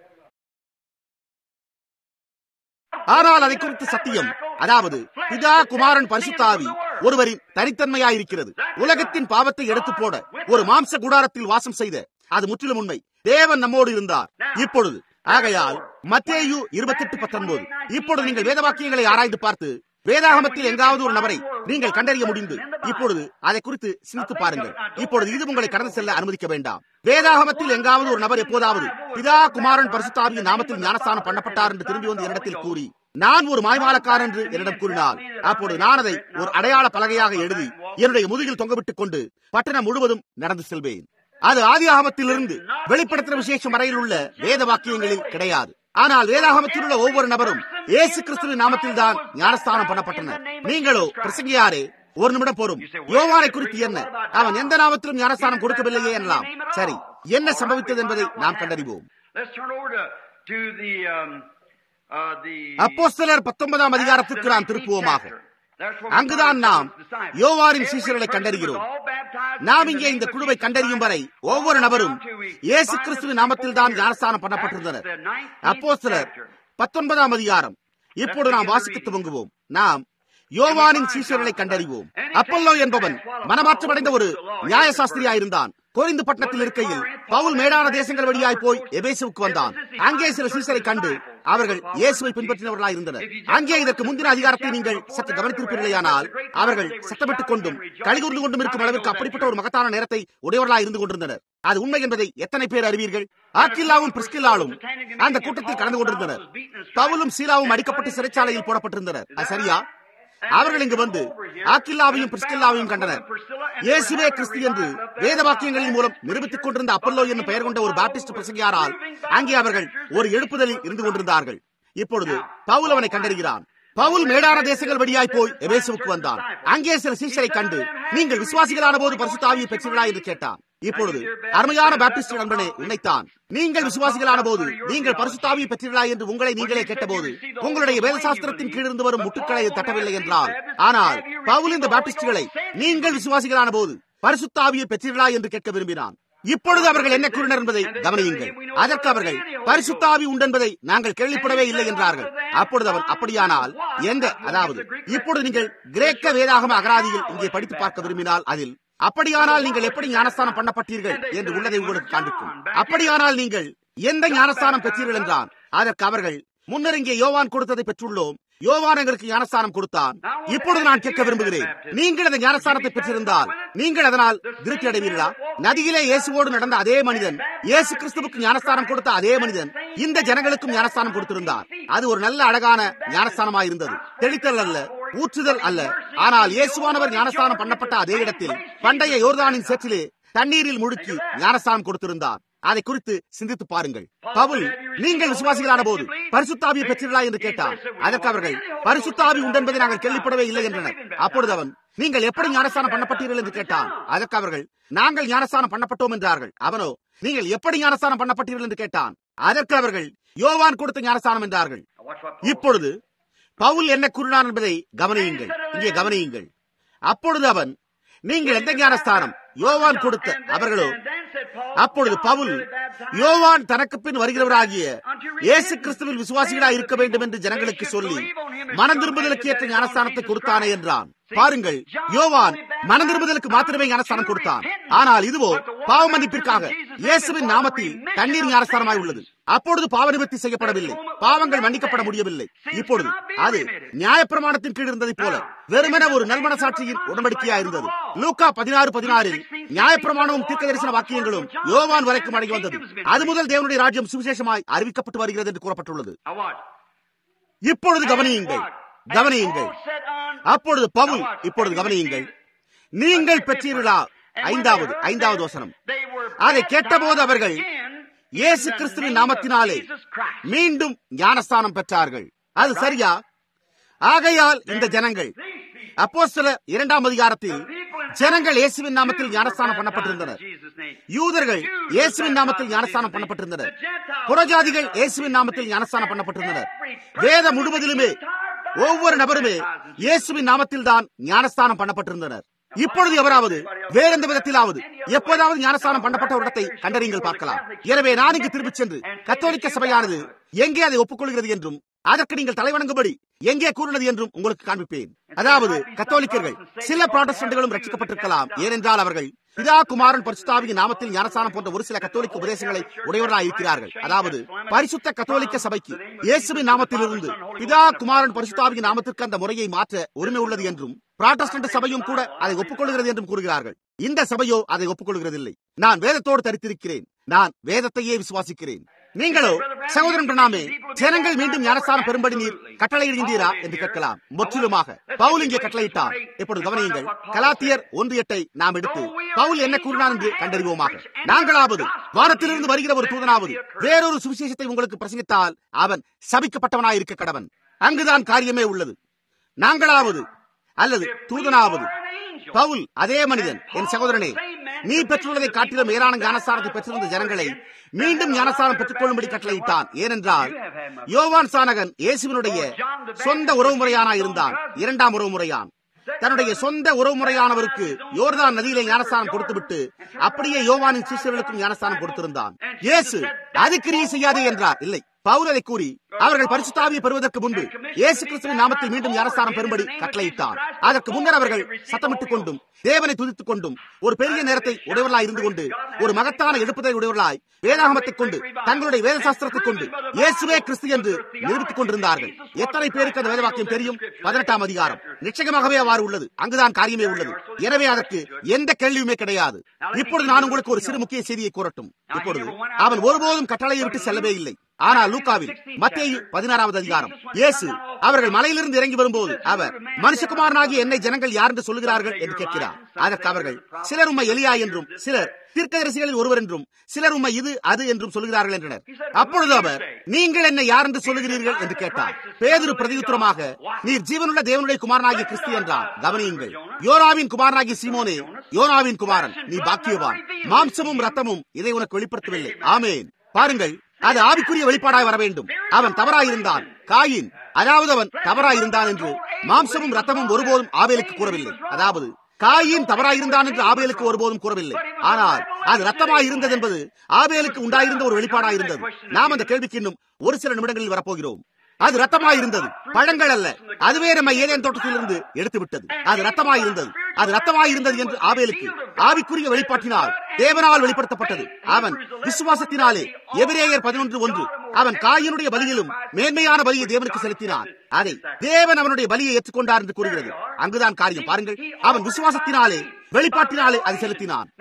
ஆனால் அதை குறித்து சத்தியம் அதாவது பிதா குமாரன் பரிசுத்தாவி ஒருவரின் தனித்தன்மையாயிருக்கிறது உலகத்தின் பாவத்தை எடுத்து போட ஒரு மாம்ச குடாரத்தில் வாசம் செய்த அது முற்றிலும் உண்மை தேவன் நம்மோடு இருந்தார் இப்பொழுது ஆகையால் மத்தேயு இருபத்தி எட்டு பத்தொன்பது இப்பொழுது நீங்கள் வேத வாக்கியங்களை ஆராய்ந்து பார்த்து வேதாகமத்தில் எங்காவது ஒரு நபரை நீங்கள் கண்டறிய முடிந்து இப்பொழுது அதை குறித்து சிந்தித்து பாருங்கள் இப்பொழுது இது உங்களை கடந்து செல்ல அனுமதிக்க வேண்டாம் வேதாகமத்தில் எங்காவது ஒரு நபர் எப்போதாவது பிதா குமாரன் பரிசுத்தாவியின் நாமத்தில் ஞானஸ்தானம் பண்ணப்பட்டார் என்று திரும்பி வந்து என்னிடத்தில் கூறி நான் ஒரு மாய்மாலக்காரன் என்று என்னிடம் கூறினார் அப்பொழுது நான் அதை ஒரு அடையாள பலகையாக எழுதி என்னுடைய முதுகில் தொங்கவிட்டுக் கொண்டு பட்டணம் முழுவதும் நடந்து செல்வேன் அது ஆதியாகமத்திலிருந்து வெளிப்படுத்தின விசேஷம் வரையில் உள்ள வேத வாக்கியங்களில் கிடையாது ஆனால் வேதாகமத்தில் உள்ள ஒவ்வொரு நபரும் இயேசு கிறிஸ்துவின் நாமத்தில் தான் ஞானஸ்தானம் பண்ணப்பட்டனர் நீங்களோ பிரசங்கியாரே ஒரு நிமிடம் போரும் யோவானை குறித்து என்ன அவன் எந்த நாமத்திலும் ஞானஸ்தானம் கொடுக்கவில்லையே எனலாம் சரி என்ன சம்பவித்தது என்பதை நாம் கண்டறிவோம் Let's turn over to, to the, um, uh, the அப்போஸ்தலர் பத்தொன்பதாம் அதிகாரத்திற்கு நாம் திருப்புவோமாக அங்குதான் நாம் யோவாரின் சீசர்களை கண்டறிகிறோம் நாம் இங்கே இந்த குழுவை கண்டறியும் வரை ஒவ்வொரு நபரும் இயேசு கிறிஸ்துவின் நாமத்தில் தான் ஞானஸ்தானம் பண்ணப்பட்டிருந்தனர் அப்போஸ்தலர் பத்தொன்பதாம் அதிகாரம் இப்போது நாம் வாசிக்க துவங்குவோம் நாம் யோவானின் சீசர்களை கண்டறிவோம் அப்பல்லோ என்பவன் மனமாற்றமடைந்த ஒரு நியாயசாஸ்திரியா இருந்தான் கோரிந்து பட்டணத்தில் இருக்கையில் பவுல் மேடான தேசங்கள் வழியாய் போய் எபேசுவுக்கு வந்தான் அங்கே சில சீசரை கண்டு அவர்கள் இயேசுவை பின்பற்றினவர்களாய் இருந்தனர் அங்கே இதற்கு முந்தின அதிகாரத்தை நீங்கள் சற்று கவனித்திருப்பீர்களேயானால் அவர்கள் சத்தமிட்டுக் கொண்டும் கலிகூர்ந்து கொண்டும் இருக்கும் அளவிற்கு அப்படிப்பட்ட ஒரு மகத்தான நேரத்தை உடையவர்களாய் இருந்து கொண்டிருந்தனர் அது உண்மை என்பதை எத்தனை பேர் அறிவீர்கள் ஆக்கில்லாவும் பிரிஸ்கில்லாலும் அந்த கூட்டத்தில் கலந்து கொண்டிருந்தனர் பவுலும் சீலாவும் அடிக்கப்பட்டு சிறைச்சாலையில் போடப்பட்டிருந்தனர் அது சரியா அவர்கள் இங்கு வந்து ஆக்கில்லாவையும் பிரிஸ்கில்லாவையும் கண்டனர் இயேசுவே கிறிஸ்து என்று வேத வாக்கியங்களின் மூலம் நிரூபித்துக் கொண்டிருந்த அப்பல்லோ என்னும் பெயர் கொண்ட ஒரு பாப்டிஸ்ட் பிரசங்கியாரால் அங்கே அவர்கள் ஒரு எழுப்புதலில் இருந்து கொண்டிருந்தார்கள் இப்பொழுது பவுல் அவனை கண்டறிகிறான் பவுல் மேடான தேசங்கள் வழியாய் போய் எபேசுவுக்கு வந்தான் அங்கே சில சீஷரை கண்டு நீங்கள் விசுவாசிகளான போது பரிசுத்தாவியை பெற்றீர்களா என்று கேட்டான் இப்பொழுது அருமையான பாப்டிஸ்ட் நண்பனே உன்னைத்தான் நீங்கள் விசுவாசிகளான போது நீங்கள் பரிசுத்தாவியை பெற்றீர்களா என்று உங்களை நீங்களே கேட்டபோது உங்களுடைய வேதசாஸ்திரத்தின் கீழிருந்து வரும் முட்டுக்களை தட்டவில்லை என்றால் ஆனால் பவுல் இந்த பாப்டிஸ்டுகளை நீங்கள் விசுவாசிகளான போது பரிசுத்தாவியை பெற்றீர்களா என்று கேட்க விரும்பினான் இப்பொழுது அவர்கள் என்ன கூறினர் என்பதை கவனியுங்கள் அதற்கு அவர்கள் பரிசுத்தாவி உண்டென்பதை நாங்கள் கேள்விப்படவே இல்லை என்றார்கள் அப்பொழுது அவன் அப்படியானால் எந்த அதாவது இப்பொழுது நீங்கள் கிரேக்க வேதாகம அகராதியில் இங்கே படித்து பார்க்க விரும்பினால் அதில் அப்படியானால் நீங்கள் எப்படி ஞானஸ்தானம் பண்ணப்பட்டீர்கள் என்று உள்ளதை உங்களுக்கு காண்பிக்கும் அப்படியானால் நீங்கள் எந்த ஞானஸ்தானம் பெற்றீர்கள் என்றான் அதற்கு அவர்கள் முன்னர் இங்கே யோவான் கொடுத்ததை பெற்றுள்ளோம் யோவான் எங்களுக்கு ஞானஸ்தானம் கொடுத்தான் இப்பொழுது நான் கேட்க விரும்புகிறேன் நீங்கள் அந்த ஞானஸ்தானத்தை பெற்றிருந்தால் நீங்கள் அதனால் திருப்தி அடைவீர்களா நதியிலே இயேசுவோடு நடந்த அதே மனிதன் இயேசு கிறிஸ்துவுக்கு ஞானஸ்தானம் கொடுத்த அதே மனிதன் இந்த ஜனங்களுக்கும் ஞானஸ்தானம் கொடுத்திருந்தார் அது ஒரு நல்ல அழகான ஞானஸ்தானமாக இருந்தது தெளித்தல் அல்ல ஊற்றுதல் அல்ல ஆனால் இயேசுவானவர் ஞானஸ்தானம் பண்ணப்பட்ட அதே இடத்தில் பண்டைய யோர்தானின் சேற்றிலே தண்ணீரில் முழுக்கி ஞானஸ்தானம் கொடுத்திருந்தார் அதை குறித்து சிந்தித்து பாருங்கள் பவுல் நீங்கள் விசுவாசிகளான போது பரிசுத்தாவியை பெற்றீர்களா என்று கேட்டார் அதற்கு அவர்கள் பரிசுத்தாவி உண்டென்பதை நாங்கள் கேள்விப்படவே இல்லை என்றனர் அப்பொழுது அவன் நீங்கள் எப்படி ஞானஸ்தானம் பண்ணப்பட்டீர்கள் என்று கேட்டான் அதற்கு அவர்கள் நாங்கள் ஞானஸ்தானம் பண்ணப்பட்டோம் என்றார்கள் அவனோ நீங்கள் எப்படி ஞானஸ்தானம் பண்ணப்பட்டீர்கள் என்று கேட்டான் அதற்கு அவர்கள் யோவான் கொடுத்த ஞானஸ்தானம் என்றார்கள் இப்பொழுது பவுல் என்ன கூறினான் என்பதை கவனியுங்கள் இங்கே கவனியுங்கள் அப்பொழுது அவன் நீங்கள் எந்த ஞானஸ்தானம் யோவான் கொடுத்த அவர்களோ அப்பொழுது பவுல் யோவான் தனக்கு பின் வருகிறவராகிய இயேசு கிறிஸ்துவில் விசுவாசிகளாய் இருக்க வேண்டும் என்று ஜனங்களுக்கு சொல்லி மனம் திரும்புதலுக்கு ஏற்ற ஞானஸ்தானத்தை கொடுத்தானே என்றான் பாருங்கள் யோவான் மனம் திரும்புதலுக்கு மாத்திரமே ஞானஸ்தானம் கொடுத்தான் ஆனால் இதுவோ பாவ மன்னிப்பிற்காக இயேசுவின் நாமத்தில் தண்ணீர் ஞானஸ்தானமாய் உள்ளது அப்பொழுது பாவ நிவர்த்தி செய்யப்படவில்லை பாவங்கள் மன்னிக்கப்பட முடியவில்லை இப்பொழுது அது நியாயப்பிரமாணத்தின் கீழ் இருந்ததை போல வெறுமென ஒரு நல்மனசாட்சியின் உடன்படிக்கையா இருந்தது லூக்கா பதினாறு பதினாறில் நியாயப்பிரமாணமும் தீர்க்க தரிசன வாக்கியங்களும் யோவான் வரைக்கும் அடங்கி வந்தது அது முதல் தேவனுடைய ராஜ்யம் சுவிசேஷமாய் அறிவிக்கப்பட்டு வருகிறது என்று கூறப்பட்டுள்ளது இப்பொழுது கவனியுங்கள் கவனியுங்கள் அப்பொழுது பவுல் இப்பொழுது கவனியுங்கள் நீங்கள் பெற்றீர்களா ஐந்தாவது ஐந்தாவது வசனம் அதை கேட்டபோது அவர்கள் இயேசு கிறிஸ்துவின் நாமத்தினாலே மீண்டும் ஞானஸ்தானம் பெற்றார்கள் அது சரியா ஆகையால் இந்த ஜனங்கள் அப்போ சில இரண்டாம் அதிகாரத்தில் ஜனங்கள் இயேசுவின் நாமத்தில் ஞானஸ்தானம் பண்ணப்பட்டிருந்தனர் யூதர்கள் இயேசுவின் நாமத்தில் ஞானஸ்தானம் பண்ணப்பட்டிருந்தனர் புறஜாதிகள் இயேசுவின் நாமத்தில் ஞானஸ்தானம் பண்ணப்பட்டிருந்தனர் வேதம் முழுவதிலுமே ஒவ்வொரு நபருமே இயேசுவின் நாமத்தில் தான் ஞானஸ்தானம் பண்ணப்பட்டிருந்தனர் இப்பொழுது எவராவது வேற எந்த விதத்திலாவது எப்போதாவது ஞானஸ்தானம் பண்ணப்பட்ட ஒரு இடத்தை கண்டறியுங்கள் பார்க்கலாம் எனவே நான் இங்கு திரும்பிச் சென்று கத்தோலிக்க சபையானது எங்கே அதை ஒப்புக்கொள்கிறது என்றும் அதற்கு நீங்கள் தலைவணங்கும்படி எங்கே கூறினது என்றும் உங்களுக்கு காண்பிப்பேன் அதாவது கத்தோலிக்கர்கள் சில புராட்டஸ்டன்ட்களும் ரட்சிக்கப்பட்டிருக்கலாம் ஏனென்றால் அவர்கள் பிதா குமாரன் பரிசுத்தாவியின் நாமத்தில் ஞானஸ்தானம் போன்ற ஒரு சில கத்தோலிக்க உபதேசங்களை உடையவர்களாக இருக்கிறார்கள் அதாவது பரிசுத்த கத்தோலிக்க சபைக்கு இயேசுவின் நாமத்திலிருந்து பிதா குமாரன் பரிசுத்தாவியின் நாமத்திற்கு அந்த முறையை மாற்ற உரிமை உள்ளது என்றும் புராட்டஸ்டன்ட் சபையும் கூட அதை ஒப்புக்கொள்கிறது என்றும் கூறுகிறார்கள் இந்த சபையோ அதை ஒப்புக்கொள்கிறதில்லை நான் வேதத்தோடு தரித்திருக்கிறேன் நான் வேதத்தையே விசுவாசிக்கிறேன் நீங்களோ சகோதரன் பிரணாமே ஜனங்கள் மீண்டும் ஞானஸ்தானம் பெரும்படி நீர் கட்டளையிடுகின்றீரா என்று கேட்கலாம் முற்றிலுமாக பவுல் இங்கே கட்டளையிட்டார் இப்பொழுது கவனியுங்கள் கலாத்தியர் ஒன்று எட்டை நாம் எடுத்து பவுல் என்ன கூறினார் என்று கண்டறிவோமாக நாங்களாவது வானத்திலிருந்து வருகிற ஒரு தூதனாவது வேறொரு சுவிசேஷத்தை உங்களுக்கு பிரசங்கித்தால் அவன் சபிக்கப்பட்டவனாய் இருக்க கடவன் அங்குதான் காரியமே உள்ளது நாங்களாவது அல்லது தூதனாவது பவுல் அதே மனிதன் என் சகோதரனே நீ பெற்றுள்ளதை காட்டிலும் மேலான ஞானஸ்தானத்தை பெற்றிருந்த ஜனங்களை மீண்டும் ஞானஸ்தானம் பெற்றுக் கொள்ளும்படி கட்டளையிட்டான் ஏனென்றால் யோவான் சானகன் இயேசுவினுடைய சொந்த உறவுமுறையானா இருந்தான் இரண்டாம் உறவுமுறையான் தன்னுடைய சொந்த உறவுமுறையானவருக்கு யோர்தான் நதியிலே ஞானஸ்தானம் கொடுத்துவிட்டு அப்படியே யோவானின் சிஷ்யர்களுக்கும் ஞானஸ்தானம் கொடுத்திருந்தான் இயேசு அது கிரியை செய்யாதே என்றார் இல்லை பவுல் அதை கூறி அவர்கள் பரிசுத்தாவியை பெறுவதற்கு முன்பு இயேசு கிறிஸ்துவின் நாமத்தில் மீண்டும் ஞானஸ்தானம் பெறும்படி கட்டளையிட்டார் அதற்கு முன்னர் அவர்கள் சத்தமிட்டுக் கொண்டும் தேவனை துதித்துக் கொண்டும் ஒரு பெரிய நேரத்தை உடையவர்களாய் இருந்து கொண்டு ஒரு மகத்தான எழுப்புதலை உடையவர்களாய் வேதாகமத்தைக் கொண்டு தங்களுடைய வேத சாஸ்திரத்தைக் கொண்டு இயேசுவே கிறிஸ்து என்று நிரூபித்துக் கொண்டிருந்தார்கள் எத்தனை பேருக்கு அந்த வேதவாக்கியம் தெரியும் பதினெட்டாம் அதிகாரம் நிச்சயமாகவே அவ்வாறு உள்ளது அங்குதான் காரியமே உள்ளது எனவே அதற்கு எந்த கேள்வியுமே கிடையாது இப்பொழுது நான் உங்களுக்கு ஒரு சிறு முக்கிய செய்தியை கூறட்டும் இப்பொழுது அவன் ஒருபோதும் கட்டளையை விட்டு செல்லவே இல்லை ஆனால் லூக்காவில் மத்திய பதினாறாவது அதிகாரம் இயேசு அவர்கள் மலையிலிருந்து இறங்கி வரும்போது அவர் மனுஷகுமாரனாகிய என்னை ஜனங்கள் யார் என்று சொல்லுகிறார்கள் என்று கேட்கிறார் அதற்கு அவர்கள் சிலர் உண்மை எலியா என்றும் சிலர் தீர்க்கதரிசிகளில் ஒருவர் என்றும் சிலர் உண்மை இது அது என்றும் சொல்லுகிறார்கள் என்றனர் அப்பொழுது அவர் நீங்கள் என்னை யார் என்று சொல்லுகிறீர்கள் என்று கேட்டார் பேதுரு பிரதியுத்தரமாக நீர் ஜீவனுள்ள தேவனுடைய குமாரனாகிய கிறிஸ்து என்றார் கவனியுங்கள் யோனாவின் குமாரனாகிய சீமோனே யோனாவின் குமாரன் நீ பாக்கியவான் மாம்சமும் ரத்தமும் இதை உனக்கு வெளிப்படுத்தவில்லை ஆமேன் பாருங்கள் அது ஆவிக்குரிய வெளிப்பாடாய் வர வேண்டும் அவன் தவறாயிருந்தான் காயின் அதாவது அவன் தவறாயிருந்தான் என்று மாம்சமும் ரத்தமும் ஒருபோதும் ஆவேலுக்கு கூறவில்லை அதாவது காயின் தவறாயிருந்தான் என்று ஆபேலுக்கு ஒருபோதும் கூறவில்லை ஆனால் அது ரத்தமாய் இருந்தது என்பது ஆபேலுக்கு உண்டாயிருந்த ஒரு வெளிப்பாடாய் இருந்தது நாம் அந்த கேள்விக்கு இன்னும் ஒரு சில நிமிடங்களில் வரப்போகிறோம் அது ரத்தமாய் இருந்தது பழங்கள் அல்ல அதுவே நம்ம ஏதேன் தோட்டத்திலிருந்து எடுத்து விட்டது அது ரத்தமாய் இருந்தது அது ரத்தமாய் இருந்தது என்று ஆபேலுக்கு ஆவிக்குரிய வெளிப்பாட்டினால் தேவனால் வெளிப்படுத்தப்பட்டது அவன் விசுவாசத்தினாலே எபிரேயர் பதினொன்று ஒன்று அவன் காயினுடைய பலியிலும் மேன்மையான பலியை தேவனுக்கு செலுத்தினான் அதை தேவன் அவனுடைய பலியை ஏற்றுக்கொண்டார் என்று கூறுகிறது அங்குதான் காரியம் பாருங்கள் அவன் விசுவாசத்தினாலே வெளிப்பாட்டினாலே அதை செலுத்தினான்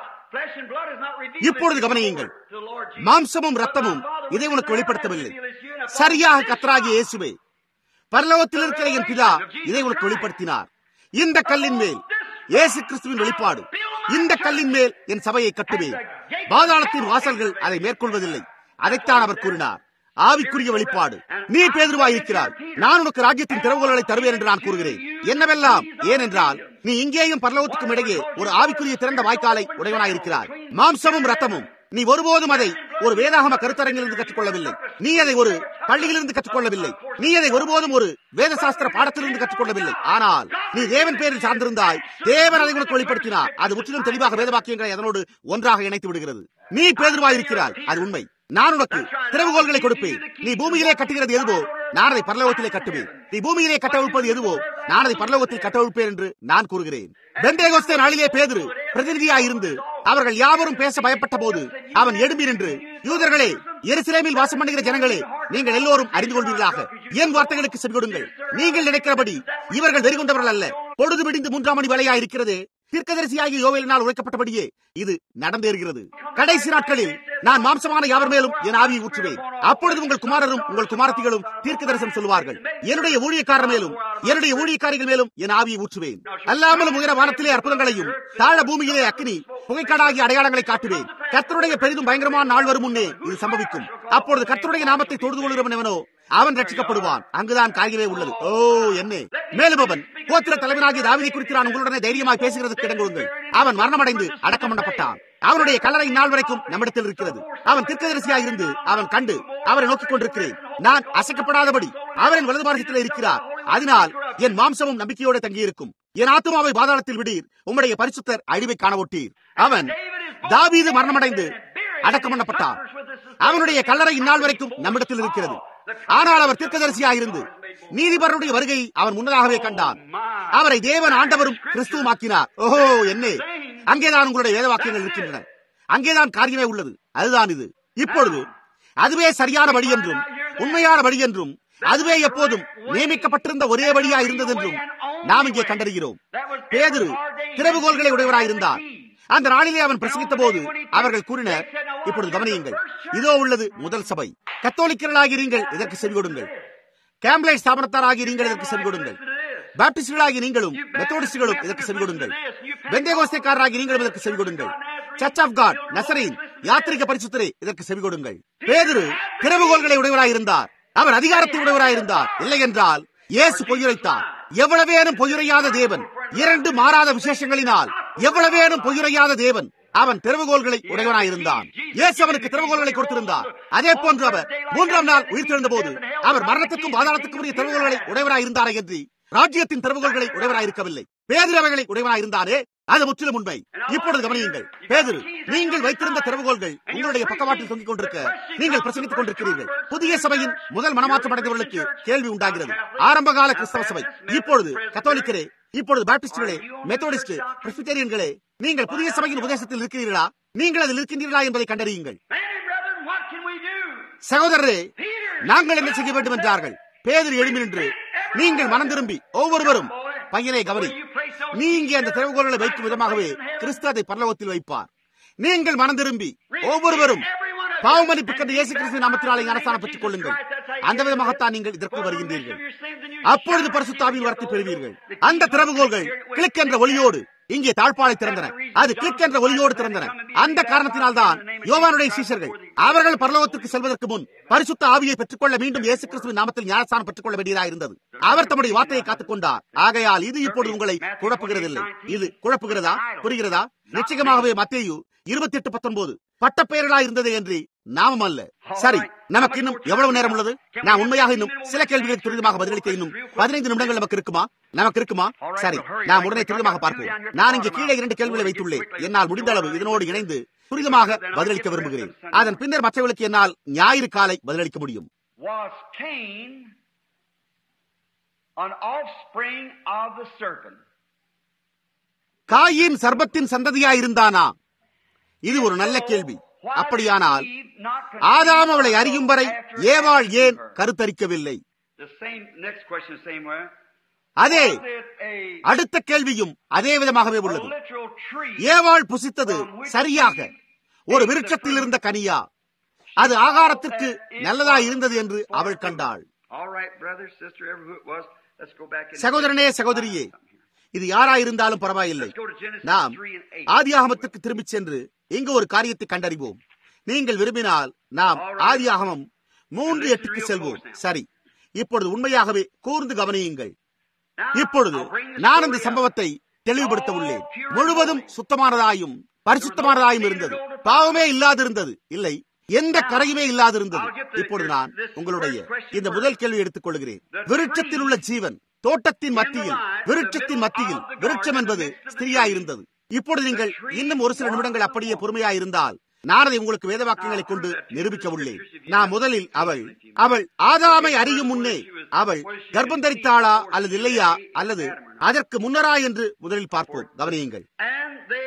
இப்பொழுது கவனியுங்கள் மாம்சமும் ரத்தமும் இதை உனக்கு வெளிப்படுத்தவில்லை சரியாக கத்தராகிய இயேசுவே பரலோகத்தில் இருக்கிற என் பிதா இதை உனக்கு வெளிப்படுத்தினார் இந்த கல்லின் மேல் இயேசு கிறிஸ்துவின் வெளிப்பாடு இந்த கல்லின் மேல் என் சபையை கட்டுவேன் பாதாளத்தின் வாசல்கள் அதை மேற்கொள்வதில்லை அதைத்தான் அவர் கூறினார் ஆவிக்குரிய வெளிப்பாடு நீ பேதுருவாய் இருக்கிறார் நான் உனக்கு ராஜ்யத்தின் திறவுகளை தருவேன் என்று நான் கூறுகிறேன் என்னவெல்லாம் ஏனென்றால் நீ இங்கேயும் பரலோகத்துக்கும் இடையே ஒரு ஆவிக்குரிய திறந்த வாய்க்காலை உடையவனாய் இருக்கிறாய் மாம்சமும் ரத்தமும் நீ ஒருபோதும் அதை ஒரு வேதாகம கருத்தரங்கிலிருந்து கற்றுக்கொள்ளவில்லை நீ அதை ஒரு பள்ளியிலிருந்து கற்றுக்கொள்ளவில்லை நீ அதை ஒருபோதும் ஒரு வேத சாஸ்திர பாடத்திலிருந்து கற்றுக்கொள்ளவில்லை ஆனால் நீ தேவன் பேரில் சார்ந்திருந்தாய் தேவன் அதை உனக்கு வெளிப்படுத்தினார் அது முற்றிலும் தெளிவாக வேத வாக்கியங்களை அதனோடு ஒன்றாக இணைத்து விடுகிறது நீ பேதுருவாயிருக்கிறாய் அது உண்மை நான் உனக்கு திறவுகோள்களை கொடுப்பேன் நீ பூமியிலே கட்டுகிறது எதுவோ நான் அதை பரலோகத்திலே கட்டுவேன் நீ பூமியிலே கட்டவிழ்ப்பது எதுவோ நான் அதை பரலோகத்தில் கட்டவிழ்ப்பேன் என்று நான் கூறுகிறேன் பெந்தேகோஸ்தே நாளிலே பேதுரு பிரதிநிதியாயிருந்து அவர்கள் யாவரும் பேச பயப்பட்ட போது அவன் எழும்பி நின்று யூதர்களே எருசலேமில் வாசம் பண்ணுகிற ஜனங்களே நீங்கள் எல்லோரும் அறிந்து கொள்வீர்களாக என் வார்த்தைகளுக்கு செவி கொடுங்கள் நீங்கள் நினைக்கிறபடி இவர்கள் வெறிகொண்டவர்கள் அல்ல பொழுது விடிந்து மூன்றாம் மணி வேலையா இருக்கிறதே தீர்க்கதரிசியாகிய யோவேலினால் உழைக்கப்பட்டபடியே இது நடந்தேறுகிறது கடைசி நாட்களில் நான் மாம்சமான யாவர் மேலும் என் ஆவியை ஊற்றுவேன் அப்பொழுது உங்கள் குமாரரும் உங்கள் குமாரத்திகளும் தீர்க்க தரிசனம் சொல்லுவார்கள் என்னுடைய ஊழியக்காரர் மேலும் என்னுடைய ஊழியக்காரிகள் மேலும் என் ஆவியை ஊற்றுவேன் அல்லாமலும் உயர வானத்திலே அற்புதங்களையும் தாழ பூமியிலே அக்னி புகைக்காடாகிய அடையாளங்களை காட்டுவேன் கர்த்தருடைய பெரிதும் பயங்கரமான நாள் வரும் முன்னே இது சம்பவிக்கும் அப்பொழுது கர்த்தருடைய நாமத்தை தொழுது கொள்கிறவன் எவனோ அவன் ரட்சிக்கப்படுவான் அங்குதான் காரியமே உள்ளது ஓ என்ன மேலும் அவன் கோத்திர தலைவனாகிய தாவிதை குறித்து நான் உங்களுடனே தைரியமாய் பேசுகிறதுக்கு இடம் கொடுங்கள் அவன் மரணமடைந்து அடக்கம் பண்ணப்பட்டான் அவனுடைய கல்லறை நாள் வரைக்கும் நம்மிடத்தில் இருக்கிறது அவன் தீர்க்கதரிசியாக இருந்து அவன் கண்டு அவரை நோக்கிக் கொண்டிருக்கிறேன் நான் அசைக்கப்படாதபடி அவரின் வலது மார்க்கத்தில் இருக்கிறார் அதனால் என் மாம்சமும் நம்பிக்கையோடு தங்கியிருக்கும் என் ஆத்மாவை பாதாளத்தில் விடீர் உம்முடைய பரிசுத்தர் அழிவை காண ஒட்டீர் அவன் தாவீது மரணமடைந்து அடக்கம் பண்ணப்பட்டான் அவனுடைய கல்லறை இந்நாள் வரைக்கும் நம்மிடத்தில் இருக்கிறது ஆனால் அவர் தீர்க்கதரிசியாக இருந்து நீதிபரனுடைய வருகையை அவன் முன்னதாகவே கண்டான் அவரை தேவன் ஆண்டவரும் கிறிஸ்துவமாக்கினார் ஓஹோ என்னே அங்கேதான் உங்களுடைய வேத வாக்கியங்கள் இருக்கின்றன அங்கேதான் காரியமே உள்ளது அதுதான் இது இப்பொழுது அதுவே சரியான வழி என்றும் உண்மையான வழி என்றும் அதுவே எப்போதும் நியமிக்கப்பட்டிருந்த ஒரே வழியா இருந்தது என்றும் நாம் இங்கே கண்டறிகிறோம் பேதுரு திறவுகோள்களை உடையவராய் இருந்தார் அந்த நாளிலே அவன் பிரசங்கித்த போது அவர்கள் கூறினர் இப்பொழுது கவனியுங்கள் இதோ உள்ளது முதல் சபை கத்தோலிக்கர்களாகி நீங்கள் இதற்கு செவி கொடுங்கள் கேம்ப்ளைட் ஸ்தாபனத்தாராகி நீங்கள் இதற்கு செவி கொடுங்கள் பாப்டிஸ்டுகளாகி நீங்களும் மெத்தோடிஸ்டுகளும் இதற்கு செவி கொடுங்கள் வெந்தேகோஸ்தேக்காரராகி நீங்களும் இதற்கு செவி கொடுங்கள் சர்ச் ஆஃப் காட் நசரீன் யாத்திரிக பரிசுத்தரே இதற்கு செவி கொடுங்கள் பேதுரு திறவுகோள்களை உடையவராயிருந்தார் அவர் அதிகாரத்தை உடையவராயிருந்தார் இல்லை என்றால் இயேசு பொய்யுரைத்தார் எவ்வளவேனும் பொய்யுரையாத தேவன் இரண்டு மாறாத விசேஷங்களினால் எவ்வளவேனும் பொய்யுரையாத தேவன் அவன் திறவுகோள்களை உடையவனாயிருந்தான் இயேசு அவனுக்கு திறவுகோள்களை கொடுத்திருந்தார் அதே போன்று அவர் மூன்றாம் நாள் உயிர்த்தெழுந்த போது அவர் மரணத்துக்கும் பாதாளத்துக்கும் உரிய திறவுகோள்களை உடையவராயிருந்தாரே என்று ராஜ்யத்தின் திறவுகோள்களை உடையவராயிருக்கவில்லை பேதிரு அவைகளை உடையவராயிருந்தாரே அது முற்றிலும் உண்மை இப்பொழுது கவனியுங்கள் பேதிரு நீங்கள் வைத்திருந்த திறவுகோள்கள் உங்களுடைய பக்கவாட்டில் தொங்கிக் கொண்டிருக்க நீங்கள் பிரசங்கித்துக் கொண்டிருக்கிறீர்கள் புதிய சபையின் முதல் மனமாற்றம் அடைந்தவர்களுக்கு கேள்வி உண்டாகிறது ஆரம்பகால கிறிஸ்தவ சபை இப்பொழுது கத்தோலிக்கரே இப்பொழுது பாப்டிஸ்டுகளே மெத்தோடிஸ்ட் பிரெஸ்பிட்டேரியன்களே நீங்கள் புதிய சபையின் உபதேசத்தில் இருக்கிறீர்களா நீங்கள் அதில் இருக்கின்றீர்களா என்பதை கண்டறியுங்கள் சகோதரரே நாங்கள் என்ன செய்ய வேண்டும் என்றார்கள் பேதர் எழுமி நின்று நீங்கள் மனம் திரும்பி ஒவ்வொருவரும் பையனை கவனி நீ இங்கே அந்த திறவுகோள்களை வைக்கும் விதமாகவே கிறிஸ்து அதை பரலோகத்தில் வைப்பார் நீங்கள் மனம் திரும்பி ஒவ்வொருவரும் பாவமளிப்புக்கென்று இயேசு கிறிஸ்து நாமத்தினாலே ஞானஸ்தானம் பெற்றுக் கொள்ளுங்கள் அந்த விதமாகத்தான் நீங்கள் இதற்கு வருகின்றீர்கள் அப்பொழுது பரிசுத்தாவின் வரத்தை பெறுவீர்கள் அந்த திறவுகோள்கள் கிளிக் என்ற ஒளியோடு இங்கே தாழ்பாலை திறந்தன அது கிளிக் என்ற ஒளியோடு திறந்தன அந்த காரணத்தினால்தான் யோவானுடைய சீஷர்கள் அவர்கள் பரலோகத்திற்கு செல்வதற்கு முன் பரிசுத்த ஆவியை பெற்றுக்கொள்ள மீண்டும் இயேசு கிறிஸ்துவின் நாமத்தில் ஞானஸ்தானம் பெற்றுக்கொள்ள வேண்டியதாக இருந்தது அவர் தம்முடைய வார்த்தையை காத்துக் கொண்டார் ஆகையால் இது இப்பொழுது உங்களை குழப்புகிறதில்லை இது குழப்புகிறதா புரிகிறதா நிச்சயமாகவே மத்தேயு இருபத்தி எட்டு பத்தொன்பது பட்டப்பெயர்களா இருந்தது என்று நாமம் அல்ல சரி நமக்கு இன்னும் எவ்வளவு நேரம் உள்ளது நான் உண்மையாக இன்னும் சில கேள்விகளுக்கு துரிதமாக பதிலளிக்க இன்னும் பதினைந்து நிமிடங்கள் நமக்கு இருக்குமா நமக்கு இருக்குமா சரி நாம் உடனே துரிதமாக பார்ப்போம் நான் இங்கே கீழே இரண்டு கேள்விகளை வைத்துள்ளேன் என்னால் முடிந்த அளவு இதனோடு இணைந்து துரிதமாக பதிலளிக்க விரும்புகிறேன் அதன் பின்னர் மற்றவர்களுக்கு என்னால் ஞாயிறு காலை பதிலளிக்க முடியும் Was Cain an offspring of the serpent? Cain சர்பத்தின் சந்ததியாயிருந்தானா இது ஒரு நல்ல கேள்வி அப்படியானால் ஆதாம் அவளை அறியும் வரை ஏவாள் ஏன் கருத்தரிக்கவில்லை The same next question, the same way. அதே Was it a, அடுத்த கேள்வியும் அதே விதமாகவே a உள்ளது literal tree? ஏவாள் புசித்தது சரியாக ஒரு விருட்சத்தில் இருந்த கனியா அது ஆகாரத்திற்கு நல்லதா இருந்தது என்று அவள் கண்டாள் All right, brother, sister, ever who it was, let's go back and சகோதரனே சகோதரியே இது யாராயிருந்தாலும் பரவாயில்லை Let's go to Genesis நாம் 3 and 8. ஆதியாகமத்துக்கு திரும்பிச் சென்று இங்கு ஒரு காரியத்தை கண்டறிவோம் நீங்கள் விரும்பினால் நாம் ஆதியாகமம் மூன்று எட்டுக்கு செல்வோம் சரி இப்பொழுது உண்மையாகவே கூர்ந்து கவனியுங்கள் Now, இப்பொழுது I'll bring the நான் story அந்த up. சம்பவத்தை தெளிவுபடுத்த உள்ளேன் முழுவதும் சுத்தமானதாயும் பரிசுத்தமானதாயும் இருந்தது பாவமே இல்லாதிருந்தது இல்லை எந்த கரையுமே இல்லாதிருந்தது இப்பொழுது நான் உங்களுடைய இந்த முதல் கேள்வி எடுத்துக் கொள்கிறேன் விருட்சத்தில் உள்ள ஜீவன் தோட்டத்தின் மத்தியில் விருட்சத்தின் மத்தியில் விருட்சம் என்பது ஸ்திரியாயிருந்தது இப்பொழுது நீங்கள் இன்னும் ஒரு சில நிமிடங்கள் அப்படியே பொறுமையாயிருந்தால் நான் அதை உங்களுக்கு வேத வாக்கியங்களை கொண்டு நிரூபிக்க உள்ளேன் நான் முதலில் அவள் அவள் ஆதாமை அறியும் முன்னே அவள் கர்ப்பம் தரித்தாளா அல்லது இல்லையா அல்லது அதற்கு முன்னரா என்று முதலில் பார்ப்போம் கவனியுங்கள் And they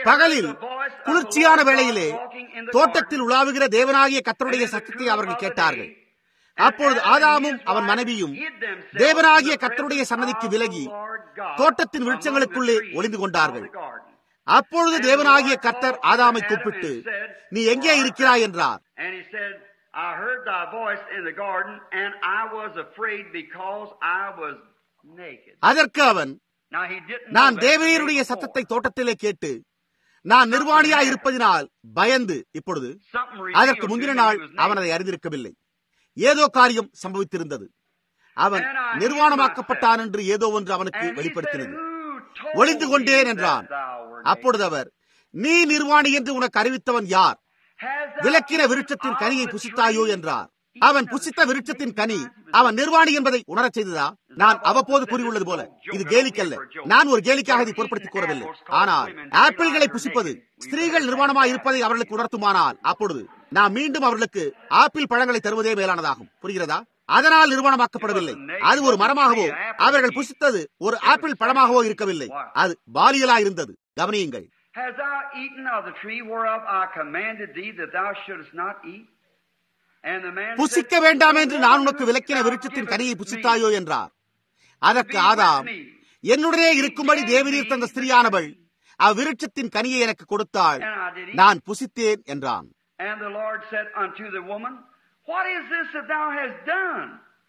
பகலில் குளிர்ச்சியான வேளையிலே தோட்டத்தில் உலாவுகிற தேவனாகிய கத்தருடைய சத்தத்தை அவர்கள் கேட்டார்கள் அப்பொழுது ஆதாமும் அவன் மனைவியும் தேவனாகிய கத்தருடைய சன்னதிக்கு விலகி தோட்டத்தின் விருட்சங்களுக்குள்ளே ஒளிந்து கொண்டார்கள் அப்பொழுது தேவனாகிய கத்தர் ஆதாமை கூப்பிட்டு நீ எங்கே இருக்கிறாய் என்றார் And he said, I heard thy voice in the garden, and I was afraid because I was naked. அதற்கு அவன் Now he didn't know நான் that the தேவரீருடைய day before. சத்தத்தை தோட்டத்திலே கேட்டு நான் நிர்வாணியாய் இருப்பதினால் பயந்து இப்பொழுது Something அதற்கு revealed முந்தின to him நாள் he was naked. அவன் அதை அறிந்திருக்கவில்லை ஏதோ காரியம் சம்பவித்திருந்தது அவன் நிர்வாணமாக்கப்பட்டான் என்று ஏதோ ஒன்று அவனுக்கு And he said, வெளிப்படுத்தினது Who told ஒளிந்து thee கொண்டேன் that என்றான் thou wert அப்பொழுது அவர் நீ நிர்வாணி என்று உனக்கு அறிவித்தவன் யார் naked? Has thou விலக்கின eaten விருட்சத்தின் of கனியை the புசித்தாயோ tree? என்றார் அவன் புசித்த விருட்சத்தின் கனி அவன் நிர்வாணி என்பதை உணரச் செய்ததா நான் அவ்வப்போது கூறியுள்ளது போல இது கேலிக்கல்ல நான் ஒரு கேலிக்காக இதை பொருட்படுத்திக் கூறவில்லை ஆனால் ஆப்பிள்களை புசிப்பது ஸ்திரீகள் நிர்வாணமாய் இருப்பதை அவர்களுக்கு உணர்த்துமானால் அப்பொழுது நாம் மீண்டும் அவர்களுக்கு ஆப்பிள் பழங்களை தருவதே மேலானதாகும் புரிகிறதா அதனால் நிர்வாணமாக்கப்படவில்லை அது ஒரு மரமாகவோ அவர்கள் புசித்தது ஒரு ஆப்பிள் பழமாகவோ இருக்கவில்லை அது பாலியலா இருந்தது கவனியுங்கள் Hast thou eaten of the tree whereof I commanded thee that thou shouldest not eat? And the man புசிக்க said, வேண்டாம் என்று நான் உனக்கு "Thou விலக்கின விருட்சத்தின் givest கனியை me புசித்தாயோ என்றார் அதற்கு be with ஆதாம் me." என்னுடனே இருக்கும்படி தேவரீர் தந்த ஸ்திரீயானவள் அவ்விருட்சத்தின் கனியை எனக்கு கொடுத்தாள் And I did eat. நான் புசித்தேன் என்றான் And the Lord said unto the woman, What is this that thou hast done?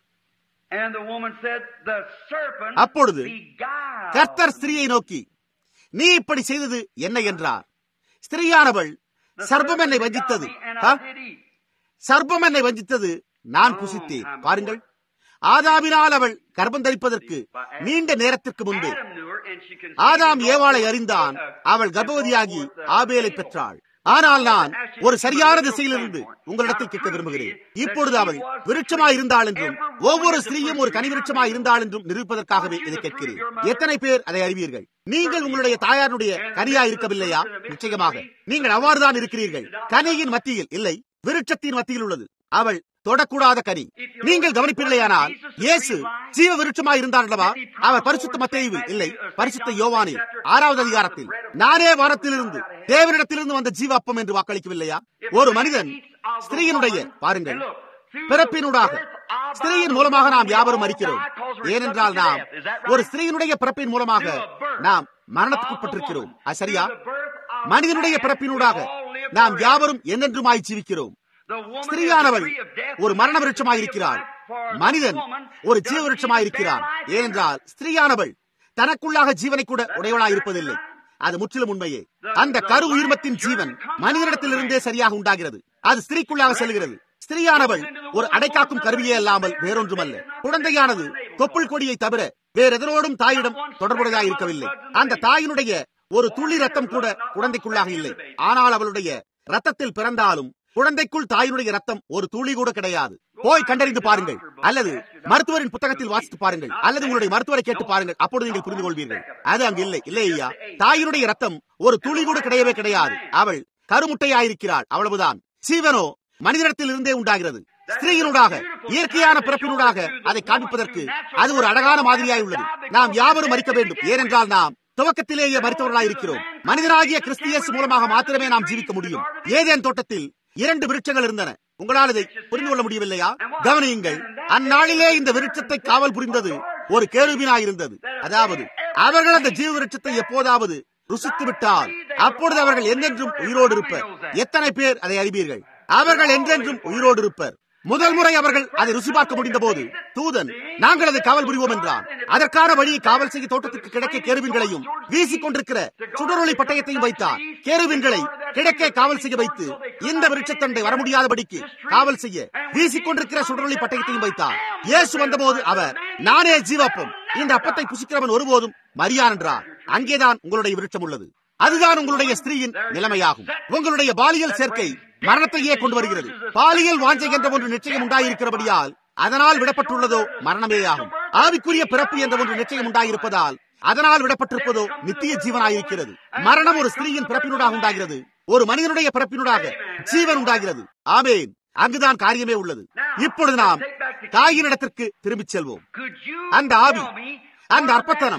And the woman said, The serpent அப்பொழுது beguiled கர்த்தர் ஸ்திரீயை நோக்கி நீ இப்படி செய்தது என்ன என்றார் ஸ்திரீயானவள் The சர்ப்பம் serpent என்னை beguiled வஞ்சித்தது me, and ah? I did eat. சர்ப்பம் என்னை வஞ்சித்தது நான் புசித்தேன் பாருங்கள் ஆதாமினால் அவள் கர்ப்பம் தரிப்பதற்கு நீண்ட நேரத்திற்கு முன்பு Adam knew her, and she conceived Adam and brought ஏவாளை forth அறிந்தான் a- அவள் and கர்ப்பவதியாகி brought forth a ஆபேலை Abel. பெற்றாள் ஆனால் நான் ஒரு சரியான திசையிலிருந்து உங்களிடத்தில் கேட்க விரும்புகிறேன் இப்பொழுது அவள் விருட்சமாய் இருந்தாள் என்றும் ஒவ்வொரு ஸ்திரீயும் ஒரு கனி விருட்சமாய் இருந்தாள் என்றும் நிரூபிப்பதற்காகவே இதை கேட்கிறேன் எத்தனை பேர் அதை அறிவீர்கள் நீங்கள் உங்களுடைய தாயாருடைய கனியா இருக்கவில்லையா நிச்சயமாக நீங்கள் அவ்வாறுதான் இருக்கிறீர்கள் கனியின் மத்தியில் இல்லை விருட்சத்தின் மத்தியில் உள்ளது அவள் தொடக்கூடாத கனி நீங்கள் கவனிப்பீர்களேயானால் இயேசு ஜீவ விருட்சமாய் இருந்தார் அல்லவா அவர் பரிசுத்த மத்தேயுவில் இல்லை பரிசுத்த யோவானில் ஆறாவது அதிகாரத்தில் நானே வானத்திலிருந்து தேவனிடத்திலிருந்து வந்த ஜீவ அப்பம் என்று வாக்களிக்கவில்லையா ஒரு மனிதன் ஸ்திரீயினுடைய பாருங்கள் பிறப்பினூடாக ஸ்திரீயின் மூலமாக நாம் யாவரும் மறிக்கிறோம் ஏனென்றால் நாம் ஒரு ஸ்திரீயினுடைய பிறப்பின் மூலமாக நாம் மரணத்துக்குட்பட்டிருக்கிறோம் அது சரியா மனிதனுடைய பிறப்பினூடாக நாம் யாவரும் என்னென்றுமாய் ஜீவிக்கிறோம் ஸ்திரீயானவள் ஒரு மரண விருட்சமாயிருக்கிறாள் மனிதன் ஒரு ஜீவ விருட்சமாயிருக்கிறான் ஏனென்றால் ஸ்திரீயானவள் தனக்குள்ளாக ஜீவனை கூட உடையவளாய் இருப்பதில்லை அது முற்றிலும் உண்மையே அந்த கரு உயிர்மத்தின் ஜீவன் மனிதனிடத்திலிருந்தே சரியாக உண்டாகிறது அது ஸ்திரீக்குள்ளாக செல்கிறது ஸ்திரீயானவள் ஒரு அடைக்காக்கும் கருவியே அல்லாமல் வேறொன்றுமல்ல குழந்தையானது தொப்புள் கொடியை தவிர வேறெதனோடும் தாயிடம் தொடர்புடையதாக இருக்கவில்லை அந்த தாயினுடைய ஒரு துளி ரத்தம் கூட குழந்தைக்குள்ளாக இல்லை ஆனால் அவளுடைய ரத்தத்தில் பிறந்தாலும் குழந்தைக்குள் தாயினுடைய ரத்தம் ஒரு துளி கூட கிடையாது போய் கண்டறிந்து பாருங்கள் அல்லது மருத்துவரின் புத்தகத்தில் வாசித்து பாருங்கள் அல்லது உங்களுடைய மருத்துவரை கேட்டு பாருங்கள் அப்பொழுது நீங்கள் புரிந்து கொள்வீர்கள் அது அங்கு இல்லை இல்லை ஐயா தாயினுடைய ரத்தம் ஒரு துளி கூட கிடையவே கிடையாது அவள் கருமுட்டையாயிருக்கிறாள் அவ்வளவுதான் சீவனோ மனிதனிடத்தில் இருந்தே உண்டாகிறது ஸ்திரீயினூடாக இயற்கையான பிறப்பினூடாக அதை காண்பிப்பதற்கு அது ஒரு அழகான மாதிரியாய் உள்ளது நாம் யாவரும் மறிக்க வேண்டும் ஏனென்றால் நாம் துவக்கத்திலேயே மறித்தவர்களாய் இருக்கிறோம் மனிதனாகிய கிறிஸ்தியஸ் மூலமாக மாத்திரமே நாம் ஜீவிக்க முடியும் ஏதேன் தோட்டத்தில் இரண்டு விருட்சங்கள் இருந்தன உங்களால் இதை புரிந்து கொள்ள முடியவில்லையா கவனியுங்கள் அந்நாளிலே இந்த விருட்சத்தை காவல் புரிந்தது ஒரு கேருவினாயிருந்தது அதாவது அவர்கள் அந்த ஜீவ விருட்சத்தை எப்போதாவது ருசித்து விட்டால் அப்பொழுது அவர்கள் என்றென்றும் உயிரோடு இருப்பர் எத்தனை பேர் அதை அறிவீர்கள் அவர்கள் என்றென்றும் உயிரோடு இருப்பர் முதல் முறை அவர்கள் அதை ருசி பார்க்க முடிந்த போது தூதன் நாங்கள் அதை காவல் புரிவோம் என்றான் அதற்கான வழியை காவல் செய்ய தோட்டத்துக்கு கிடைக்க கேருவின்களையும் வீசிக் கொண்டிருக்கிற சுடரொளி பட்டயத்தையும் வைத்தார் கேருவின்களை கிழக்கே காவல் செய்ய வைத்து இந்த விருட்சத்தண்டை வர முடியாதபடிக்கு காவல் செய்ய வீசிக் கொண்டிருக்கிற சுடரொளி பட்டயத்தையும் வைத்தார் இயேசு வந்தபோது அவர் நானே ஜீவாப்பம் இந்த அப்பத்தை புசிக்கிறவன் ஒருபோதும் மரியான் என்றார் அங்கேதான் உங்களுடைய விருட்சம் உள்ளது அதுதான் உங்களுடைய ஸ்திரீயின் நிலைமையாகும் உங்களுடைய பாலியல் சேர்க்கை மரணத்தையே கொண்டு வருகிறது பாலியல் வாஞ்சை என்ற ஒன்று நிச்சயம் உண்டாயிருக்கிறபடியால் அதனால் விடப்பட்டுள்ளதோ மரணமேயாகும் ஆவிக்குரிய பிறப்பு என்ற ஒன்று நிச்சயம் உண்டாயிருப்பதால் அதனால் விடப்பட்டிருப்பதோ நித்திய ஜீவனாயிருக்கிறது மரணம் ஒரு ஸ்திரீயின் பிறப்பினூடாக உண்டாகிறது ஒரு மனிதனுடைய பிறப்பினூடாக ஜீவன் உண்டாகிறது ஆமேன் அங்குதான் காரியமே உள்ளது இப்பொழுது நாம் தாயினிடத்திற்கு திரும்பிச் செல்வோம் Could you அந்த ஆவி tell me அந்த where அற்பத்தனம் that spirit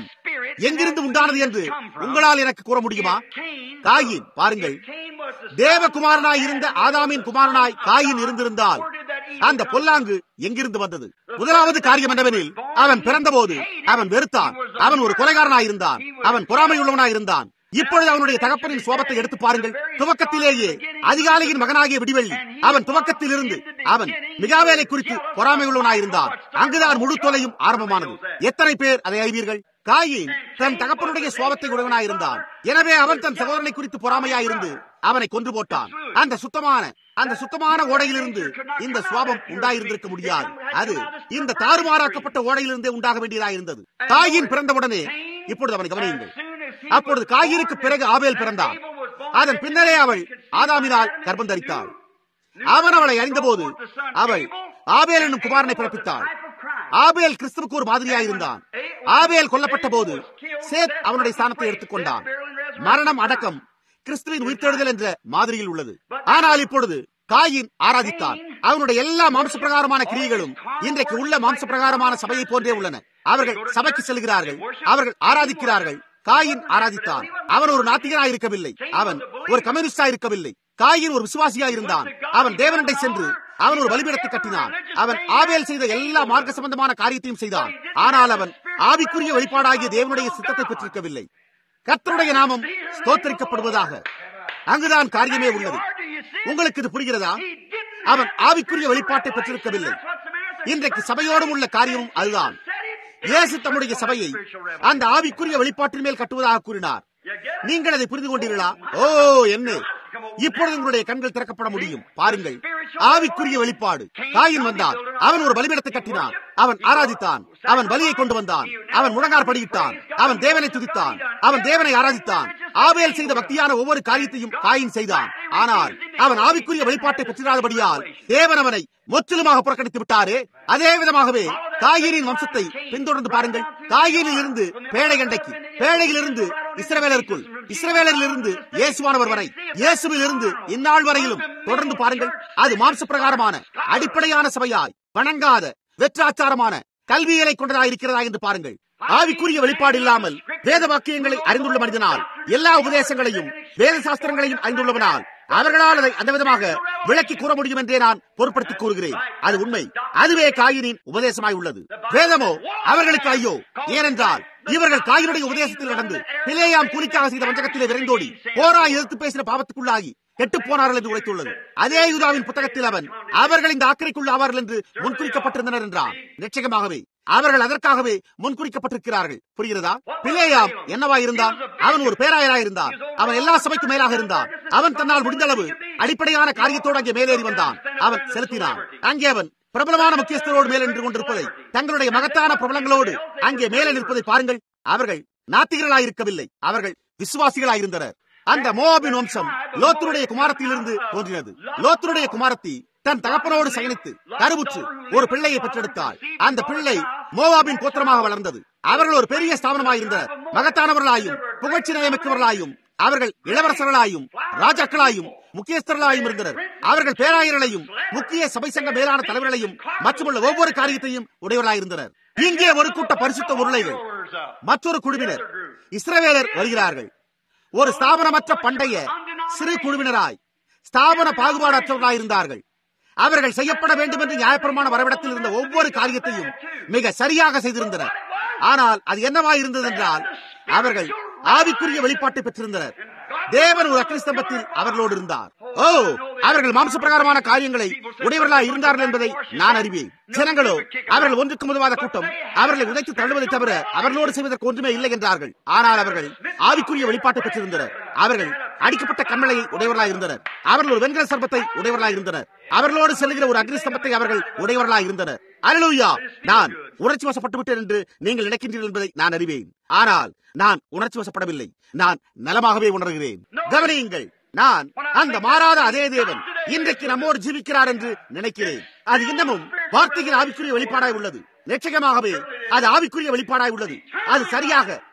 எங்கிருந்து உண்டானது என்று உங்களால் எனக்கு கூற முடியுமா காயின் பாருங்கள் தேவகுமாரனாய் இருந்த ஆதாமின் குமாரனாய் காயின் இருந்திருந்தால் அந்த பொல்லாங்கு எங்கிருந்து வந்தது முதலாவது காரியம் என்னவெனில் அவன் பிறந்தபோது அவன் வெறுத்தான் அவன் ஒரு கொலைகாரனாயிருந்தான் அவன் பொறாமையுள்ளவனாயிருந்தான் இப்பொழுது அவனுடைய தகப்பனின் சோபத்தை எடுத்து பாருங்கள் துவக்கத்திலேயே அதிகாலையின் மகனாகிய விடிவெள்ளி அவன் துவக்கத்தில் இருந்து அவன் மிகாவேலை குறித்து பொறாமை உள்ளவனாயிருந்தான் அங்குதான் முழு தொலையும் ஆரம்பமானது எத்தனை பேர் அதை அறிவீர்கள் காயின் தன் தகப்பனுடைய சோபத்தை உடையவனாயிருந்தான் எனவே அவன் தன் சகோதரனை குறித்து பொறாமையாயிருந்து அவனை கொன்று போட்டான் அந்த சுத்தமான அந்த சுத்தமான ஓடையிலிருந்து இந்த சுவாபம் உண்டாயிருந்திருக்க முடியாது அது இந்த தாறுமாறாக்கப்பட்ட ஓடையிலிருந்தே உண்டாக வேண்டியதாயிருந்தது காயின் பிறந்தவுடனே இப்பொழுது அவனை கவனியுங்கள் அப்பொழுது காயினுக்கு பிறகு ஆபேல் பிறந்தான் அதன் பின்னரே அவள் ஆதாமினால் கர்ப்பம் தரித்தாள் அவன் அவளை அறிந்தபோது அவள் ஆபேல் என்னும் குமாரனை பிறப்பித்தாள் ஆபேல் கிறிஸ்துவுக்கு ஒரு மாதிரியாயிருந்தான் ஆபேல் கொல்லப்பட்ட போது சேத் அவனுடைய ஸ்தானத்தை எடுத்துக்கொண்டான் மரணம் அடக்கம் கிறிஸ்துவின் உயிர்த்தெழுதல் என்ற மாதிரியில் உள்ளது ஆனால் இப்பொழுது காயின் ஆராதித்தான் அவனுடைய எல்லா மாம்ச பிரகாரமான கிரியைகளும் இன்றைக்கு உள்ள மாம்ச பிரகாரமான சபையை போன்றே உள்ளன அவர்கள் சபைக்கு செல்கிறார்கள் அவர்கள் ஆராதிக்கிறார்கள் காயின் ஆராதித்தான் அவன் ஒரு நாத்திகனாய் இருக்கவில்லை அவன் ஒரு கம்யூனிஸ்டா இருக்கவில்லை காயின் ஒரு விசுவாசியா இருந்தான் அவன் தேவனண்டை சென்று அவன் ஒரு பலிபீடத்தை கட்டினான் அவன் ஆவேல் செய்த எல்லா மார்க்க சம்பந்தமான காரியத்தையும் செய்தான் ஆனால் அவன் ஆவிக்குரிய வெளிப்பாடாகிய தேவனுடைய சித்தத்தை பெற்றிருக்கவில்லை கர்த்தருடைய நாமம் ஸ்தோத்தரிக்கப்படுவதாக அங்குதான் காரியமே உள்ளது உங்களுக்கு இது புரிகிறதா அவன் ஆவிக்குரிய வெளிப்பாட்டை பெற்றிருக்கவில்லை இன்றைக்கு சபையோடும் உள்ள காரியமும் அதுதான் இயேசு தம்முடைய சபையை அந்த ஆவிக்குரிய வெளிப்பாட்டின் மேல் கட்டுவதாக கூறினார் நீங்கள் அதை புரிந்து கொண்டீர்களா ஓ என்ன இப்பொழுது உங்களுடைய கண்கள் திறக்கப்பட முடியும் பாருங்கள் ஆவிக்குரிய வெளிப்பாடு காயின் வந்தான் அவன் ஒரு பலிபீடத்தை கட்டினான் அவன் ஆராதித்தான் அவன் பலியை கொண்டு வந்தான் அவன் முழங்கார் படியிட்டான் அவன் தேவனை துதித்தான் அவன் தேவனை ஆராதித்தான் ஆவேல் செய்த பக்தியான ஒவ்வொரு காரியத்தையும் காயின் செய்தான் ஆனால் அவன் ஆவிக்குரிய வெளிப்பாட்டை பெற்றிராதபடியால் தேவன் அவனை முற்றிலுமாக புறக்கணித்து விட்டாரே அதே விதமாகவே காயினின் வம்சத்தை பின்தொடர்ந்து பாருங்கள் காயினில் இருந்து பேழைகண்டைக்கு பேழையில் இருந்து இஸ்ரவேலருக்குள் இஸ்ரவேலரில் இருந்து இயேசுவானவர் வரை இயேசுவில் இருந்து இந்நாள் வரையிலும் தொடர்ந்து பாருங்கள் அது மாம்ச பிரகாரமான அடிப்படையான சபையாய் வணங்காத வெற்றாச்சாரமான கல்வியலை கொண்டதா இருக்கிறதா என்று பாருங்கள் ஆவிக்குரிய வெளிப்பாடு இல்லாமல் வேத வாக்கியங்களை அறிந்துள்ள மனிதனால் எல்லா உபதேசங்களையும் வேத சாஸ்திரங்களையும் அறிந்துள்ளவனால் அவர்களால் அதை அந்த விதமாக விளக்கி கூற முடியும் என்றே நான் பொருட்படுத்தி கூறுகிறேன் அது உண்மை அதுவே காயினின் உபதேசமாய் உள்ளது வேதமோ அவர்களுக்கு ஐயோ ஏனென்றால் இவர்கள் காயினுடைய உபதேசத்தில் நடந்து பிளேயாம் கூலிக்காக செய்த வஞ்சகத்திலே விரைந்தோடி போரா எதிர்த்து பேசின பாவத்துக்குள்ளாகி கெட்டு போனார்கள் என்று உரைத்துள்ளது அதே யூதாவின் புத்தகத்தில் அவன் அவர்கள் இந்த ஆக்கிரைக்குள் ஆவார்கள் என்று முன்குறிக்கப்பட்டிருந்தனர் என்றான் நிச்சயமாகவே அவர்கள் அதற்காகவே முன்குறிக்கப்பட்டிருக்கிறார்கள் புரிகிறதா பிளேயாம் என்னவா இருந்தான் அவன் ஒரு பேராயரா இருந்தான் அவன் எல்லா சபைக்கும் மேலாக இருந்தான் அவன் தன்னால் முடிந்தளவு அடிப்படையான காரியத்தோடு அங்கே மேலேறி வந்தான் அவன் செலுத்தினான் அங்கே அவன் பிரபலமான முக்கியஸ்தரோடு மேலே நின்று கொண்டிருப்பதை தங்களுடைய மகத்தான பிரபலங்களோடு அங்கே மேலே நிற்பதை பாருங்கள் அவர்கள் நாத்திகர்களாயிருக்கவில்லை அவர்கள் விசுவாசிகளாயிருந்தனர் அந்த மோபின் வம்சம் லோத்தருடைய குமாரத்திலிருந்து தோன்றினது லோத்தருடைய குமாரத்தி தன் தகப்பனோடு சயனித்து கருவுற்று ஒரு பிள்ளையை பெற்றெடுத்தாள் அந்த பிள்ளை மோவாபின் கோத்திரமாக வளர்ந்தது அவர்கள் ஒரு பெரிய ஸ்தாபனமாக இருந்தனர் மகத்தானவர்களாயும் புகழ்ச்சி நியமிக்கவர்களாயும் அவர்கள் இளவரசர்களாயும் ராஜாக்களாயும் முக்கியஸ்தர்களாயும் இருந்தனர் அவர்கள் பேராயர்களையும் முக்கிய சபை சங்க மேலான தலைவர்களையும் மற்றுமுள்ள ஒவ்வொரு காரியத்தையும் உடையவர்களாயிருந்தனர் இங்கே ஒரு கூட்ட பரிசுத்த உருளைகள் மற்றொரு குழுவினர் இஸ்ரவேலர் வருகிறார்கள் ஒரு ஸ்தாபனமற்ற பண்டைய சிறு குழுவினராய் ஸ்தாபன பாகுபாடற்றவர்களாயிருந்தார்கள் அவர்கள் செய்யப்பட வேண்டும் என்று நியாயப்பிரமாண வரவிடத்தில் இருந்த ஒவ்வொரு காரியத்தையும் மிக சரியாக செய்திருந்தனர் ஆனால் அது என்னவாய் இருந்தது என்றால் அவர்கள் ஆவிக்குரிய வெளிப்பாட்டை பெற்றிருந்தனர் தேவன் ஒரு அக்னிஸ்தம்பத்தில் அவர்களோடு இருந்தார் ஓ அவர்கள் மாம்ச பிரகாரமான காரியங்களை உடையவர்களாக இருந்தார்கள் என்பதை நான் அறிவேன் ஜனங்களோ அவர்கள் ஒன்றுக்கு முதவாத கூட்டம் அவர்களை உதைத்து தள்ளுவதை தவிர அவர்களோடு செய்வதற்கு ஒன்றுமே இல்லை என்றார்கள் ஆனால் அவர்கள் ஆவிக்குரிய வெளிப்பாட்டை பெற்றிருந்தனர் அவர்கள் அடிக்கப்பட்ட கண்மலையை உடையவர்களாக இருந்தனர் அவர்கள் ஒரு வெண்கல சர்பத்தை உடையவர்களாக இருந்தனர் அவர்களோடு செல்கிற ஒரு அக்னி ஸ்தம்பத்தை அவர்கள் உடையவர்களாக இருந்தனர் அலலூயா நான் உணர்ச்சி வசப்பட்டு விட்டேன் என்று நீங்கள் நினைக்கின்றீர்கள் என்பதை நான் அறிவேன் ஆனால் நான் உணர்ச்சி வசப்படவில்லை நான் நலமாகவே உணர்கிறேன் கவனியுங்கள் நான் அந்த மாறாத அதே தேவன் இன்றைக்கு நம்மோடு ஜீவிக்கிறார் என்று நினைக்கிறேன் அது இன்னமும் வார்த்தையின் ஆவிக்குரிய வெளிப்பாடாய் உள்ளது நிச்சயமாகவே அது ஆவிக்குரிய வெளிப்பாடாய் உள்ளது அது சரியாக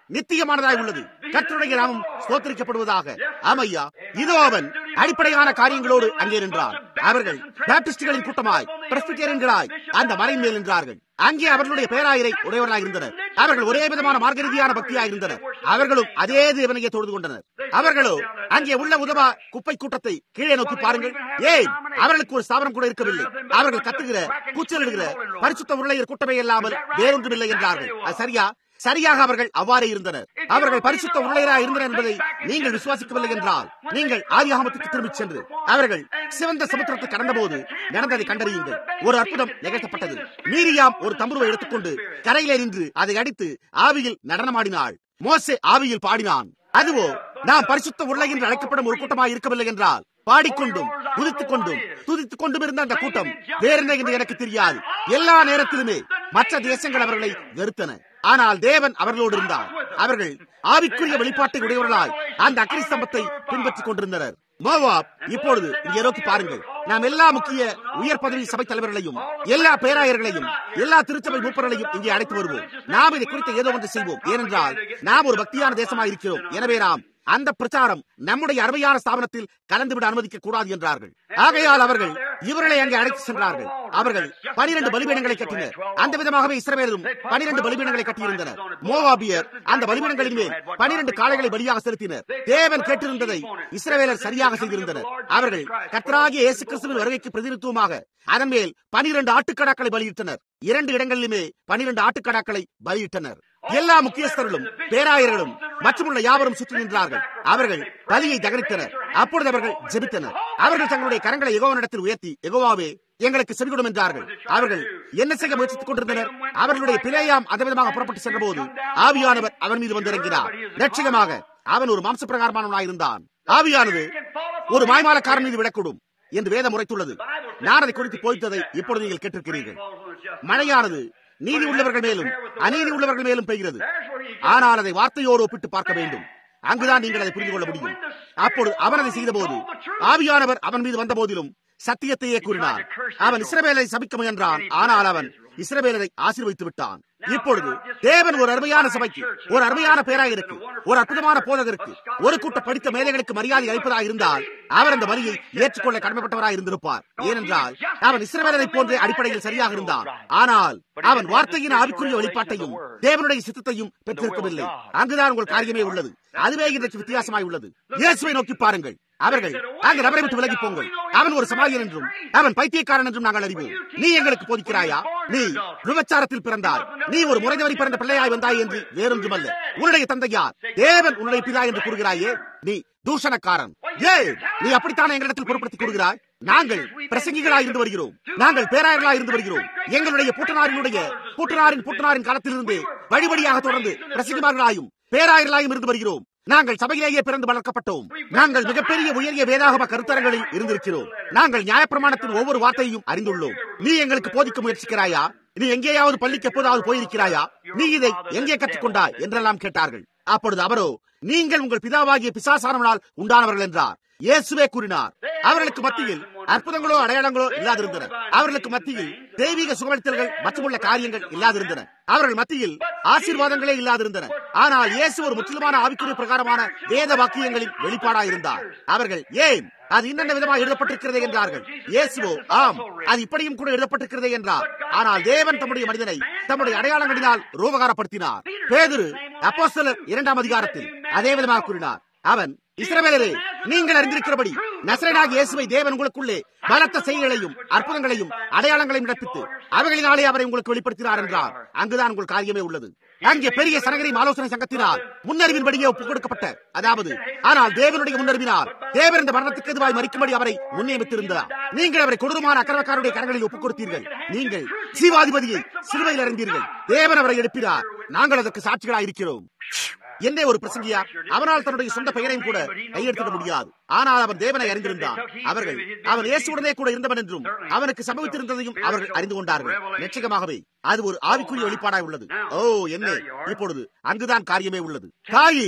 நித்தியமானதாய் உள்ளது கர்த்தருடைய நாமம் ஸ்தோத்தரிக்கப்படுவதாக ஆமையா இதோ அவன் அடிப்படையான காரியங்களோடு அங்கே நின்றான் அவர்கள் பேப்டிஸ்டுகளின் கூட்டமாய் பிரஸ்பிட்டேரியன்களாய் அந்த மலையின் மேல் நின்றார்கள் அங்கே அவர்களுடைய பேராயரை உடையவர்களாக இருந்தனர் அவர்கள் ஒரே விதமான மார்கரீதியான பக்தியாக இருந்தனர் அவர்களும் அதே தேவனையே தொழுது கொண்டனர் அவர்களோ அங்கே உள்ள உதவா குப்பை கூட்டத்தை கீழே நோக்கி பாருங்கள் ஏன் அவர்களுக்கு ஒரு ஸ்தாபனம் கூட இருக்கவில்லை அவர்கள் கத்துகிற கூச்சலிடுகிற பரிசுத்த உருளையர் கூட்டமே இல்லாமல் வேறொன்றுமில்லை என்றார்கள் அது சரியா சரியாக அவர்கள் அவ்வாறே இருந்தனர் அவர்கள் பரிசுத்த உருளையராக இருந்தனர் என்பதை நீங்கள் விசுவாசிக்கவில்லை என்றால் நீங்கள் ஆதியாகமத்துக்கு திரும்பிச் சென்று அவர்கள் சிவந்த சமுத்திரத்தை கடந்தபோது நடந்ததை கண்டறியுங்கள் ஒரு அற்புதம் நிகழ்த்தப்பட்டது மீரியாம் ஒரு தம்புருவை எடுத்துக்கொண்டு கரையிலே நின்று அதை அடித்து ஆவியில் நடனமாடினாள் மோசே ஆவியில் பாடினான் அதுவோ நாம் பரிசுத்த உருளை என்று அழைக்கப்படும் ஒரு கூட்டமாக இருக்கவில்லை என்றால் பாடிக்கொண்டும் குதித்துக் கொண்டும் துதித்துக் கொண்டும் இருந்த அந்த கூட்டம் வேறென்ன என்று எனக்கு தெரியாது எல்லா நேரத்திலுமே மற்ற தேசங்கள் அவர்களை வெறுத்தன ஆனால் தேவன் அவர்களோடு இருந்தார் அவர்கள் ஆவிக்குரிய வெளிப்பாட்டை உடையவர்களாய் அந்த அக்னி ஸ்தம்பத்தை பின்பற்றிக் கொண்டிருந்தனர் மோவாப் இப்பொழுது இங்கே நோக்கி பாருங்கள் நாம் எல்லா முக்கிய உயர் பதவி சபை தலைவர்களையும் எல்லா பேராயர்களையும் எல்லா திருச்சபை மூப்பர்களையும் இங்கே அழைத்து வருவோம் நாம் இதை குறித்து ஏதோ ஒன்று செய்வோம் ஏனென்றால் நாம் ஒரு பக்தியான தேசமாக இருக்கிறோம் எனவே நாம் அந்த பிரச்சாரம் நம்முடைய அருமையான ஸ்தாபனத்தில் கலந்துவிட அனுமதிக்க கூடாது என்றார்கள் ஆகையால் அவர்கள் இவர்களை அங்கே அழைத்து சென்றார்கள் அவர்கள் பனிரெண்டு பலிபீடங்களை கட்டினர் அந்த விதமாகவே இஸ்ரவேலும் பனிரெண்டு பலிபீடங்களை கட்டியிருந்தனர் மோவாபியர் அந்த பலிபீடங்களின் மேல் பனிரெண்டு காளைகளை பலியாக செலுத்தினர் தேவன் கேட்டிருந்ததை இஸ்ரவேலர் சரியாக செய்திருந்தனர் அவர்கள் கத்தராகிய இயேசு கிறிஸ்துவின் வருகைக்கு பிரதிநிதித்துவமாக அதன் மேல் பனிரெண்டு ஆட்டுக்கடாக்களை பலியிட்டனர் இரண்டு இடங்களிலுமே பனிரெண்டு ஆட்டுக்கடாக்களை பலியிட்டனர் எல்லா முக்கியஸ்தர்களும் பேராயர்களும் மற்றுமுள்ள யாவரும் சுற்றி நின்றார்கள் அவர்கள் பலியை தகரித்தனர் அப்பொழுது அவர்கள் ஜெபித்தனர் அவர்கள் தங்களுடைய கரங்களை எகோவனிடத்தில் உயர்த்தி எகோவாவே எங்களுக்கு செவிகொடும் என்றார்கள் அவர்கள் என்ன செய்ய முயற்சித்துக் கொண்டிருந்தனர் அவர்களுடைய பிழையாம் அந்த விதமாக புறப்பட்டு சென்ற போது ஆவியானவர் அவன் மீது வந்திறங்கினார் லட்சியமாக அவன் ஒரு மாம்ச பிரகாரமானவனாயிருந்தான் ஆவியானது ஒரு மாய்மாலக்காரன் மீது விடக்கூடும் என்று வேதம் உரைத்துள்ளது நான் அதை குறித்து போய்த்ததை இப்பொழுது நீங்கள் கேட்டிருக்கிறீர்கள் மழையானது நீதி உள்ளவர்கள் மேலும் அநீதி உள்ளவர்கள் மேலும் பெய்கிறது ஆனால் அதை வார்த்தையோடு ஒப்பிட்டு பார்க்க வேண்டும் அங்குதான் நீங்கள் அதை புரிந்து கொள்ள முடியும் அப்பொழுது அவன் அதை செய்த போது ஆவியானவர் அவன் மீது வந்த போதிலும் சத்தியத்தையே கூறினார் அவன் இஸ்ரவேலை சபிக்க முயன்றான் ஆனால் அவன் இஸ்ரவேலரை ஆசீர்வதித்து விட்டான் இப்பொழுது தேவன் ஒரு அருமையான சபைக்கு ஒரு அருமையான பேராயருக்கு ஒரு அற்புதமான போதகருக்கு ஒரு கூட்ட படித்த மேதைகளுக்கு மரியாதை அளிப்பதாக இருந்தால் அவர் அந்த வரியை ஏற்றுக்கொள்ள கடமைப்பட்டவராக இருந்திருப்பார் ஏனென்றால் அவன் இஸ்ரவேலரை போன்ற அடிப்படையில் சரியாக இருந்தான் ஆனால் அவன் வார்த்தையின் ஆவிக்குரிய வெளிப்பாட்டையும் தேவனுடைய சித்தத்தையும் பெற்றிருக்கவில்லை அங்குதான் உங்கள் காரியமே உள்ளது அதுவே இன்றைக்கு வித்தியாசமாய் உள்ளது இயேசுவை நோக்கி பாருங்கள் அவர்கள் அங்கு நபரை விட்டு விலகி போங்கள் அவன் ஒரு சமாளியன் என்றும் அவன் பைத்தியக்காரன் என்றும் நாங்கள் அறிவோம் நீ எங்களுக்கு போதிக்கிறாயா நீ விபச்சாரத்தில் பிறந்தாய் நீ ஒரு முறைதவரி பிறந்த பிள்ளையாய் வந்தாய் என்று வேறொன்றுமல்ல உன்னுடைய தந்தை யார் தேவன் உன்னுடைய பிதா என்று கூறுகிறாயே நீ தூஷணக்காரன் ஏ நீ அப்படித்தானே எங்களிடத்தில் பொருட்படுத்திக் கொள்கிறாய் நாங்கள் பிரசங்கிகளாய் இருந்து வருகிறோம் நாங்கள் பேராயர்களாய் இருந்து வருகிறோம் எங்களுடைய பூட்டனாரினுடைய பூட்டனாரின் பூட்டனாரின் காலத்திலிருந்து வழிபடியாக தொடர்ந்து பிரசங்கிமார்களாயும் பேராயர்களாயும் இருந்து வருகிறோம் நாங்கள் சபையிலேயே பிறந்து வளர்க்கப்பட்டோம் நாங்கள் மிகப்பெரிய உயரிய வேதாகம கருத்தரங்களில் இருந்திருக்கிறோம் நாங்கள் நியாயப்பிரமாணத்தின் ஒவ்வொரு வார்த்தையும் அறிந்துள்ளோம் நீ எங்களுக்கு போதிக்க முயற்சிக்கிறாயா நீ எங்கேயாவது பள்ளிக்கு எப்போதாவது போயிருக்கிறாயா நீ இதை எங்கே கற்றுக்கொண்டாய் என்றெல்லாம் கேட்டார்கள் அப்பொழுது அவரோ நீங்கள் உங்கள் பிதாவாகிய பிசாசானவனால் உண்டானவர்கள் என்றார் இயேசுவே கூறினார் அவர்களுக்கு மத்தியில் அற்புதங்களோ அடையாளங்களோ இல்லாதிருந்தன அவர்களுக்கு மத்தியில் தெய்வீக சுகமளித்தல்கள் மற்றுமுள்ள காரியங்கள் இல்லாதிருந்தன அவர்கள் மத்தியில் ஆசீர்வாதங்களே இல்லாதிருந்தன ஆனால் இயேசு ஒரு முற்றிலுமான ஆவிக்குரிய பிரகாரமான வேத வாக்கியங்களின் வெளிப்பாடா இருந்தார் அவர்கள் ஏன் அது இன்னென்ன விதமாக எழுதப்பட்டிருக்கிறதே என்றார்கள் இயேசுவோ ஆம் அது இப்படியும் கூட எழுதப்பட்டிருக்கிறதே என்றார் ஆனால் தேவன் தம்முடைய மனிதனை தம்முடைய அடையாளங்களினால் ரூபகாரப்படுத்தினார் பேதுரு அப்போஸ்தலர் இரண்டாம் அதிகாரத்தில் அதே விதமாக கூறினார் அவன் இஸ்ரவேலரே நீங்கள் அறிந்திருக்கிறபடி நசரனாக இயேசுவை தேவன் உங்களுக்குள்ளே பலத்த செய்திகளையும் அற்புதங்களையும் அடையாளங்களையும் நடப்பித்து அவைகளினாலே அவரை உங்களுக்கு வெளிப்படுத்தினார் என்றார் அங்குதான் உங்கள் காரியமே உள்ளது அங்கே பெரிய சனகரின் ஆலோசனை சங்கத்தினால் முன்னறிவின்படியே ஒப்புக் கொடுக்கப்பட்ட அதாவது ஆனால் தேவனுடைய முன்னறிவினால் தேவன் இந்த மரணத்துக்கு எதுவாய் மறிக்கும்படி அவரை முன்னியமித்திருந்தார் நீங்கள் அவரை கொடூரமான அக்கிரமக்காரருடைய கரங்களில் ஒப்புக் கொடுத்தீர்கள் நீங்கள் சீவாதிபதியை சிலுவையில் அறிந்தீர்கள் தேவன் அவரை எழுப்பினார் நாங்கள் அதற்கு சாட்சிகளாக இருக்கிறோம் என்ன ஒரு பிரசங்கியா அவனால் தன்னுடைய சொந்த பெயரையும் கூட கையெழுத்திட முடியாது ஆனால் அவன் தேவனை அறிந்திருந்தான் அவர்கள் அவன் இயேசுடனே கூட இருந்தவன் என்றும் அவனுக்கு சம்பவித்திருந்ததையும் அவர்கள் அறிந்து கொண்டார்கள் நிச்சயமாகவே அது ஒரு ஆவிக்குரிய வெளிப்பாடாய் உள்ளது ஓ என்ன இப்பொழுது அங்குதான் காரியமே உள்ளது தாயின்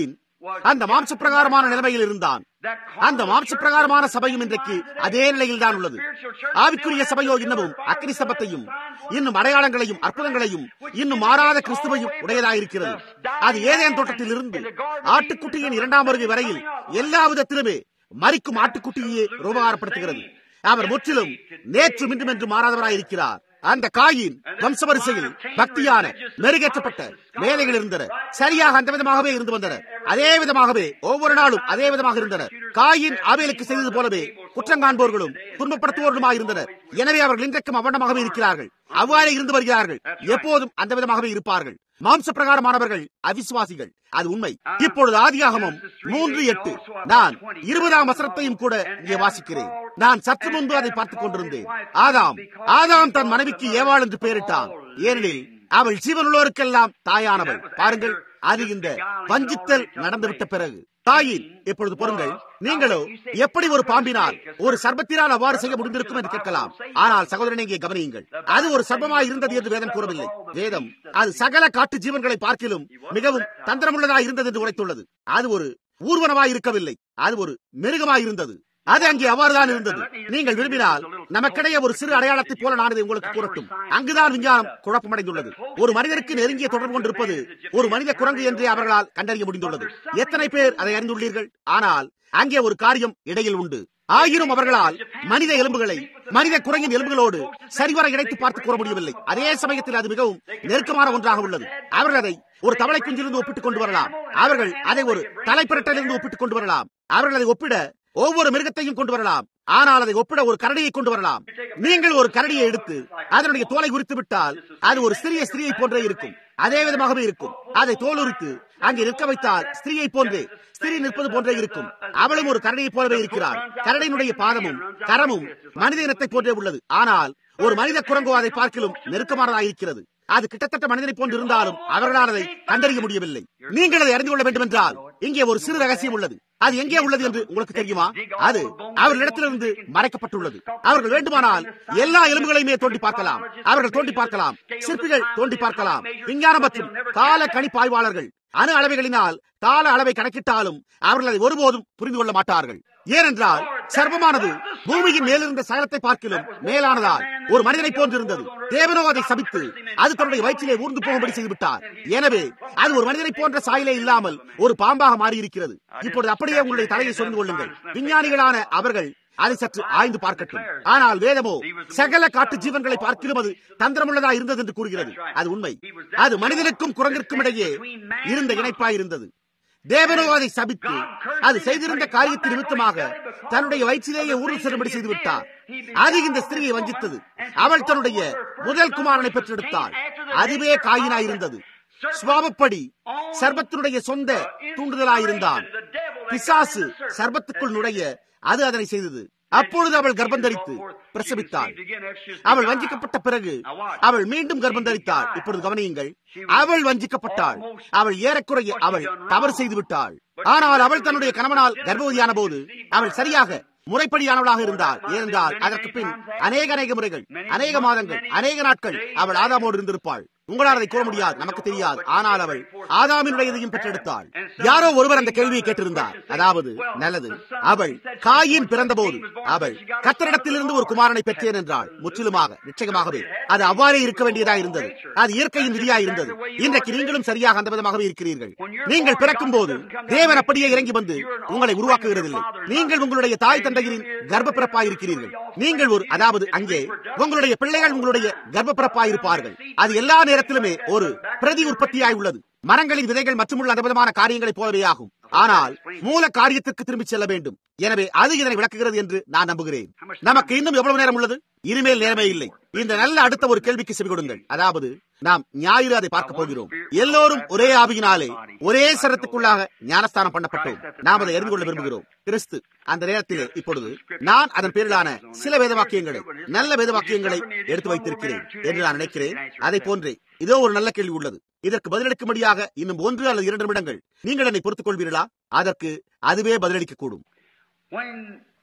அந்த மாம்ச பிரகாரமான நிலைமையில் இருந்தான் அந்த மாம்ச பிரகாரமான சபையும் இன்றைக்கு அதே நிலையில் தான் உள்ளது ஆவிக்குரிய சபையோ இன்னமும் அக்னி சபத்தையும் இன்னும் அடையாளங்களையும் அற்புதங்களையும் இன்னும் மாறாத கிறிஸ்துவையும் உடையதாயிருக்கிறது அது ஏதேன் தோட்டத்தில் இருந்து ஆட்டுக்குட்டியின் இரண்டாம் வருகை வரையில் எல்லா விதத்திலுமே மறிக்கும் ஆட்டுக்குட்டியே ரூபகாரப்படுத்துகிறது அவர் முற்றிலும் நேற்று மின்றும் என்று மாறாதவராயிருக்கிறார் அந்த காயின் வம்சவரிசையில் பக்தியான மெருகேற்றப்பட்ட வேலைகள் இருந்தன சரியாக அந்த விதமாகவே இருந்து வந்தனர் அதே விதமாகவே ஒவ்வொரு நாளும் அதே விதமாக இருந்தனர் காயின் ஆவேலுக்கு செய்தது போலவே குற்றம் காண்போர்களும் துன்பப்படுத்துவோர்களுமாக இருந்தனர் எனவே அவர்கள் இன்றைக்கும் அவண்டமாகவே இருக்கிறார்கள் அவ்வாறே இருந்து வருகிறார்கள் எப்போதும் அந்த விதமாகவே இருப்பார்கள் மாம்ச பிரகாரமானவர்கள் அவிசுவாசிகள் அது உண்மை இப்பொழுது ஆதியாகமம் மூன்று எட்டு நான் இருபதாம் வசனத்தையும் கூட இங்கே வாசிக்கிறேன் நான் சற்று முன்பு அதை பார்த்துக் கொண்டிருந்தேன் ஆதாம் ஆதாம் தன் மனைவிக்கு ஏவாள் என்று பெயரிட்டான் ஏனெனில் அவள் ஜீவனுள்ளோருக்கெல்லாம் தாயானவள் பாருங்கள் அது இந்த வஞ்சித்தல் நடந்துவிட்ட பிறகு தாயின் இப்பொழுது பொருங்கள் நீங்களோ எப்படி ஒரு பாம்பினால் ஒரு சர்பத்தினால் அவ்வாறு செய்ய முடிந்திருக்கும் என்று கேட்கலாம் ஆனால் சகோதரனை இங்கே கவனியுங்கள் அது ஒரு சர்பமாய் இருந்தது என்று வேதம் கூறவில்லை வேதம் அது சகல காட்டு ஜீவன்களை பார்க்கிலும் மிகவும் தந்திரமுள்ளதாய் இருந்தது என்று உரைத்துள்ளது அது ஒரு ஊர்வனமாய் இருக்கவில்லை அது ஒரு மிருகமாய் இருந்தது அது அங்கே அவ்வாறுதான் இருந்தது நீங்கள் விரும்பினால் நமக்கிடையே ஒரு சிறு அடையாளத்தை போல நான் இதை உங்களுக்கு கூறட்டும் அங்குதான் விஞ்ஞானம் குழப்பமடைந்துள்ளது ஒரு மனிதருக்கு நெருங்கிய தொடர்பு கொண்டிருப்பது ஒரு மனித குரங்கு என்றே அவர்களால் கண்டறிய முடிந்துள்ளது எத்தனை பேர் அதை அறிந்துள்ளீர்கள் ஆனால் அங்கே ஒரு காரியம் இடையில் உண்டு ஆயிரம் அவர்களால் மனித எலும்புகளை மனித குரங்கின் எலும்புகளோடு சரிவர இணைத்து பார்த்து கூற முடியவில்லை அதே சமயத்தில் அது மிகவும் நெருக்கமான ஒன்றாக உள்ளது அவர்கள் அதை ஒரு தவளை குஞ்சிலிருந்து ஒப்பிட்டுக் கொண்டு வரலாம் அவர்கள் அதை ஒரு தலைப்பிரட்டிலிருந்து ஒப்பிட்டுக் கொண்டு வரலாம் அவர்கள் அதை ஒப்பிட ஒவ்வொரு மிருகத்தையும் கொண்டு வரலாம் ஆனால் அதை ஒப்பிட ஒரு கரடியை கொண்டு வரலாம் நீங்கள் ஒரு கரடியை எடுத்து அதனுடைய தோலை உரித்து விட்டால் அது ஒரு சிறிய ஸ்திரீயை போன்றே இருக்கும் அதே விதமாகவே இருக்கும் அதை தோல் உரித்து அங்கே நிற்க வைத்தால் ஸ்திரீயை போன்றே ஸ்திரீ நிற்பது போன்றே இருக்கும் அவளும் ஒரு கரடியை போலவே இருக்கிறார் கரடியினுடைய பாதமும் கரமும் மனித இனத்தை போன்றே உள்ளது ஆனால் ஒரு மனித குரங்கோ அதை பார்க்கிலும் நெருக்கமானதாக இருக்கிறது அது கிட்டத்தட்ட மனிதனை போன்று இருந்தாலும் அவர்களால் அதை கண்டறிய முடியவில்லை நீங்கள் அதை அறிந்து கொள்ள வேண்டும் என்றால் இங்கே ஒரு சிறு ரகசியம் உள்ளது அது எங்கே உள்ளது என்று உங்களுக்கு தெரியுமா அது அவர்களிடத்திலிருந்து மறைக்கப்பட்டுள்ளது அவர்கள் வேண்டுமானால் எல்லா எலும்புகளையுமே தோண்டி பார்க்கலாம் அவர்கள் தோண்டி பார்க்கலாம் சிற்பிகள் தோண்டி பார்க்கலாம் விஞ்ஞானம் மற்றும் கால கணிப்பாய்வாளர்கள் அணு அளவைகளினால் கால அளவை கணக்கிட்டாலும் அவர்கள் அதை ஒருபோதும் புரிந்து கொள்ள மாட்டார்கள் ஏனென்றால் சர்வமானது பூமியின் மேலிருந்த சகலத்தை பார்க்கிலும் மேலானதால் ஒரு மனிதனை போன்றிருந்தது தேவனோ அதை சபித்து அது தன்னுடைய வயிற்றிலே ஊர்ந்து போகும்படி செய்துவிட்டார் எனவே அது ஒரு மனிதனை போன்ற சாயிலே இல்லாமல் ஒரு பாம்பாக மாறியிருக்கிறது இப்பொழுது அப்படியே உங்களுடைய தலையை சொரிந்து கொள்ளுங்கள் விஞ்ஞானிகளான அவர்கள் அதை சற்று ஆய்ந்து பார்க்கட்டும் ஆனால் வேதமோ சகல காட்டு ஜீவன்களை பார்க்கிலும் அது தந்திரமுள்ளதா இருந்தது என்று கூறுகிறது அது உண்மை அது மனிதனுக்கும் குரங்கிற்கும் இடையே இருந்த இணைப்பாய் இருந்தது தேவனோ அதை சபித்து அது செய்திருந்த காரியத்தின் நிமித்தமாக தன்னுடைய வயிற்றிலேயே ஊர்ந்து செல்லும்படி செய்து விட்டார் அது இந்த ஸ்திரியை வஞ்சித்தது அவள் தன்னுடைய முதல் குமாரனை பெற்றெடுத்தாள் அதுவே காயினாயிருந்தது சுவாபப்படி சர்பத்தினுடைய சொந்த தூண்டுதலாயிருந்தான் பிசாசு சர்பத்துக்குள் நுழைய அது அதனை செய்தது அப்பொழுது அவள் கர்ப்பம் தரித்து பிரசவித்தாள் அவள் வஞ்சிக்கப்பட்ட பிறகு அவள் மீண்டும் கர்ப்பம் தரித்தாள் இப்பொழுது கவனியுங்கள் அவள் வஞ்சிக்கப்பட்டாள் அவள் ஏறக்குறைய அவள் தவறு செய்து விட்டாள் ஆனால் அவள் தன்னுடைய கணவனால் கர்ப்பவதியான போது அவள் சரியாக முறைப்படியானவளாக இருந்தாள் ஏனென்றால் அதற்கு பின் அநேக அநேக முறைகள் அநேக மாதங்கள் அநேக நாட்கள் அவள் ஆதாமோடு இருந்திருப்பாள் உங்களால் அதை கூற முடியாது நமக்கு தெரியாது ஆனால் அவள் ஆதாமினுடையதையும் பெற்றெடுத்தாள் யாரோ ஒருவர் அந்த கேள்வியை கேட்டிருந்தார் அதாவது நல்லது அவள் காயின் பிறந்தபோது அவள் கத்தரிடத்திலிருந்து ஒரு குமாரனை பெற்றேன் என்றாள் முற்றிலுமாக நிச்சயமாகவே அது அவ்வாறே இருக்க வேண்டியதா இருந்தது அது இயற்கையின் விதியா இருந்தது இன்றைக்கு நீங்களும் சரியாக அந்த விதமாகவே இருக்கிறீர்கள் நீங்கள் பிறக்கும் போது தேவன் அப்படியே இறங்கி வந்து உங்களை உருவாக்குகிறதில்லை நீங்கள் உங்களுடைய தாய் தந்தையரின் கர்ப்ப பிறப்பாய் இருக்கிறீர்கள் நீங்கள் ஒரு அதாவது அங்கே உங்களுடைய பிள்ளைகள் உங்களுடைய கர்ப்ப பிறப்பாய் இருப்பார்கள் அது எல்லா நேரத்திலுமே ஒரு பிரதி உற்பத்தியாய் உள்ளது மரங்களின் விதைகள் மற்றுமுள்ள அந்த விதமான காரியங்களைப் போலவே ஆகும் ஆனால் மூல காரியத்திற்கு திரும்பி செல்ல வேண்டும் எனவே அது இதனை விளக்குகிறது என்று நான் நம்புகிறேன் நமக்கு இன்னும் எவ்வளவு நேரம் உள்ளது இனிமேல் நேரமே இல்லை இந்த நல்ல அடுத்த ஒரு கேள்விக்கு செவி கொடுங்கள் அதாவது நாம் ஞாயிறு அதை பார்க்க போகிறோம் எல்லோரும் ஒரே ஆவியினாலே ஒரே சரத்துக்குள்ளாக ஞானஸ்தானம் பண்ணப்பட்டோம் நாம் அதை அறிந்து கொள்ள விரும்புகிறோம் கிறிஸ்து அந்த நேரத்திலே இப்பொழுது நான் அதன் பேரிலான சில வேத வாக்கியங்களை நல்ல வேத வாக்கியங்களை எடுத்து வைத்திருக்கிறேன் என்று நான் நினைக்கிறேன் அதை போன்றே இதோ ஒரு நல்ல கேள்வி உள்ளது இதற்கு பதிலளிக்கும்படியாக இன்னும் ஒன்று அல்லது இரண்டு நிமிடங்கள் நீங்கள் என்னை பொறுத்துக் கொள்வீர்களா அதற்கு அதுவே பதிலளிக்க கூடும் When,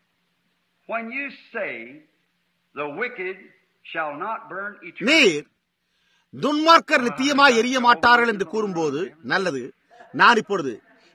when you say the wicked shall not burn eternally, நீர் துன்மார்க்கர் நித்தியமாய் எரிய மாட்டார்கள் என்று கூறும்போது நல்லது நான் இப்பொழுது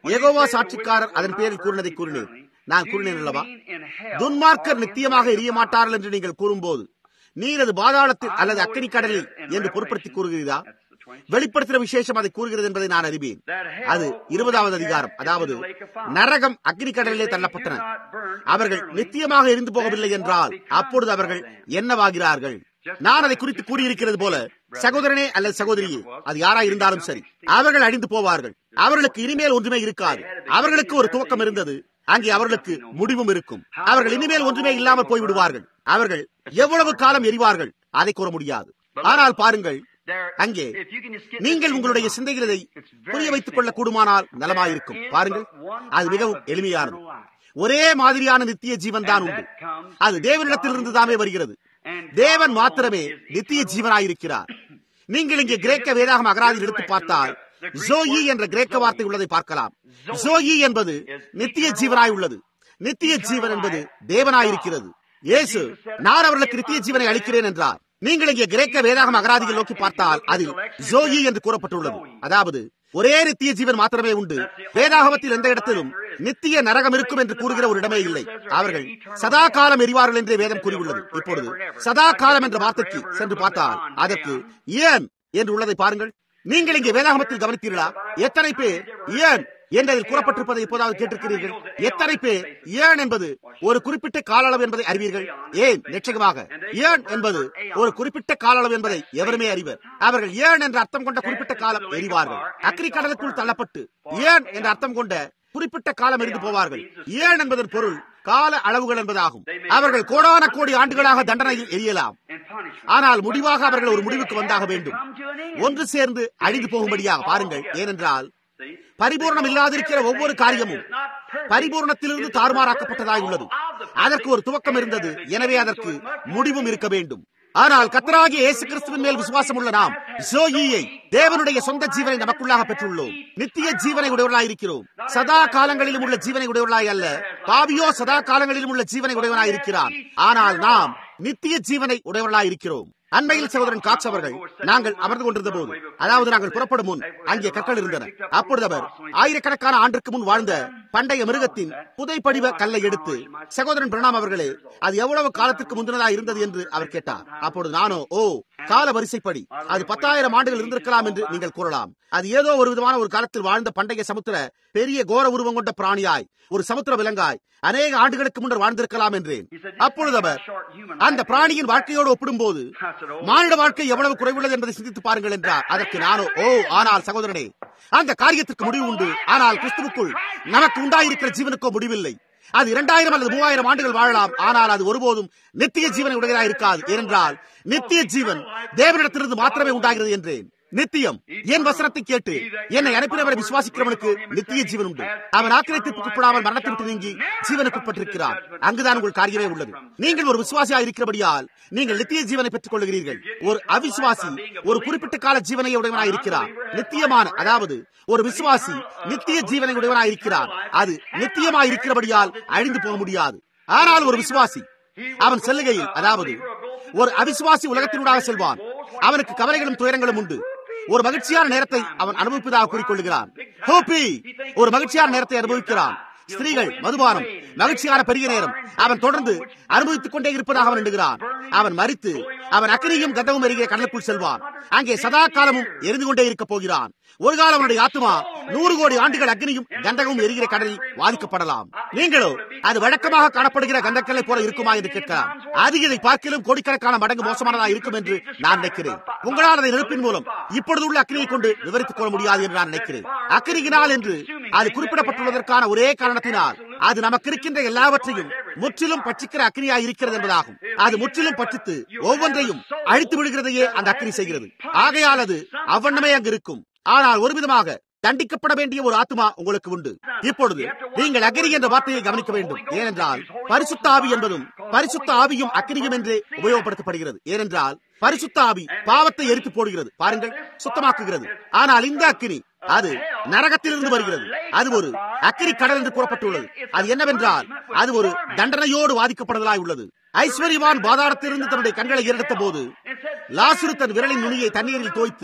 யெகோவா சாட்சிக்காரர் அதன் பேரில் கூறினதை கூறினேன் நான் கூறினேன் அல்லவா துன்மார்க்கர் நித்தியமாக எரிய மாட்டார்கள் என்று நீங்கள் கூறும்போது நீர் அது பாதாளத்தில் அல்லது அக்கனி கடலில் என்று பொருட்படுத்தி கூறுகிறீரா வெளிப்படுத்துகிற விசேஷம் அதை கூறுகிறது என்பதை நான் அறிவேன் அது இருபதாவது அதிகாரம் அதாவது நரகம் அக்னி கடலிலே தள்ளப்பட்டன அவர்கள் நித்தியமாக எரிந்து போகவில்லை என்றால் அப்பொழுது அவர்கள் என்னவாகிறார்கள் நான் அதை குறித்து கூறியிருக்கிறது போல சகோதரனே அல்லது சகோதரியே அது யாரா இருந்தாலும் சரி அவர்கள் அழிந்து போவார்கள் அவர்களுக்கு இனிமேல் ஒன்றுமே இருக்காது அவர்களுக்கு ஒரு துவக்கம் இருந்தது அங்கே அவர்களுக்கு முடிவும் இருக்கும் அவர்கள் இனிமேல் ஒன்றுமே இல்லாமல் போய்விடுவார்கள் அவர்கள் எவ்வளவு காலம் எரிவார்கள் அதை கூற முடியாது ஆனால் பாருங்கள் அங்கே நீங்கள் உங்களுடைய சிந்தைகளை புரிய வைத்துக் கொள்ள கூடுமானால் நலமாயிருக்கும் பாருங்கள் அது மிகவும் எளிமையானது ஒரே மாதிரியான நித்திய ஜீவன் தான் உண்டு அது தேவனிடத்திலிருந்து தாமே வருகிறது தேவன் மாத்திரமே நித்திய ஜீவனாயிருக்கிறார் நீங்கள் இங்கே கிரேக்க வேதாகம் அகராதியில் எடுத்து பார்த்தால் ஜோயி என்ற கிரேக்க வார்த்தை உள்ளதை பார்க்கலாம் ஜோயி என்பது நித்திய ஜீவனாய் உள்ளது நித்திய ஜீவன் என்பது தேவனாயிருக்கிறது இயேசு நான் அவர்களுக்கு நித்திய ஜீவனை அளிக்கிறேன் என்றார் நீங்கள் இங்கே கிரேக்க வேதாகம் அகராதிகள் நோக்கி பார்த்தால் அதில் ஜோயி என்று கூறப்பட்டுள்ளது அதாவது ஒரே நித்திய ஜீவன் மாத்திரமே உண்டு வேதாகமத்தில் எந்த இடத்திலும் நித்திய நரகம் இருக்கும் என்று கூறுகிற ஒரு இடமே இல்லை அவர்கள் சதா காலம் எரிவார்கள் என்றே வேதம் கூறியுள்ளது இப்பொழுது சதா காலம் என்ற வார்த்தைக்கு சென்று பார்த்தால் அதற்கு ஏன் என்று உள்ளதை பாருங்கள் நீங்கள் இங்கே வேதாகமத்தில் கவனித்தீர்களா எத்தனை பேர் ஏன் என்றதில் கூறப்பட்டிருப்பதை இப்போதாவது கேட்டிருக்கிறீர்கள் எத்தனை பேர் ஏன் என்பது ஒரு குறிப்பிட்ட கால அளவு என்பதை அறிவீர்கள் ஏன் நிச்சயமாக ஏன் என்பது ஒரு குறிப்பிட்ட கால அளவு என்பதை எவருமே அறிவர் அவர்கள் ஏன் என்ற அர்த்தம் கொண்ட குறிப்பிட்ட காலம் எரிவார்கள் அக்ரி கடலுக்குள் தள்ளப்பட்டு ஏன் என்ற அர்த்தம் கொண்ட குறிப்பிட்ட காலம் எரிந்து போவார்கள் ஏன் என்பதன் பொருள் கால அளவுகள் என்பதாகும் அவர்கள் கோடான கோடி ஆண்டுகளாக தண்டனையில் எரியலாம் ஆனால் முடிவாக அவர்கள் ஒரு முடிவுக்கு வந்தாக வேண்டும் ஒன்று சேர்ந்து அழிந்து போகும்படியாக பாருங்கள் ஏனென்றால் பரிபூர்ணம் இல்லாதிருக்கிற ஒவ்வொரு காரியமும் பரிபூர்ணத்திலிருந்து தாறுமாறாக்கப்பட்டதாய் உள்ளது அதற்கு ஒரு துவக்கம் இருந்தது எனவே அதற்கு முடிவும் இருக்க வேண்டும் ஆனால் கத்தராகிய இயேசு கிறிஸ்துவின் மேல் விசுவாசம் உள்ள நாம் ஜோயியை தேவனுடைய சொந்த ஜீவனை நமக்குள்ளாக பெற்றுள்ளோம் நித்திய ஜீவனை உடையவர்களாய் இருக்கிறோம் சதா காலங்களிலும் உள்ள ஜீவனை உடையவர்களாய் அல்ல பாவியோ சதா காலங்களிலும் உள்ள ஜீவனை உடையவனாய் இருக்கிறான் ஆனால் நாம் நித்திய ஜீவனை உடையவர்களாய் இருக்கிறோம் அண்மையில் சகோதரன் காட்ஸ் அவர்கள் நாங்கள் அமர்ந்து கொண்டிருந்த போது அதாவது நாங்கள் புறப்படும் முன் அங்கே கற்கள் இருந்தன அப்பொழுது அவர் ஆயிரக்கணக்கான ஆண்டுக்கு முன் வாழ்ந்த பண்டைய மிருகத்தின் புதைப்படிவ கல்லை எடுத்து சகோதரன் பிரணாம் அவர்களே அது எவ்வளவு காலத்துக்கு முந்தினதா இருந்தது என்று அவர் கேட்டார் அப்பொழுது நானோ ஓ கால வரிசைப்படி அது பத்தாயிரம் ஆண்டுகள் இருந்திருக்கலாம் என்று நீங்கள் கூறலாம் அது ஏதோ ஒரு விதமான ஒரு காலத்தில் வாழ்ந்த பண்டைய சமுத்திர பெரிய கோர உருவம் கொண்ட பிராணியாய் ஒரு சமுத்திர விலங்காய் அநேக ஆண்டுகளுக்கு முன்னர் வாழ்ந்திருக்கலாம் என்றேன் அப்பொழுது அவர் அந்த பிராணியின் வாழ்க்கையோடு ஒப்பிடும்போது மானிட வாழ்க்கை எவ்வளவு குறைவுள்ளது என்பதை சிந்தித்து பாருங்கள் என்றார் அதற்கு நானோ ஓ ஆனால் சகோதரனே அந்த காரியத்திற்கு முடிவு உண்டு ஆனால் கிறிஸ்துவுக்குள் நமக்கு உண்டாயிருக்கிற ஜீவனுக்கோ முடிவில்லை அது இரண்டாயிரம் அல்லது மூவாயிரம் ஆண்டுகள் வாழலாம் ஆனால் அது ஒருபோதும் நித்திய ஜீவனை உடையதாக இருக்காது ஏனென்றால் நித்திய ஜீவன் தேவனிடத்திலிருந்து மாத்திரமே உண்டாகிறது என்றேன் நித்தியம் என் வசனத்தை கேட்டு என்னை அனுப்பினவரை விசுவாசிக்கிறவனுக்கு நித்திய ஜீவன் உண்டு அவன் ஆக்கிரத்திற்குப்படாமல் மரணத்தை விட்டு நீங்கி ஜீவனுக்குட்பட்டிருக்கிறான் அங்குதான் உங்கள் காரியமே உள்ளது நீங்கள் ஒரு விசுவாசியா இருக்கிறபடியால் நீங்கள் நித்திய ஜீவனை பெற்றுக் கொள்கிறீர்கள் ஒரு அவிசுவாசி ஒரு குறிப்பிட்ட கால ஜீவனை உடையவனாய் இருக்கிறார் நித்தியமான அதாவது ஒரு விசுவாசி நித்திய ஜீவனை உடையவனாய் இருக்கிறார் அது நித்தியமாய் இருக்கிறபடியால் அழிந்து போக முடியாது ஆனால் ஒரு விசுவாசி அவன் செல்லுகையில் அதாவது ஒரு அவிசுவாசி உலகத்தினூடாக செல்வான் அவனுக்கு கவலைகளும் துயரங்களும் உண்டு ஒரு மகிழ்ச்சியான நேரத்தை அவன் அனுபவிப்பதாக கூறிக்கொள்கிறான் ஹோப்பி ஒரு மகிழ்ச்சியான நேரத்தை அனுபவிக்கிறான் ஸ்திரீகள் மதுபானம் மகிழ்ச்சியான பெரிய நேரம் அவன் தொடர்ந்து அனுபவித்துக் கொண்டே இருப்பதாக அவன் எண்ணுகிறான் அவன் மறித்து அவன் அக்கனியும் கதவும் எரிகிற கடலுக்குள் செல்வான் அங்கே சதா காலமும் எரிந்து கொண்டே இருக்க போகிறான் ஒரு காலம் அவனுடைய ஆத்மா நூறு கோடி ஆண்டுகள் அக்னியும் கந்தகமும் எரிகிற கடலில் வாதிக்கப்படலாம் நீங்களோ அது வழக்கமாக காணப்படுகிற கந்தக்கலை போல இருக்குமா என்று கேட்கலாம் அதிக இதை பார்க்கிலும் கோடிக்கணக்கான மடங்கு மோசமானதா இருக்கும் என்று நான் நினைக்கிறேன் உங்களால் அதை நெருப்பின் மூலம் இப்பொழுது உள்ள அக்னியை கொண்டு விவரித்துக் கொள்ள முடியாது என்று நான் நினைக்கிறேன் அக்னியினால் என்று அது குறிப்பிடப்பட்டுள்ளதற்கான ஒரே காரணத்தினால் அது நமக்கு இருக்கின்ற எல்லாவற்றையும் முற்றிலும் பட்சிக்கிற அக்னியாய் இருக்கிறது என்பதாகும் அது முற்றிலும் பட்சித்து ஒவ்வொன்றையும் அழித்து விடுகிறதையே அந்த அக்னி செய்கிறது ஆகையால் அது அவ்வண்ணமே அங்கு இருக்கும் ஆனால் ஒரு விதமாக தண்டிக்கப்பட வேண்டிய ஒரு ஆத்மா உங்களுக்கு உண்டு இப்பொழுது நீங்கள் அக்னி என்ற வார்த்தையை கவனிக்க வேண்டும் ஏனென்றால் பரிசுத்த ஆவி என்பதும் பரிசுத்த ஆவியும் அக்னியும் என்றே உபயோகப்படுத்தப்படுகிறது ஏனென்றால் பரிசுத்த ஆவி பாவத்தை எரித்து போடுகிறது பாருங்கள் சுத்தமாக்குகிறது ஆனால் இந்த அக்னி அது நரகத்திலிருந்து வருகிறது அது ஒரு அக்கிரி கடல் என்று கூறப்பட்டுள்ளது அது என்னவென்றால் அது ஒரு தண்டனையோடு வாதிக்கப்படுவதாய் உள்ளது ஐஸ்வர்யவான் பாதாரத்திலிருந்து தன்னுடைய கண்களை ஏறெடுத்த போது லாசுரு தன் விரலின் நுனியை தண்ணீரில் தோய்த்து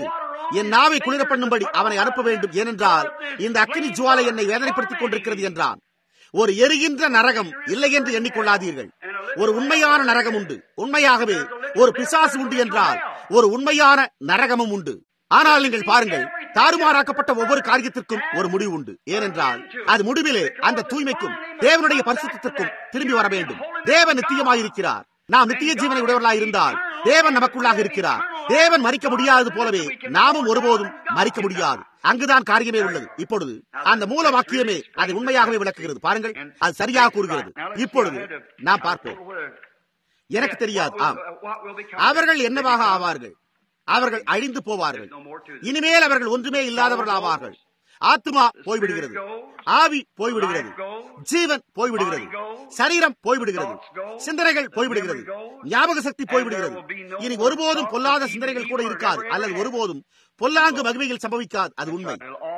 என் நாவை குளிர பண்ணும்படி அவனை அனுப்ப வேண்டும் ஏனென்றால் இந்த அக்கினி ஜுவாலை என்னை வேதனைப்படுத்திக் கொண்டிருக்கிறது என்றான் ஒரு எரிகின்ற நரகம் இல்லை என்று எண்ணிக்கொள்ளாதீர்கள் ஒரு உண்மையான நரகம் உண்டு உண்மையாகவே ஒரு பிசாசு உண்டு என்றால் ஒரு உண்மையான நரகமும் உண்டு ஆனால் நீங்கள் பாருங்கள் தாறுமாறாக்கப்பட்ட ஒவ்வொரு காரியத்திற்கும் ஒரு முடிவு உண்டு ஏனென்றால் அது முடிவிலே அந்த தூய்மைக்கும் தேவனுடைய பரிசுத்திற்கும் திரும்பி வர வேண்டும் தேவன் நித்தியமாயிருக்கிறார் நாம் நித்திய ஜீவனை உடையவர்களாக இருந்தால் தேவன் நமக்குள்ளாக இருக்கிறார் தேவன் மறிக்க முடியாதது போலவே நாமும் ஒருபோதும் மறிக்க முடியாது அங்குதான் காரியமே உள்ளது இப்பொழுது அந்த மூல வாக்கியமே அதை உண்மையாகவே விளக்குகிறது பாருங்கள் அது சரியாக கூறுகிறது இப்பொழுது நாம் பார்ப்போம் எனக்கு தெரியாது ஆம் அவர்கள் என்னவாக ஆவார்கள் அவர்கள் அழிந்து போவார்கள் இனிமேல் அவர்கள் ஒன்றுமே இல்லாதவர்கள் ஆவார்கள் ஆத்மா போய்விடுகிறது ஆவி போய்விடுகிறது ஜீவன் போய்விடுகிறது சரீரம் போய்விடுகிறது சிந்தனைகள் போய்விடுகிறது ஞாபக சக்தி போய்விடுகிறது இனி ஒருபோதும் பொல்லாத சிந்தனைகள் கூட இருக்காது அல்லது ஒருபோதும் பொல்லாங்கு மகிமையில் சம்பவிக்காது அது உண்மை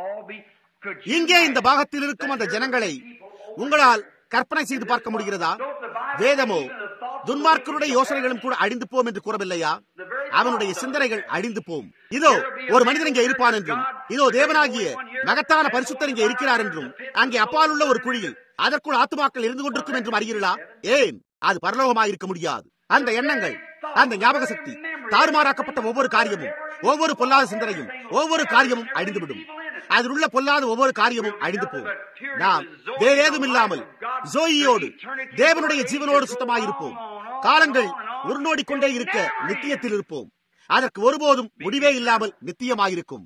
இங்கே இந்த பாகத்தில் இருக்கும் அந்த ஜனங்களை உங்களால் கற்பனை செய்து பார்க்க முடிகிறதா வேதமோ துன்மார்க்கருடைய யோசனைகளும் கூட அழிந்து போம் என்று கூறவில்லையா அவனுடைய சிந்தனைகள் அழிந்து போம் இதோ ஒரு மனிதன் இங்கே இருப்பான் என்றும் இதோ தேவனாகிய மகத்தான பரிசுத்தர் இங்கே இருக்கிறார் என்றும் அங்கே அப்பால் உள்ள ஒரு குழியில் அதற்குள் ஆத்துமாக்கள் இருந்து கொண்டிருக்கும் என்றும் அறிகிறீர்களா ஏன் அது பரலோகமாயிருக்க முடியாது அந்த எண்ணங்கள் அந்த ஞாபக சக்தி தாறுமாறாக்கப்பட்ட ஒவ்வொரு காரியமும் ஒவ்வொரு பொல்லாத சிந்தனையும் ஒவ்வொரு காரியமும் அழிந்துவிடும் அதில் உள்ள பொல்லாத ஒவ்வொரு காரியமும் அழிந்து போகும் நாம் வேற ஏதும் இல்லாமல் ஜோயியோடு தேவனுடைய ஜீவனோடு சுத்தமாயிருப்போம் காலங்கள் உருண்டோடி கொண்டே இருக்க நித்தியத்தில் இருப்போம் அதற்கு ஒருபோதும் முடிவே இல்லாமல் நித்தியமாயிருக்கும்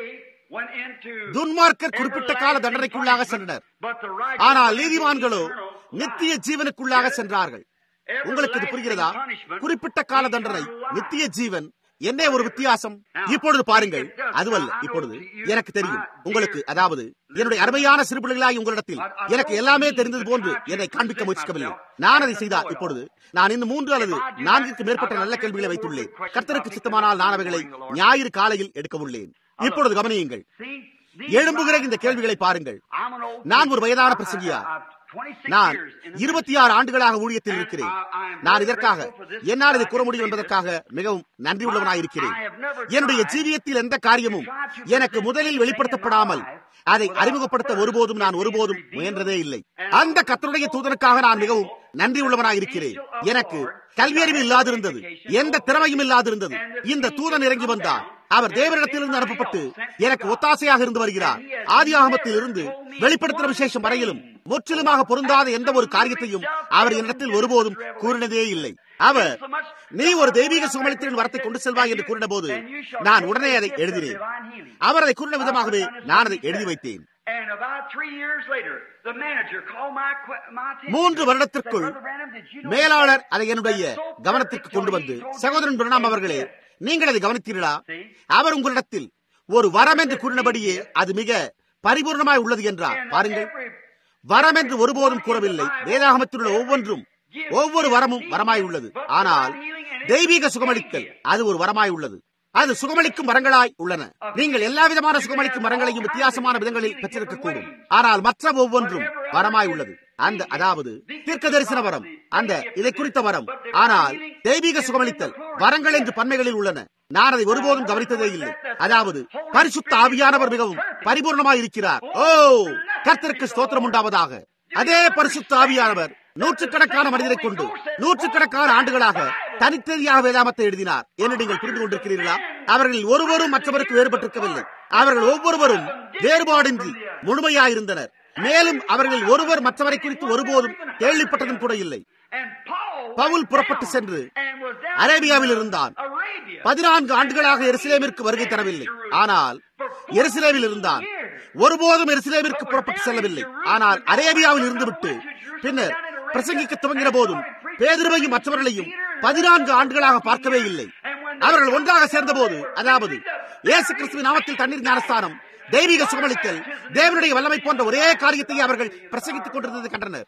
துன்மார்க்கர் குறிப்பிட்ட கால தண்டனைக்குள்ளாக சென்றனர் ஆனால் நீதிமான்களோ நித்திய ஜீவனுக்குள்ளாக சென்றார்கள் உங்களுக்கு இது புரிகிறதா குறிப்பிட்ட கால தண்டனை நித்திய ஜீவன் என்ன ஒரு வித்தியாசம் இப்பொழுது பாருங்கள் அதுவல்ல இப்பொழுது எனக்கு தெரியும் உங்களுக்கு அதாவது என்னுடைய அருமையான சிறுபிள்ளைகளாய் உங்களிடத்தில் எனக்கு எல்லாமே தெரிந்தது போன்று என்னை காண்பிக்க முயற்சிக்கவில்லை நான் அதை செய்தால் இப்பொழுது நான் இன்னும் மூன்று அல்லது நான்கிற்கு மேற்பட்ட நல்ல கேள்விகளை வைத்துள்ளேன் கர்த்தருக்கு சித்தமானால் நான் அவைகளை ஞாயிறு காலையில் எடுக்க உள்ளேன் இப்பொழுது கவனியுங்கள் எழும்புகிற இந்த கேள்விகளை பாருங்கள் நான் ஒரு வயதான பிரசங்கியார் நான் இருபத்தி ஆறு ஆண்டுகளாக ஊழியத்தில் இருக்கிறேன் நான் இதற்காக என்னால் இதை கூற முடியும் என்பதற்காக மிகவும் நன்றி உள்ளவனாய் இருக்கிறேன் என்னுடைய ஜீவியத்தில் எந்த காரியமும் எனக்கு முதலில் வெளிப்படுத்தப்படாமல் அதை அறிமுகப்படுத்த ஒருபோதும் நான் ஒருபோதும் முயன்றதே இல்லை அந்த கத்தருடைய தூதனுக்காக நான் மிகவும் நன்றி உள்ளவனாய் இருக்கிறேன் எனக்கு கல்வியறிவு இல்லாதிருந்தது எந்த திறமையும் இல்லாதிருந்தது இந்த தூதன் இறங்கி வந்தார் அவர் தேவனிடத்திலிருந்து அனுப்பப்பட்டு எனக்கு ஒத்தாசையாக இருந்து வருகிறார் ஆதி ஆகமத்தில் இருந்து வெளிப்படுத்தின விசேஷம் வரையிலும் முற்றிலுமாக பொருந்தாத எந்த ஒரு காரியத்தையும் அவர் என்னிடத்தில் ஒருபோதும் கூறினதே இல்லை அவர் நீ ஒரு தெய்வீக சுகமளித்தின் வரத்தை கொண்டு செல்வாய் என்று கூறின போது நான் உடனே அதை எழுதினேன் அவர் அதை கூறின விதமாகவே நான் அதை எழுதி வைத்தேன் மூன்று வருடத்திற்குள் மேலாளர் அதை என்னுடைய கவனத்திற்கு கொண்டு வந்து சகோதரன் பிரணாம் அவர்களே நீங்கள் அதை கவனித்தீர்களா அவர் உங்களிடத்தில் ஒரு வரம் என்று கூறினபடியே அது மிக பரிபூர்ணமாய் உள்ளது என்றார் பாருங்கள் வரம் என்று ஒருபோதும் கூறவில்லை வேதாகமத்தில் உள்ள ஒவ்வொன்றும் ஒவ்வொரு வரமும் வரமாய் உள்ளது ஆனால் தெய்வீக சுகமளித்தல் அது ஒரு வரமாய் உள்ளது அது சுகமளிக்கும் வரங்களாய் உள்ளன நீங்கள் எல்லா விதமான சுகமளிக்கும் வரங்களையும் வித்தியாசமான விதங்களில் பெற்றிருக்கக்கூடும் ஆனால் மற்ற ஒவ்வொன்றும் வரமாய் உள்ளது அந்த அதாவது தீர்க்க தரிசன வரம் அந்த இதை குறித்த வரம் ஆனால் தெய்வீக சுகமளித்தல் வரங்கள் என்று பன்மைகளில் உள்ளன நான் அதை ஒருபோதும் கவனித்ததே இல்லை அதாவது பரிசுத்த ஆவியானவர் மிகவும் பரிபூர்ணமாய் இருக்கிறார் ஓ கர்த்தருக்கு ஸ்தோத்திரம் உண்டாவதாக அதே பரிசுத்த ஆவியானவர் நூற்றுக்கணக்கான மனிதரை கொண்டு நூற்றுக்கணக்கான ஆண்டுகளாக தனித்தனியாக வேதாமத்தை எழுதினார் என்று நீங்கள் புரிந்து கொண்டிருக்கிறீர்களா அவர்கள் ஒருவரும் மற்றவருக்கு வேறுபட்டிருக்கவில்லை அவர்கள் ஒவ்வொருவரும் வேறுபாடின்றி முழுமையாயிருந்தனர் மேலும் அவர்கள் ஒருவர் மற்றவரை குறித்து ஒருபோதும் கேள்விப்பட்டதும் கூட இல்லை பவுல் புறப்பட்டு சென்று அரேபியாவில் இருந்தான் பதினான்கு ஆண்டுகளாக எருசலேமிற்கு வருகை தரவில்லை ஆனால் எருசலேமில் இருந்தான் ஒருபோதும் எருசலேமிற்கு புறப்பட்டு செல்லவில்லை ஆனால் அரேபியாவில் இருந்துவிட்டு பின்னர் பிரசங்கிக்க துவங்கின போதும் பேதிருவையும் மற்றவர்களையும் பதினான்கு ஆண்டுகளாக பார்க்கவே இல்லை அவர்கள் ஒன்றாக சேர்ந்த போது அதாவது இயேசு கிறிஸ்துவின் நாமத்தில் தண்ணீர் ஞானஸ்தானம் தெய்வீக சுகமளித்தல் தேவனுடைய வல்லமை போன்ற ஒரே காரியத்தை அவர்கள் பிரசங்கித்துக் கொண்டிருந்ததை கண்டனர்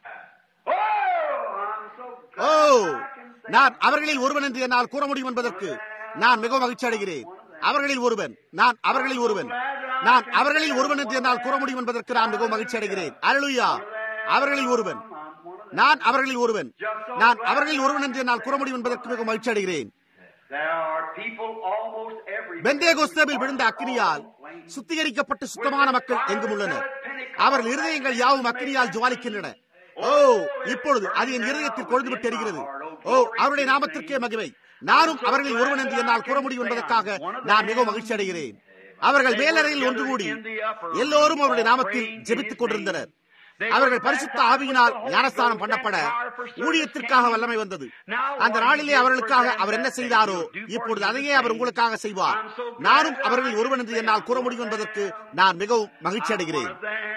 ஓ நான் அவர்களில் ஒருவன் என்று என்னால் கூற முடியும் என்பதற்கு நான் மிகவும் மகிழ்ச்சி அடைகிறேன் அவர்களில் ஒருவன் நான் அவர்களில் ஒருவன் நான் அவர்களில் ஒருவன் என்று என்னால் கூற முடியும் என்பதற்கு நான் மிகவும் மகிழ்ச்சி அடைகிறேன் அருளுயா அவர்களில் ஒருவன் நான் அவர்களில் ஒருவன் நான் அவர்களில் ஒருவன் என்று என்னால் கூற முடியும் என்பதற்கு மிகவும் மகிழ்ச்சி அடைகிறேன் பெந்தேகோஸ்தேவில் விழுந்த அக்கினியால் சுத்திகரிக்கப்பட்டு சுத்தமான மக்கள் எங்கும் உள்ளனர் அவர்கள் இருதயங்கள் யாவும் அக்கினியால் ஜுவாலிக்கின்றன ஓ இப்பொழுது அது என் இருதயத்தில் கொழுந்துவிட்டு எரிகிறது ஓ அவருடைய நாமத்திற்கே மகிமை நானும் அவர்களில் ஒருவன் என்று என்னால் கூற முடியும் என்பதற்காக நான் மிகவும் மகிழ்ச்சி அடைகிறேன் அவர்கள் மேலறையில் ஒன்று கூடி எல்லோரும் அவருடைய நாமத்தில் ஜெபித்துக் கொண்டிருந்தனர் அவர்கள் பரிசுத்த ஆவியினால் ஞானஸ்தானம் பண்ணப்பட ஊழியத்திற்காக வல்லமை வந்தது அந்த நாளிலே அவர்களுக்காக அவர் என்ன செய்தாரோ இப்பொழுது அதையே அவர் உங்களுக்காக செய்வார் நானும் அவர்களில் ஒருவன் என்று என்னால் கூற முடியும் என்பதற்கு நான் மிகவும் மகிழ்ச்சி அடைகிறேன்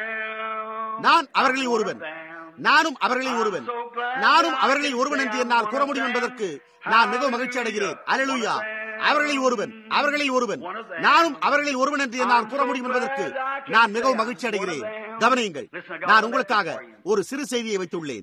நான் அவர்களில் ஒருவன் நானும் அவர்களில் ஒருவன் நானும் அவர்களில் ஒருவன் என்று என்னால் கூற முடியும் என்பதற்கு நான் மிகவும் மகிழ்ச்சி அடைகிறேன் அலலுயா அவர்களில் ஒருவன் அவர்களில் ஒருவன் நானும் அவர்களில் ஒருவன் என்று என்னால் கூற முடியும் என்பதற்கு நான் மிகவும் மகிழ்ச்சி அடைகிறேன் கவனியுங்கள் நான் உங்களுக்காக ஒரு சிறு செய்தியை வைத்துள்ளேன்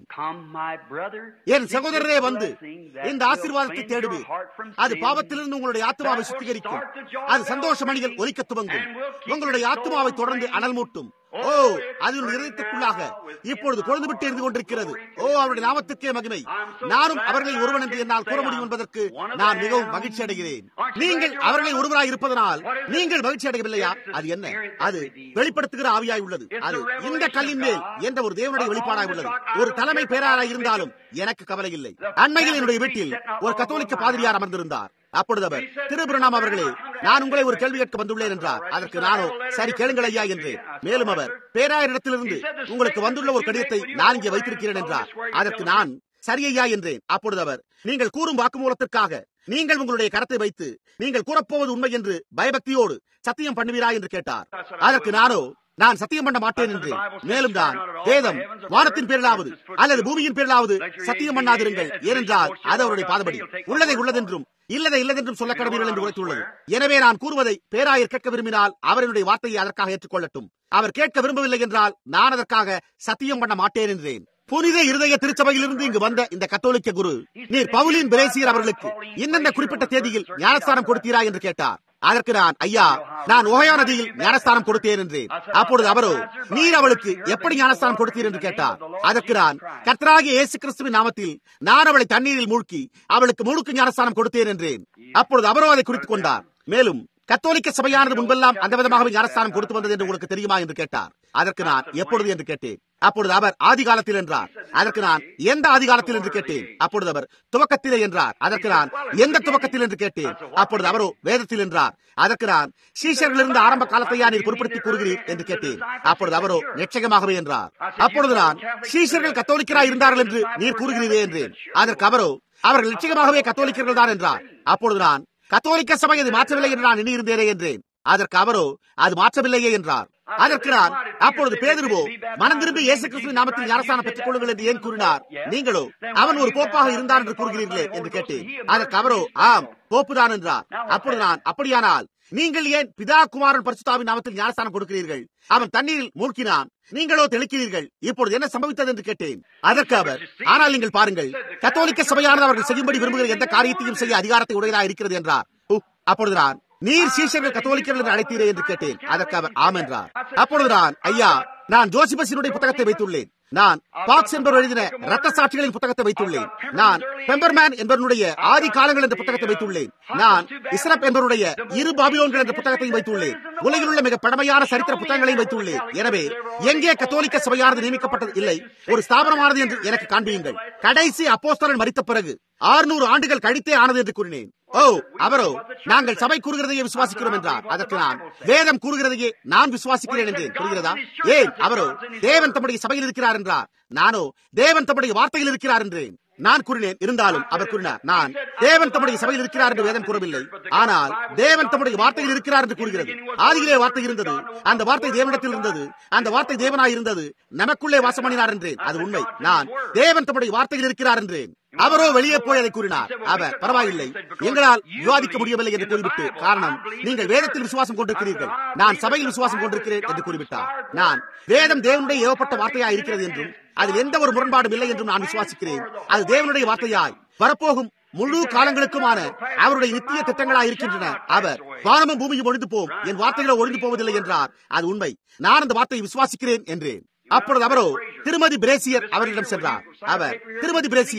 என் சகோதரரே வந்து இந்த ஆசீர்வாதத்தை தேடுவேன் அது பாவத்திலிருந்து உங்களுடைய ஆத்மாவை சுத்திகரிக்கும் அது சந்தோஷ மணிகள் ஒலிக்க துவங்கும் உங்களுடைய ஆத்மாவை தொடர்ந்து அனல் மூட்டும் ஓ அது இதயத்துக்குள்ளாக இப்பொழுது கொழுந்து விட்டு எரிந்து கொண்டிருக்கிறது ஓ அவருடைய நாமத்துக்கே மகிமை நானும் அவர்களில் ஒருவன் என்று என்னால் கூற முடியும் என்பதற்கு நான் மிகவும் மகிழ்ச்சி அடைகிறேன் நீங்கள் அவர்களில் ஒருவராய் இருப்பதனால் நீங்கள் மகிழ்ச்சி அடையவில்லையா அது என்ன அது வெளிப்படுத்துகிற ஆவியாய் உள்ளது அது இந்த கல்லின் மேல் என்ற ஒரு தேவனுடைய வெளிப்பாடாய் உள்ளது ஒரு தலைமை பேராராய் இருந்தாலும் எனக்கு கவலை இல்லை அண்மையில் என்னுடைய வீட்டில் ஒரு கத்தோலிக்க பாதிரியார் அமர்ந்திருந்தார் அப்பொழுது அவர் திருபிரணாம் அவர்களே நான் உங்களை ஒரு கேள்வி கேட்க வந்துள்ளேன் என்றார் அதற்கு நானோ சரி கேளுங்கள் ஐயா என்றேன் மேலும் அவர் பேராயரிடத்திலிருந்து உங்களுக்கு வந்துள்ள ஒரு கடிதத்தை நான் இங்கே வைத்திருக்கிறேன் என்றார் அதற்கு நான் சரியையா என்றேன் அப்பொழுது அவர் நீங்கள் கூறும் வாக்குமூலத்திற்காக நீங்கள் உங்களுடைய கரத்தை வைத்து நீங்கள் கூறப்போவது உண்மை என்று பயபக்தியோடு சத்தியம் பண்ணுவீரா என்று கேட்டார் அதற்கு நானோ நான் சத்தியம் பண்ண மாட்டேன் என்று மேலும் தான் வேதம் வானத்தின் பேரிலாவது அல்லது பூமியின் பேரிலாவது சத்தியம் பண்ணாதிருங்கள் ஏனென்றால் அது அவருடைய பாதபடி உள்ளதை உள்ளதென்றும் இல்லதை இல்லதென்றும் சொல்ல கடவீர்கள் என்று உரைத்துள்ளது எனவே நான் கூறுவதை பேராயர் கேட்க விரும்பினால் அவருடைய வார்த்தையை அதற்காக ஏற்றுக்கொள்ளட்டும் அவர் கேட்க விரும்பவில்லை என்றால் நான் அதற்காக சத்தியம் பண்ண மாட்டேன் என்றேன் புனித இருதய திருச்சபையிலிருந்து இங்கு வந்த இந்த கத்தோலிக்க குரு நீர் பவுலின் பிரேசியர் அவர்களுக்கு என்னென்ன குறிப்பிட்ட தேதியில் ஞானஸ்தானம் கொடுத்தீரா என்று கேட்டார் அதற்கு நான் ஐயா நான் ஓகையா நதியில் ஞானஸ்தானம் கொடுத்தேன் என்றேன் அப்பொழுது அவரோ நீர் அவளுக்கு எப்படி ஞானஸ்தானம் கொடுத்தீர் என்று கேட்டார் அதற்கு நான் கர்த்தராகிய இயேசு கிறிஸ்துவின் நாமத்தில் நான் அவளை தண்ணீரில் மூழ்கி அவளுக்கு முழுக்கு ஞானஸ்தானம் கொடுத்தேன் என்றேன் அப்பொழுது அவரோ அதை குறித்துக் கொண்டார் மேலும் கத்தோலிக்க சபையானது முன்பெல்லாம் அந்த விதமாகவே ஞானஸ்தானம் கொடுத்து வந்தது என்று உங்களுக்கு தெரியுமா என்று கேட்டார் அதற்கு நான் எப்பொழுது என்று கேட்டேன் அப்பொழுது அவர் ஆதி காலத்தில் என்றார் அதற்கு நான் எந்த ஆதி காலத்தில் என்று கேட்டேன் அப்பொழுது அவர் துவக்கத்திலே என்றார் அதற்கு நான் எந்த துவக்கத்தில் என்று கேட்டேன் அப்பொழுது அவரோ வேதத்தில் என்றார் அதற்கு நான் சீஷர்கள் இருந்த ஆரம்ப காலத்தையா நீர் பொருட்படுத்தி கூறுகிறீர் என்று கேட்டேன் அப்பொழுது அவரோ நிச்சயமாகவே என்றார் அப்பொழுது நான் சீஷர்கள் கத்தோலிக்கராய் இருந்தார்கள் என்று நீர் கூறுகிறீரே என்றேன் அதற்கு அவரோ அவர்கள் நிச்சயமாகவே கத்தோலிக்கர்கள் தான் என்றார் அப்பொழுது நான் கத்தோலிக்க சபை அது மாற்றவில்லை என்று நான் எண்ணியிருந்தேனே என்றேன் அதற்கு அவரோ அது மாற்றவில்லையே என்றார் அதற்கு நான் அப்பொழுது பேதிருவோ மனம் திரும்பி இயேசு கிறிஸ்துவின் நாமத்தில் ஞானஸ்தானம் பெற்றுக் கொள்ளுங்கள் என்று ஏன் கூறினார் நீங்களோ அவன் ஒரு போப்பாக இருந்தான் என்று கூறுகிறீர்களே என்று கேட்டேன் அதற்கு அவரோ ஆம் போப்புதான் என்றார் அப்பொழுது நான் அப்படியானால் நீங்கள் ஏன் பிதா குமாரன் பரிசுத்தாவின் நாமத்தில் ஞானஸ்தானம் கொடுக்கிறீர்கள் அவன் தண்ணீரில் மூழ்கினான் நீங்களோ தெளிக்கிறீர்கள் இப்பொழுது என்ன சம்பவித்தது என்று கேட்டேன் அதற்கு அவர் ஆனால் நீங்கள் பாருங்கள் கத்தோலிக்க சபையானது அவர்கள் செய்யும்படி விரும்புகிற எந்த காரியத்தையும் செய்ய அதிகாரத்தை உடையதாக இருக்கிறது என்றார் அப்பொழுது நான் நீர் சீஷர்கள் கத்தோலிக்கர்கள் என்று அழைத்தீரே என்று கேட்டேன் அதற்கு அவர் ஆம் என்றார் அப்பொழுது நான் ஐயா நான் ஜோசிபஸினுடைய புத்தகத்தை வைத்துள்ளேன் நான் பாக்ஸ் என்பவர் எழுதின ரத்த சாட்சிகளின் புத்தகத்தை வைத்துள்ளேன் நான் பெம்பர்மேன் என்பவருடைய ஆதி காலங்கள் என்ற புத்தகத்தை வைத்துள்ளேன் நான் இஸ்ரப் என்பவருடைய இரு பாபிலோன்கள் என்ற புத்தகத்தையும் வைத்துள்ளேன் உலகில் உள்ள மிக பழமையான சரித்திர புத்தகங்களையும் வைத்துள்ளேன் எனவே எங்கே கத்தோலிக்க சபையானது நியமிக்கப்பட்டது இல்லை ஒரு ஸ்தாபனமானது என்று எனக்கு காண்பியுங்கள் கடைசி அப்போஸ்தலன் மறித்த பிறகு ஆறுநூறு ஆண்டுகள் கழித்தே ஆனது என்று கூறினேன் ஓ அவரோ நாங்கள் சபை கூறுகிறதையே விசுவாசிக்கிறோம் என்றார் அதற்கு நான் வேதம் கூறுகிறதையே நான் விசுவாசிக்கிறேன் என்றேன் புரிகிறதா ஏன் அவரோ தேவன் தம்முடைய சபையில் இருக்கிறார் என்றார் நானோ தேவன் தம்முடைய வார்த்தையில் இருக்கிறார் என்றேன் நான் கூறினேன் இருந்தாலும் அவர் கூறினார் நான் தேவன் தம்முடைய சபையில் இருக்கிறார் என்று வேதம் கூறவில்லை ஆனால் தேவன் தம்முடைய வார்த்தையில் இருக்கிறார் என்று கூறுகிறது ஆதியிலே வார்த்தை இருந்தது அந்த வார்த்தை தேவனிடத்தில் இருந்தது அந்த வார்த்தை தேவனாய் இருந்தது நமக்குள்ளே வாசம் பண்ணினார் என்றேன் அது உண்மை நான் தேவன் தம்முடைய வார்த்தையில் இருக்கிறார் என்றேன் அவரோ வெளியே போய் அதை கூறினார் அவர் பரவாயில்லை எங்களால் விவாதிக்க முடியவில்லை என்று கூறிவிட்டு காரணம் நீங்கள் வேதத்தில் விசுவாசம் கொண்டிருக்கிறீர்கள் நான் சபையில் விசுவாசம் கொண்டிருக்கிறேன் என்று கூறிவிட்டார் நான் வேதம் தேவனுடைய ஏவப்பட்ட வார்த்தையாய் இருக்கிறது என்றும் அதில் எந்த ஒரு முரண்பாடும் இல்லை என்றும் நான் விசுவாசிக்கிறேன் அது தேவனுடைய வார்த்தையாய் வரப்போகும் முழு காலங்களுக்குமான அவருடைய நித்திய திட்டங்களாய் இருக்கின்றன அவர் வானமும் பூமியும் ஒழிந்து போம் என் வார்த்தைகளோ ஒழிந்து போவதில்லை என்றார் அது உண்மை நான் அந்த வார்த்தையை விசுவாசிக்கிறேன் என்றேன் அப்பொழுது அவரோ திருமதி பிரேசியர் அவரிடம் சென்றார் அவர் திருமதி பிரேசியர்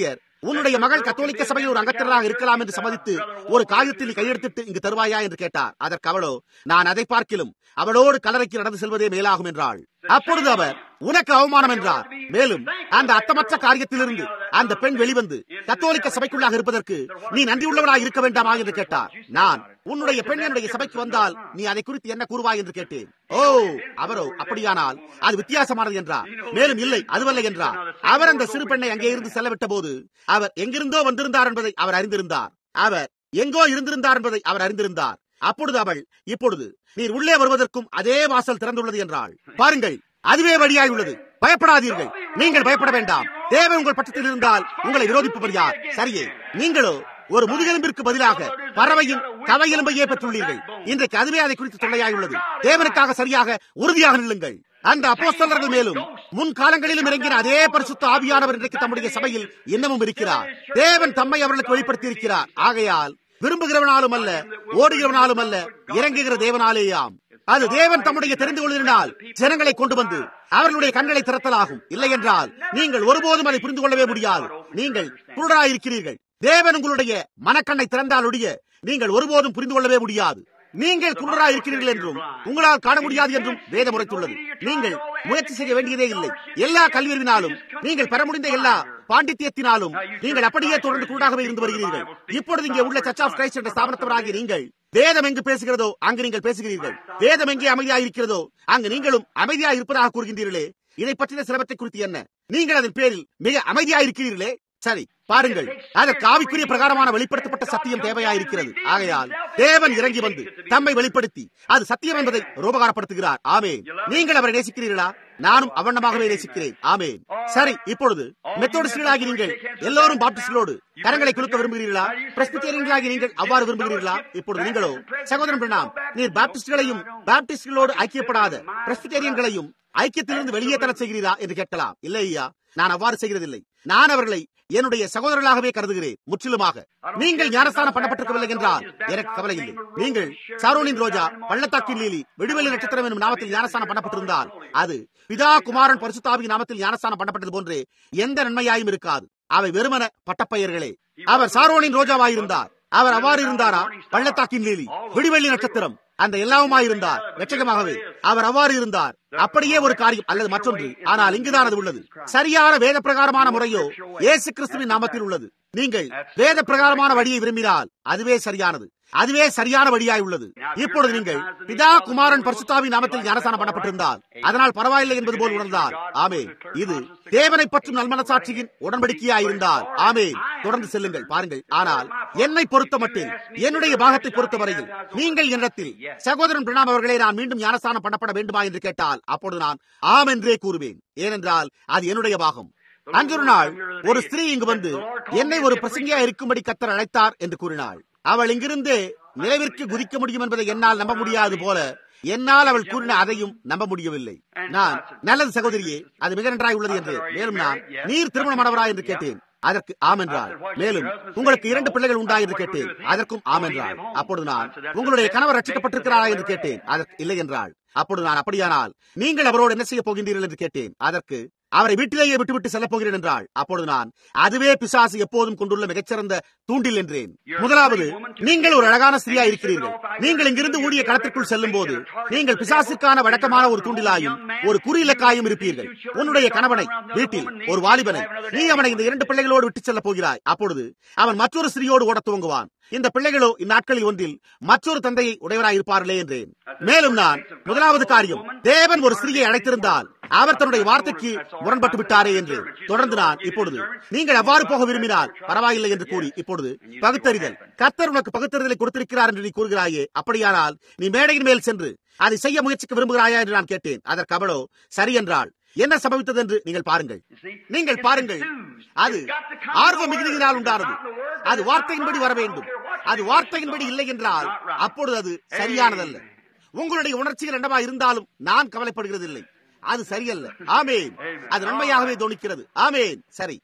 உன்னுடைய மகள் கத்தோலிக்க சபையில் ஒரு அங்கத்தினராக இருக்கலாம் என்று சம்மதித்து ஒரு காகிதத்தில் கையெழுத்திட்டு இங்கு தருவாயா என்று கேட்டார் அதற்கு அவளோ நான் அதை பார்க்கிலும் அவளோடு கலரைக்கு நடந்து செல்வதே மேலாகும் என்றாள் அப்பொழுது அவர் உனக்கு அவமானம் என்றார் மேலும் அந்த அத்தமற்ற காரியத்திலிருந்து அந்த பெண் வெளிவந்து கத்தோலிக்க சபைக்குள்ளாக இருப்பதற்கு நீ நன்றியுள்ளவனாக இருக்க வேண்டாமா என்று கேட்டார் நான் உன்னுடைய பெண் என்னுடைய சபைக்கு வந்தால் நீ அதை குறித்து என்ன கூறுவாய் என்று கேட்டேன் ஓ அவரோ அப்படியானால் அது வித்தியாசமானது என்றார் மேலும் இல்லை அதுவல்ல என்றார் அவர் அந்த சிறு பெண்ணை அங்கே இருந்து செல்லவிட்ட போது அவர் எங்கிருந்தோ வந்திருந்தார் என்பதை அவர் அறிந்திருந்தார் அவர் எங்கோ இருந்திருந்தார் என்பதை அவர் அறிந்திருந்தார் அப்பொழுது அவள் இப்பொழுது நீர் உள்ளே வருவதற்கும் அதே வாசல் திறந்துள்ளது என்றாள் பாருங்கள் அதுவே வழியாய் உள்ளது பயப்படாதீர்கள் நீங்கள் பயப்பட வேண்டாம் தேவை உங்கள் பட்சத்தில் இருந்தால் உங்களை விரோதிப்பவர் யார் சரியே நீங்களோ ஒரு முதுகெலும்பிற்கு பதிலாக பறவையின் கவையெலும்பையே பெற்றுள்ளீர்கள் இன்றைக்கு அதுவே அதை குறித்து தொல்லையாய் உள்ளது தேவனுக்காக சரியாக உறுதியாக நில்லுங்கள் அந்த அப்போஸ்தலர்கள் மேலும் முன் காலங்களிலும் இறங்கின அதே பரிசுத்த ஆவியானவர் இன்றைக்கு தம்முடைய சபையில் இன்னமும் இருக்கிறார் தேவன் தம்மை அவர்களுக்கு வெளிப்படுத்தி இருக்கிறார் ஆகையால் விரும்புகிறவனாலும் அல்ல ஓடுகிறவனாலும் அல்ல இறங்குகிற தேவனாலேயாம் அது தேவன் தம்முடைய தெரிந்து கொள்ளினால் ஜனங்களை கொண்டு வந்து அவர்களுடைய கண்களை திறத்தலாகும் இல்லை என்றால் நீங்கள் ஒருபோதும் அதை புரிந்து கொள்ளவே முடியாது நீங்கள் குருடாயிருக்கிறீர்கள் தேவன் உங்களுடைய மனக்கண்ணை திறந்தால் ஒழிய நீங்கள் ஒருபோதும் புரிந்து கொள்ளவே முடியாது நீங்கள் குருடராக இருக்கிறீர்கள் என்றும் உங்களால் காண முடியாது என்றும் வேதம் உரைத்துள்ளது நீங்கள் முயற்சி செய்ய வேண்டியதே இல்லை எல்லா கல்வியினாலும் நீங்கள் பெற முடிந்த எல்லா பாண்டித்யத்தினாலும் நீங்கள் அப்படியே தொடர்ந்து குருடாகவே இருந்து வருகிறீர்கள் இப்பொழுது இங்கே உள்ள சர்ச் ஆஃப் கிரைஸ்ட் என்ற ஸ்தாபனத்தவராகிய நீங்கள் வேதம் எங்கு பேசுகிறதோ அங்கு நீங்கள் பேசுகிறீர்கள் வேதம் எங்கே அமைதியாக இருக்கிறதோ அங்கு நீங்களும் அமைதியாக இருப்பதாக கூறுகின்றீர்களே இதை பற்றின சிலவற்றை குறித்து என்ன நீங்கள் அதன் பேரில் மிக அமைதியாக இருக்கிறீர்களே சரி பாருங்கள் அதற்கு ஆவிக்குரிய பிரகாரமான வெளிப்படுத்தப்பட்ட சத்தியம் தேவையாயிருக்கிறது ஆகையால் தேவன் இறங்கி வந்து தம்மை வெளிப்படுத்தி அது சத்தியம் என்பதை ரோபகாரப்படுத்துகிறார் ஆமேன் நீங்கள் அவரை நேசிக்கிறீர்களா நானும் அவண்ணமாகவே நேசிக்கிறேன் ஆமேன் சரி இப்பொழுது மெத்தோடிஸ்டர்களாகி நீங்கள் எல்லோரும் பாப்டிஸ்டர்களோடு கரங்களை குலுக்க விரும்புகிறீர்களா பிரஸ்பிட்டேரியன்களாகி நீங்கள் அவ்வாறு விரும்புகிறீர்களா இப்பொழுது நீங்களோ சகோதரன் பிரணாம் நீர் பாப்டிஸ்டுகளையும் பாப்டிஸ்டுகளோடு ஐக்கியப்படாத பிரஸ்பிட்டேரியன்களையும் ஐக்கியத்திலிருந்து வெளியே தர செய்கிறீரா என்று கேட்கலாம் இல்லை ஐயா நான் அவ்வாறு செய்கிறதில்லை நான் அவர்களை என்னுடைய சகோதரர்களாகவே கருதுகிறேன் முற்றிலுமாக நீங்கள் ஞானஸ்தானம் பண்ணப்பட்டிருக்கவில்லை என்றால் எனக்கு கவலை இல்லை நீங்கள் சாரோனின் ரோஜா பள்ளத்தாக்கின் லீலி விடுவெளி நட்சத்திரம் என்னும் நாமத்தில் ஞானஸ்தானம் பண்ணப்பட்டிருந்தால் அது பிதா குமாரன் பரிசுத்தாவி நாமத்தில் ஞானஸ்தானம் பண்ணப்பட்டது போன்றே எந்த நன்மையாயும் இருக்காது அவை வெறுமன பட்டப்பெயர்களே அவர் சாரோனின் ரோஜாவாயிருந்தார் அவர் அவ்வாறு இருந்தாரா பள்ளத்தாக்கின் லீலி விடுவெள்ளி நட்சத்திரம் அந்த எல்லாவுமாயிருந்தார் வெச்சகமாகவே அவர் அவ்வாறு இருந்தார் அப்படியே ஒரு காரியம் அல்லது மற்றொன்று ஆனால் இங்குதான் அது உள்ளது சரியான வேத பிரகாரமான முறையோ இயேசு கிறிஸ்துவின் நாமத்தில் உள்ளது நீங்கள் வேத பிரகாரமான வழியை விரும்பினால் அதுவே சரியானது அதுவே சரியான வழியாய் உள்ளது இப்பொழுது நீங்கள் பிதா குமாரன் பரிசுத்தாவின் நாமத்தில் ஞானஸ்தானம் பண்ணப்பட்டிருந்தால் அதனால் பரவாயில்லை என்பது போல் உணர்ந்தால் ஆமே இது தேவனை பற்றும் நல்மனசாட்சியின் உடன்படிக்கையாய் இருந்தால் ஆமே தொடர்ந்து செல்லுங்கள் பாருங்கள் ஆனால் என்னை பொறுத்த மட்டில் என்னுடைய பாகத்தை பொறுத்த வரையில் நீங்கள் என்னிடத்தில் சகோதரன் பிரணாம் அவர்களே நான் மீண்டும் ஞானஸ்தானம் பண்ணப்பட வேண்டுமா என்று கேட்டால் அப்பொழுது நான் ஆம் என்றே கூறுவேன் ஏனென்றால் அது என்னுடைய பாகம் அன்றொரு நாள் ஒரு ஸ்திரீ இங்கு வந்து என்னை ஒரு பிரசங்கியா இருக்கும்படி கத்தர் அழைத்தார் என்று கூறினாள் அவள் இங்கிருந்து நிலவிற்கு குதிக்க முடியும் என்பதை என்னால் நம்ப முடியாது போல என்னால் அவள் கூறின அதையும் நம்ப முடியவில்லை நான் நல்லது சகோதரியே அது மிக நன்றாய் உள்ளது என்று மேலும் நான் நீர் திருமணமானவரா என்று கேட்டேன் அதற்கு ஆம் என்றார் மேலும் உங்களுக்கு இரண்டு பிள்ளைகள் உண்டா என்று கேட்டேன் அதற்கும் ஆம் என்றார் அப்பொழுது நான் உங்களுடைய கணவர் ரட்சிக்கப்பட்டிருக்கிறாரா என்று கேட்டேன் அதற்கு இல்லை என்றாள் அப்பொழுது நான் அப்படியானால் நீங்கள் அவரோடு என்ன செய்ய போகின்றீர்கள் என்று கேட்டேன் அதற்கு அவரை வீட்டிலேயே விட்டுவிட்டு செல்ல போகிறேன் என்றாள் அப்பொழுது நான் அதுவே பிசாசு எப்போதும் கொண்டுள்ள மிகச்சிறந்த தூண்டில் என்றேன் முதலாவது நீங்கள் ஒரு அழகான ஸ்திரியா இருக்கிறீர்கள் நீங்கள் இங்கிருந்து ஊழிய களத்திற்குள் செல்லும் போது நீங்கள் பிசாசுக்கான வழக்கமான ஒரு தூண்டிலாயும் ஒரு குறியிலக்காயும் இருப்பீர்கள் உன்னுடைய கணவனை வீட்டில் ஒரு வாலிபனை நீ அவனை இந்த இரண்டு பிள்ளைகளோடு விட்டு செல்ல போகிறாய் அப்பொழுது அவன் மற்றொரு ஸ்திரியோடு ஓட துவங்குவான் இந்த பிள்ளைகளோ இந்நாட்களில் ஒன்றில் மற்றொரு தந்தையை உடையவராய் இருப்பார்களே என்றேன் மேலும் நான் முதலாவது காரியம் தேவன் ஒரு ஸ்திரியை அழைத்திருந்தால் அவர் தன்னுடைய வார்த்தைக்கு முரண்பட்டு விட்டாரே என்று தொடர்ந்து நான் இப்பொழுது நீங்கள் அவ்வாறு போக விரும்பினால் பரவாயில்லை என்று கூறி இப்பொழுது பகுத்தறிதல் கர்த்தர் உனக்கு பகுத்தறிதலை கொடுத்திருக்கிறார் என்று நீ கூறுகிறாயே அப்படியானால் நீ மேடையின் மேல் சென்று அதை செய்ய முயற்சிக்க விரும்புகிறாயா என்று நான் கேட்டேன் அதற்கு அவளோ சரி என்றால் என்ன சம்பவித்தது என்று நீங்கள் பாருங்கள் நீங்கள் பாருங்கள் அது ஆர்வ மிகுதியினால் உண்டானது அது வார்த்தையின்படி வர வேண்டும் அது வார்த்தையின்படி இல்லை என்றால் அப்பொழுது அது சரியானதல்ல உங்களுடைய உணர்ச்சிகள் என்னவா இருந்தாலும் நான் கவலைப்படுகிறதில்லை அது சரியல்ல ஆமேன் அது நன்மையாகவே தோணிக்கிறது ஆமேன் சரி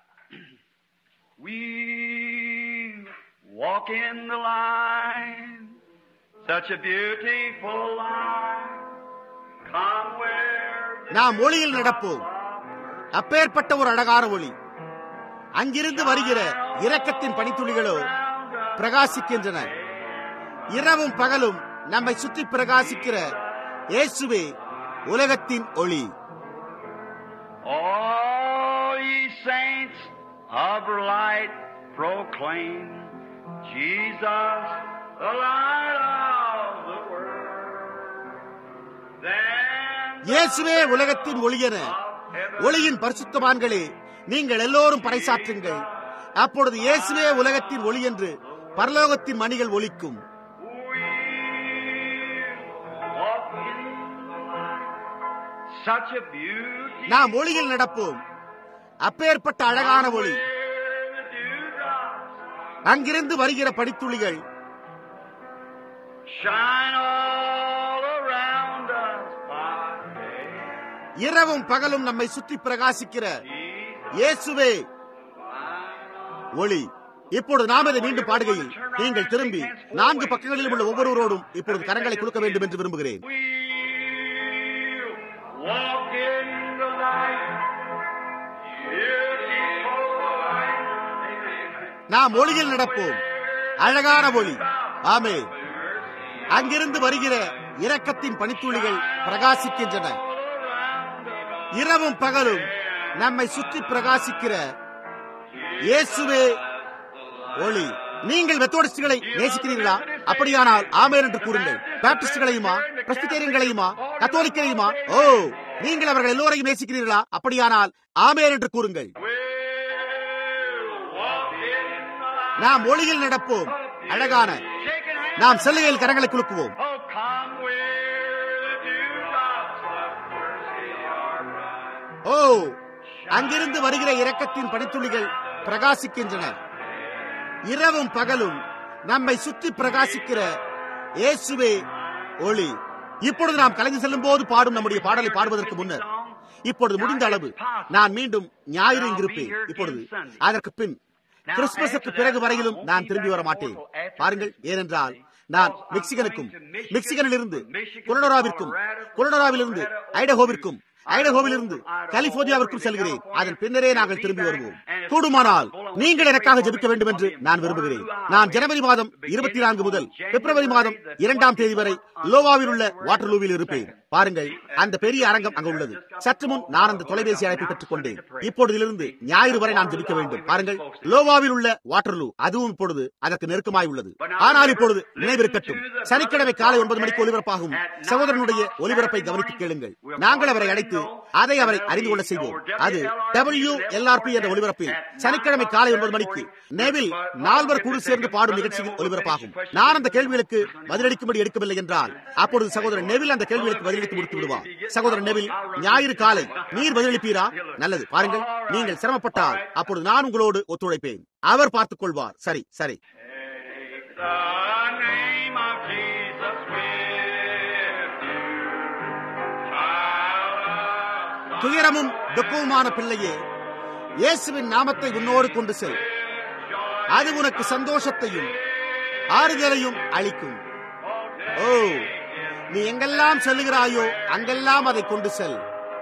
We walk in the line, such a beautiful line. Come where the நாம் ஒளியில் நடப்போம் அப்பேற்பட்ட ஒரு அழகான ஒளி அங்கிருந்து வருகிற இரக்கத்தின் பனித்துளிகளோ பிரகாசிக்கின்றன இரவும் பகலும் நம்மை சுற்றி பிரகாசிக்கிற இயேசுவே உலகத்தின் ஒளி All ye saints of light proclaim Jesus, the light of the world. Then இயேசுவே உலகத்தின் ஒளியென ஒளியின் பரிசுத்தவான்களே நீங்கள் எல்லோரும் பறைசாற்றுங்கள் அப்பொழுது இயேசுவே உலகத்தின் ஒளி என்று பரலோகத்தின் மணிகள் ஒலிக்கும் walk in the light. Such a beauty. நாம் ஒளியில் நடப்போம் அப்பேற்பட்ட அழகான ஒளி Where the dewdrops அங்கிருந்து வருகிற படித்துளிகள் shine all around us by day. இரவும் பகலும் நம்மை சுற்றி பிரகாசிக்கிற இயேசுவே ஒளி இப்பொழுது நாம் இதை மீண்டும் பாடுகையில் நீங்கள் திரும்பி நான்கு பக்கங்களிலும் உள்ள ஒவ்வொருவரோடும் இப்பொழுது கரங்களை கொடுக்க வேண்டும் என்று விரும்புகிறேன் We'll walk in the light. Beautiful light. நாம் ஒளியில் நடப்போம் அழகான ஒளி ஆமே அங்கிருந்து வருகிற இரக்கத்தின் பனித்துளிகள் பிரகாசிக்கின்றன இரவும் பகலும் நம்மை சுற்றி பிரகாசிக்கிற இயேசுவே ஒளி நீங்கள் மெத்தோடிஸ்டுகளை நேசிக்கிறீர்களா அப்படியானால் ஆமேன் என்று கூறுங்கள் பாப்டிஸ்டுகளையுமா பிரஸ்பிட்டேரியன்களையுமா கத்தோலிக்கரையுமா ஓ நீங்கள் அவர்கள் எல்லோரையும் நேசிக்கிறீர்களா அப்படியானால் ஆமேன் என்று கூறுங்கள் We'll walk in the light. நாம் ஒளியில் நடப்போம் அழகான Shaking hands. நாம் செல்லையில் கரங்களை குலுக்குவோம் Oh, come where the dewdrops of mercy are bright. ஓ அங்கிருந்து வருகிற இரக்கத்தின் பனித்துளிகள் பிரகாசிக்கின்றன இரவும் பகலும் நம்மை சுற்றி பிரகாசிக்கிற இயேசுவே ஒளி இப்பொழுது நாம் கலைந்து செல்லும் போது பாடும் நம்முடைய பாடலை பாடுவதற்கு முன்னர் இப்பொழுது முடிந்த அளவு நான் மீண்டும் ஞாயிறு இங்கிருப்பேன் இப்பொழுது அதற்கு பின் கிறிஸ்துமஸுக்கு பிறகு வரையிலும் நான் திரும்பி வர மாட்டேன் பாருங்கள் ஏனென்றால் நான் மெக்சிகனுக்கும் மெக்சிகனிலிருந்து கொலடோராவிற்கும் கொலடோராவிலிருந்து ஐடஹோவிற்கும் ஐடஹோவிலிருந்து கலிபோர்னியாவிற்கும் செல்கிறேன் அதன் பின்னரே நாங்கள் திரும்பி வருவோம் கூடுமானால் நீங்கள் எனக்காக ஜெபிக்க வேண்டும் என்று நான் விரும்புகிறேன் நான் ஜனவரி மாதம் இருபத்தி நான்கு முதல் பிப்ரவரி மாதம் இரண்டாம் தேதி வரை லோவாவில் உள்ள வாட்டர்லூவில் இருப்பேன் பாருங்கள் அந்த பெரிய அரங்கம் அங்கு உள்ளது சற்று முன் நான் அந்த தொலைபேசி அழைப்பை பெற்றுக் கொண்டேன் இப்பொழுதிலிருந்து ஞாயிறு வரை நான் ஜெபிக்க வேண்டும் பாருங்கள் லோவாவில் உள்ள வாட்டர்லூ அதுவும் இப்பொழுது அதற்கு நெருக்கமாய் உள்ளது ஆனால் இப்பொழுது நினைவிருக்கட்டும் சனிக்கிழமை காலை ஒன்பது மணிக்கு ஒலிபரப்பாகும் சகோதரனுடைய ஒலிபரப்பை கவனித்து கேளுங்கள் நாங்கள் அவரை அழைத்து அதை அவரை அறிந்து கொள்ள செய்வோம் அது டபிள்யூ எல்ஆர்பி என்ற ஒலிபரப்பில் சனிக்கிழமை காலை ஒன்பது மணிக்கு நேவில் நால்வர் குழு சேர்ந்து பாடும் நிகழ்ச்சியில் ஒலிபரப்பாகும் நான் அந்த கேள்விகளுக்கு பதிலளிக்கும்படி எடுக்கவில்லை என்றால் அப்பொழுது சகோதரர் நெவில் அந்த கேள்விகளுக்கு பதிலளித்து முடித்து விடுவார் சகோதரர் நெவில் ஞாயிறு காலை நீர் பதிலளிப்பீரா நல்லது பாருங்கள் நீங்கள் சிரமப்பட்டால் அப்பொழுது நான் உங்களோடு ஒத்துழைப்பேன் அவர் பார்த்துக் கொள்வார் சரி சரி The name of Jesus with you. Child of துயரமும் துக்கமுமான பிள்ளையே இயேசுவின் நாமத்தை உன்னோடு கொண்டு செல் அது உனக்கு சந்தோஷத்தையும் ஆறுதலையும் அளிக்கும் ஓ நீ எங்கெல்லாம் செல்லுகிறாயோ அங்கெல்லாம் அதை கொண்டு செல்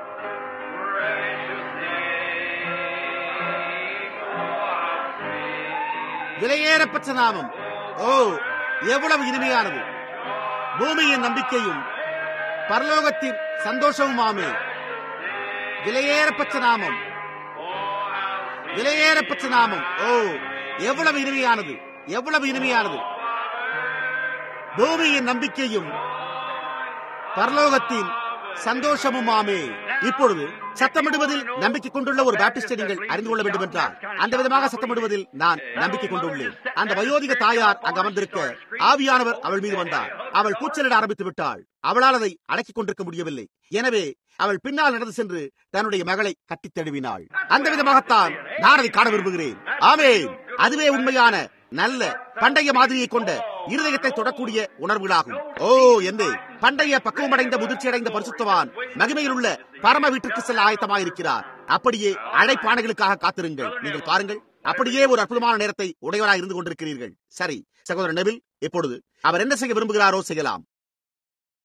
விலையேறப்பட்ட நாமம் ஓ எவ்வளவு இனிமையானது பூமியின் நம்பிக்கையும் பரலோகத்தின் சந்தோஷமுமாமே விலையேறப்பட்ட நாமம் விலையேறப்பட்ட நாமம் ஓ எவ்வளவு இனிமையானது எவ்வளவு இனிமையானது பூமியின் நம்பிக்கையும் பரலோகத்தின் சந்தோஷமுமாமே இப்பொழுது சத்தமிடுவதில் நம்பிக்கை கொண்டுள்ள ஒரு பாப்டிஸ்டை நீங்கள் அறிந்து கொள்ள வேண்டும் என்றால் அந்த விதமாக சத்தமிடுவதில் நான் நம்பிக்கை கொண்டுள்ளேன் அந்த வயோதிக தாயார் அங்கு அமர்ந்திருக்க ஆவியானவர் அவள் மீது வந்தார் அவள் கூச்சலிட ஆரம்பித்து விட்டாள் அவளால் அதை அடக்கிக் கொண்டிருக்க முடியவில்லை எனவே அவள் பின்னால் நடந்து சென்று தன்னுடைய மகளை கட்டித் தழுவினாள் அந்த விதமாகத்தான் நான் அதை காண விரும்புகிறேன் ஆமே அதுவே உண்மையான நல்ல பண்டைய மாதிரியை கொண்ட இருதயத்தை தொடக்கூடிய உணர்வுகளாகும் ஓ என்று பண்டைய பக்குவமடைந்த முதிர்ச்சியடைந்த பரிசுத்தவான் மகிமையில் உள்ள பரம வீட்டிற்கு செல்ல ஆயத்தமாயிருக்கிறார் அப்படியே அழைப்பானைகளுக்காக காத்திருங்கள் நீங்கள் பாருங்கள் அப்படியே ஒரு அற்புதமான நேரத்தை உடையவராய் இருந்து கொண்டிருக்கிறீர்கள் சரி சகோதரர் நெவில் இப்பொழுது அவர் என்ன செய்ய விரும்புகிறாரோ செய்யலாம்